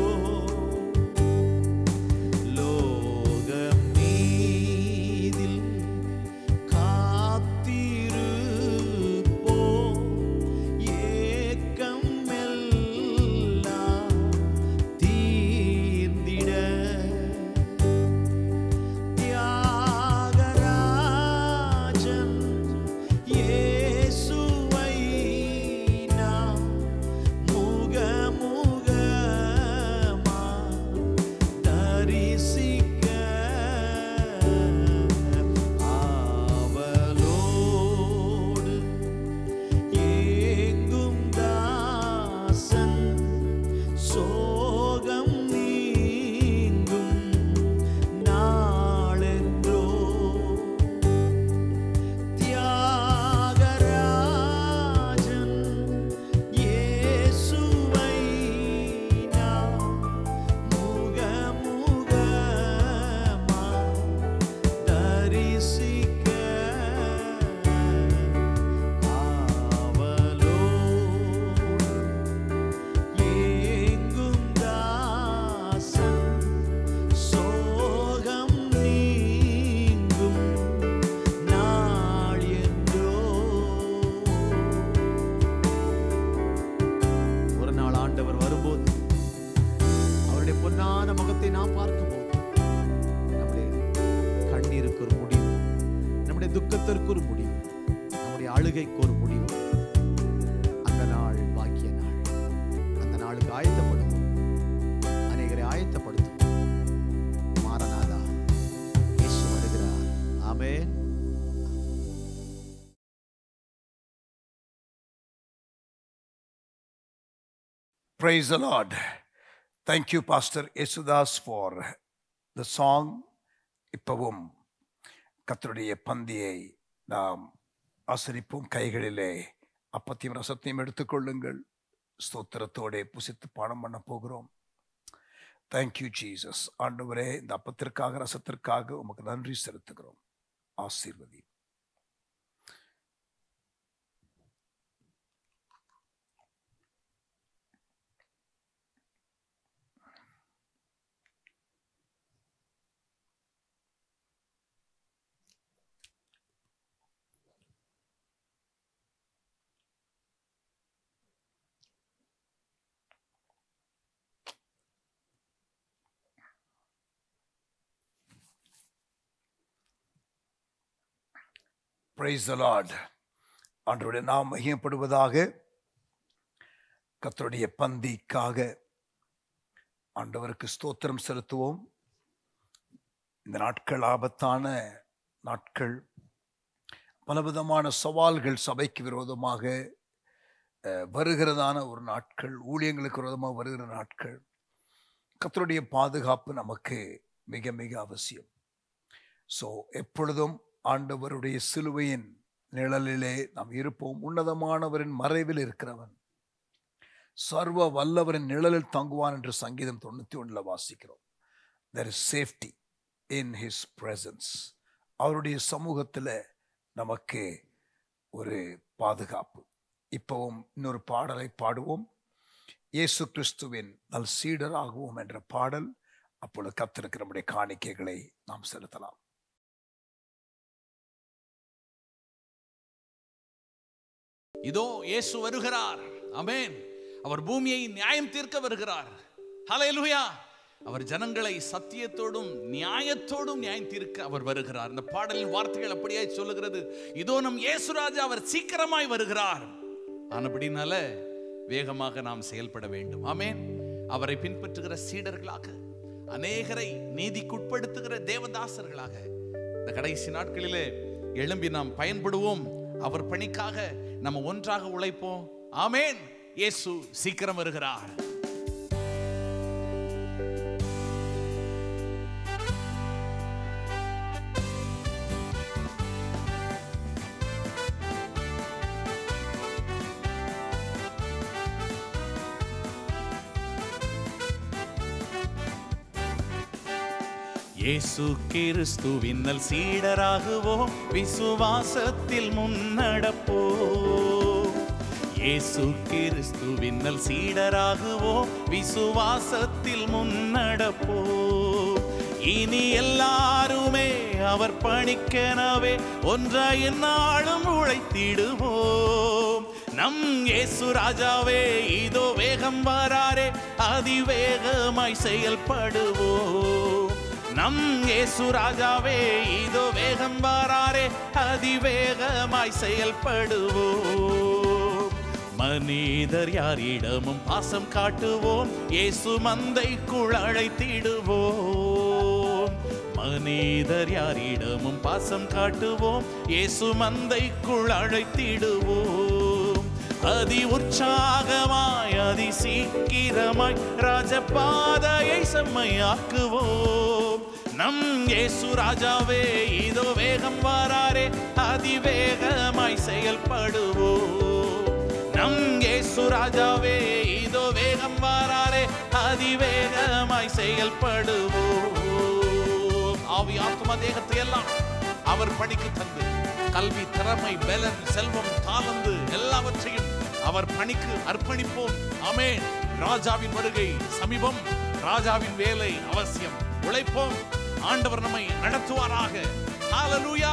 S5: லோகம் மீதில் காத்திருப்போம் ஏக்கம் எல்லாம் தீர்ந்திட தியாகராஜன் இயேசுவை நாம் முகமுகமா தரிசிக்க ஆவலோடு ஏங்கும் தாசன் சோகம் நீங்கும் நாளென்றோ தியாகராஜன் இயேசுவை நாம் முகமுகமா தரிசிக்க ஆவலோடு ஏங்கும் தாசன் சோகம் நீங்கும் நாள் என்றோ ஒரு நாள் ஆண்டவர் வரும்போது அவருடைய பொன்னான முகத்தை நாம் பார்க்கும்போது நம்முடைய கண்ணீருக்கு ஒரு முடிவு நம்முடைய துக்கத்திற்கு ஒரு முடிவு நம்முடைய அழுகைக்கு ஒரு முடிவு அந்த நாள் பாக்கிய நாள் அந்த நாளுக்கு ஆயத்தப்படும் அநேகரை ஆயத்தப்படுத்தும் மாரநாதா இயேசு வருகிறார் ஆமென்
S2: Praise the Lord. Thank you, Pastor Yesudas, for the song. இப்பவும் கர்த்தருடைய பந்தியை நாம் ஆசரிப்போம் கைகளிலே அப்பத்தையும் ரசத்தையும் எடுத்துக்கொள்ளுங்கள் ஸ்தோத்திரத்தோட புசித்து பானம் பண்ண போகிறோம் தேங்க்யூ ஜீசஸ் ஆண்டவரே இந்த அப்பத்திற்காக ரசத்திற்காக உமக்கு நன்றி செலுத்துகிறோம் ஆசீர்வதி பிரைஸ் த லார்ட் ஆண்டவருடைய நாம் மகிமைப்படுவதாக கர்த்தருடைய பந்திக்காக ஆண்டவருக்கு ஸ்தோத்திரம் செலுத்துவோம் இந்த நாட்கள் ஆபத்தான நாட்கள் பலவிதமான சவால்கள் சபைக்கு விரோதமாக அஹ், வருகிறதான ஒரு நாட்கள் ஊழியங்களுக்கு விரோதமாக வருகிற நாட்கள் கர்த்தருடைய பாதுகாப்பு நமக்கு மிக மிக அவசியம் ஸோ எப்பொழுதும் ஆண்டவருடைய சிலுவையின் நிழலிலே நாம் இருப்போம் உன்னதமானவரின் மறைவில் இருக்கிறவன் சர்வ வல்லவரின் நிழலில் தங்குவான் என்று சங்கீதம் தொண்ணூத்தி ஒண்ணுல வாசிக்கிறோம் there is safety in his presence அவருடைய சமூகத்தில் நமக்கு ஒரு பாதுகாப்பு இப்போவும் இன்னொரு பாடலை பாடுவோம் இயேசு கிறிஸ்துவின் நல் சீடராகுவோம் என்ற பாடல் அப்பொழுது கத்திருக்கிற நம்முடைய காணிக்கைகளை நாம் செலுத்தலாம்
S6: இதோ இயேசு வருகிறார் ஆமென் அவர் பூமியை நியாயம் தீர்க்க வருகிறார் ஹalleluya அவர் ஜனங்களை சத்தியத்தோடும் நியாயத்தோடும் நியாயம் தீர்க்க அவர் வருகிறார் இந்த பாடலின் வார்த்தைகள் அப்படியே சொல்லுகிறது இதோ நம் இயேசு ராஜா அவர் சீக்கிரமாய் வருகிறார் ஆனபடினால வேகமாக நாம் செயல்பட வேண்டும் ஆமென் அவரை பின்பற்றுகிற சீடர்களாக அநேகரை நீதிக்குட்படுத்துகிற தேவதாசர்களாக இந்த கடைசி நாட்களிலே எழும்பி நாம் பயன்படுவோம் அவர் பணிக்காக நம்ம ஒன்றாக உழைப்போம் ஆமென் இயேசு சீக்கிரம் வருகிறார் இயேசு கிறிஸ்துவின்னல் சீடராகுவோம் விசுவாசத்தில் முன்னடப்போம் இயேசு கிறிஸ்துவின்னல் சீடராகுவோம் விசுவாசத்தில் முன்னடப்போம் இனி எல்லாருமே அவர் பணிக்கெனவே ஒன்றாய் எந்நாளும் உழைத்திடுவோம் நம் இயேசு ராஜாவே இதோ வேகம் வராரே அதிவேகமாய் செயல்படுவோம் நம் இயேசு ராஜாவே இதோ வேகம் வராரே அதிவேகமாய் செயல்படுவோம் மனிதர் யாரிடமும் பாசம் காட்டுவோம் இயேசு மந்தைக்குள் அழைத்திடுவோம் மனிதர் யாரிடமும் பாசம் காட்டுவோம் இயேசு மந்தைக்குள் அழைத்திடுவோம் அதி உற்சாகமாய் அதி சீக்கிரமாய் ராஜபாதையை செம்மையாக்குவோம் நம் இயேசு ராஜாவே இதோ வேகம் வராரே அதிவேகமாய் செயல்படுவோம் நம் இயேசு ராஜாவே இதோ வேகம் வராரே அதிவேகமாய் செயல்படுவோம் ஆவி ஆத்மா தேகத்தை எல்லாம் அவர் பணிக்கு தந்து கல்வி திறமை பலன் செல்வம் தாளந்து எல்லாவற்றையும் அவர் பணிக்கு அர்ப்பணிப்போம் ஆமென் ராஜாவின் வருகை சமீபம் ராஜாவின் வேலை அவசியம் உழைப்போம் ஆண்டவர் நம்மை நடத்துவாராக ஹalleluya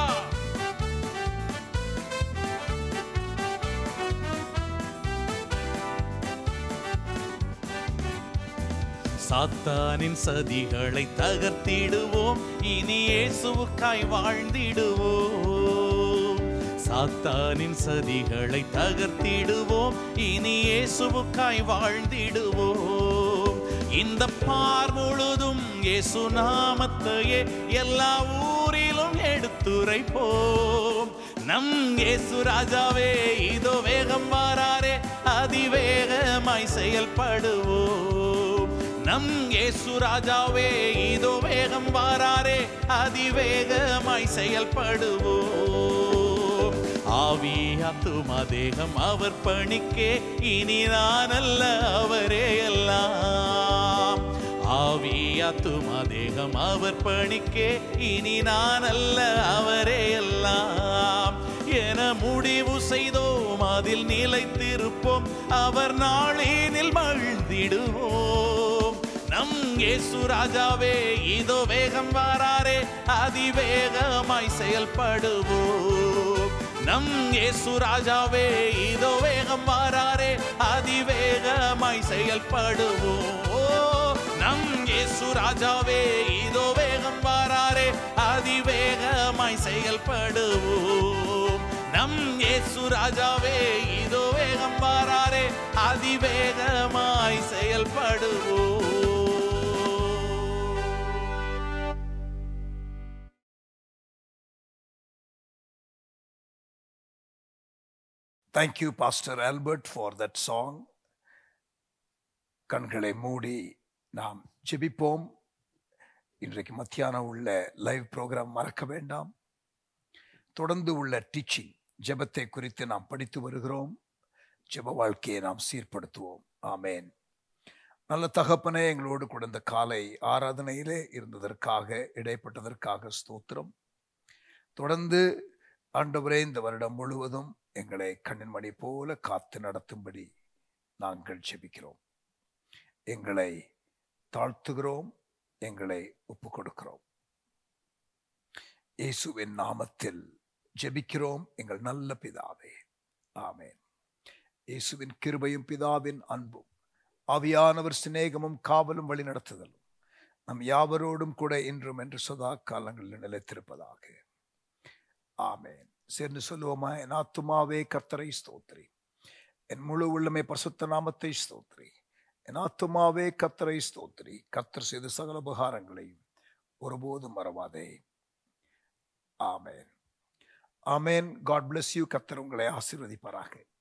S6: சாத்தானின் சதிகளை தகர்த்திடுவோம் இனி இயேசுவுக்காய் வாழ்ந்திடுவோம் சாத்தானின் சதிகளை தகர்த்திடுவோம் இனி இயேசுவுக்காய் வாழ்ந்திடுவோம் இந்த பார் முழுதும் இயேசு நாமத்தையே எல்லா ஊரிலும் எடுத்துரைப்போம் நம் இயேசு ராஜாவே இதோ வேகம் வாராரே அதிவேகமாய் செயல்படுவோம் நம் இயேசு ராஜாவே இதோ வேகம் வாராரே அதிவேகமாய் செயல்படுவோம் ஆவியாத்துமா தேகம் அவர் பணிக்கே இனி நான் அல்ல அவரே எல்லாம் ஆவியாத்துமா தேகம் அவர் பணிக்கே இனி நான் அல்ல அவரே எல்லாம் என முடிவு செய்தோம் அதில் நிலைத்திருப்போம் அவர் நாளினில் மழ்ந்திடுவோம் நம் இயேசு ராஜாவே இதோ வேகம் வாராரே அதிவேகமாய் செயல்படுவோம் நம் இயேசு ராஜாவே இதோ வேகம் வாராரே அதிவேகமாய் செயல்படுவோம் நம் இயேசு ராஜாவே இதோ வேகம் வாராரே அதிவேகமாய் செயல்படுவோம் நம் இயேசு ராஜாவே இதோ வேகம் வாராரே அதிவேகமாய் செயல்படுவோம்
S2: Thank you, Pastor Albert, for that song. கண்களை மூடி நாம் ஜெபிப்போம் இன்றைக்கு மத்தியானம் உள்ள லைவ் ப்ரோக்ராம் மறக்க வேண்டாம் தொடர்ந்து உள்ள டீச்சிங் ஜெபத்தை குறித்து நாம் படித்து வருகிறோம் ஜெப வாழ்க்கையை நாம் சீர்படுத்துவோம் ஆமேன் நல்ல தகப்பனே எங்களோடு கூட இந்த காலை ஆராதனையிலே இருந்ததற்காக இடைப்பட்டதற்காக ஸ்தோத்திரம் தொடர்ந்து ஆண்டவரே இந்த வருடம் முழுவதும் எங்களை கண்ணின் மணி போல காத்து நடத்தும்படி நாங்கள் ஜெபிக்கிறோம் எங்களை தாழ்த்துகிறோம் எங்களை ஒப்பு கொடுக்கிறோம் இயேசுவின் நாமத்தில் ஜெபிக்கிறோம் எங்கள் நல்ல பிதாவே ஆமென் இயேசுவின் கிருபையும் பிதாவின் அன்பும் ஆவியானவர் சிநேகமும் காவலும் வழி நடத்துதலும் நம் யாவரோடும் கூட இன்றும் என்று சதா காலங்களில் நிலைத்திருப்பதாக ஆமென் சேர்ந்து சொல்லுவோமா என் ஆத்துமாவே கர்த்தரை ஸ்தோத்ரி என் முழு உள்ளமை பரிசுத்த நாமத்தை ஸ்தோத்ரி என் ஆத்துமாவே கர்த்தரை ஸ்தோத்ரி கர்த்தர் செய்த சகல உபகாரங்களையும் ஒருபோதும் மறவாதே ஆமென் ஆமென் காட் bless யூ கர்த்தர் உங்களை ஆசீர்வதிப்பாராக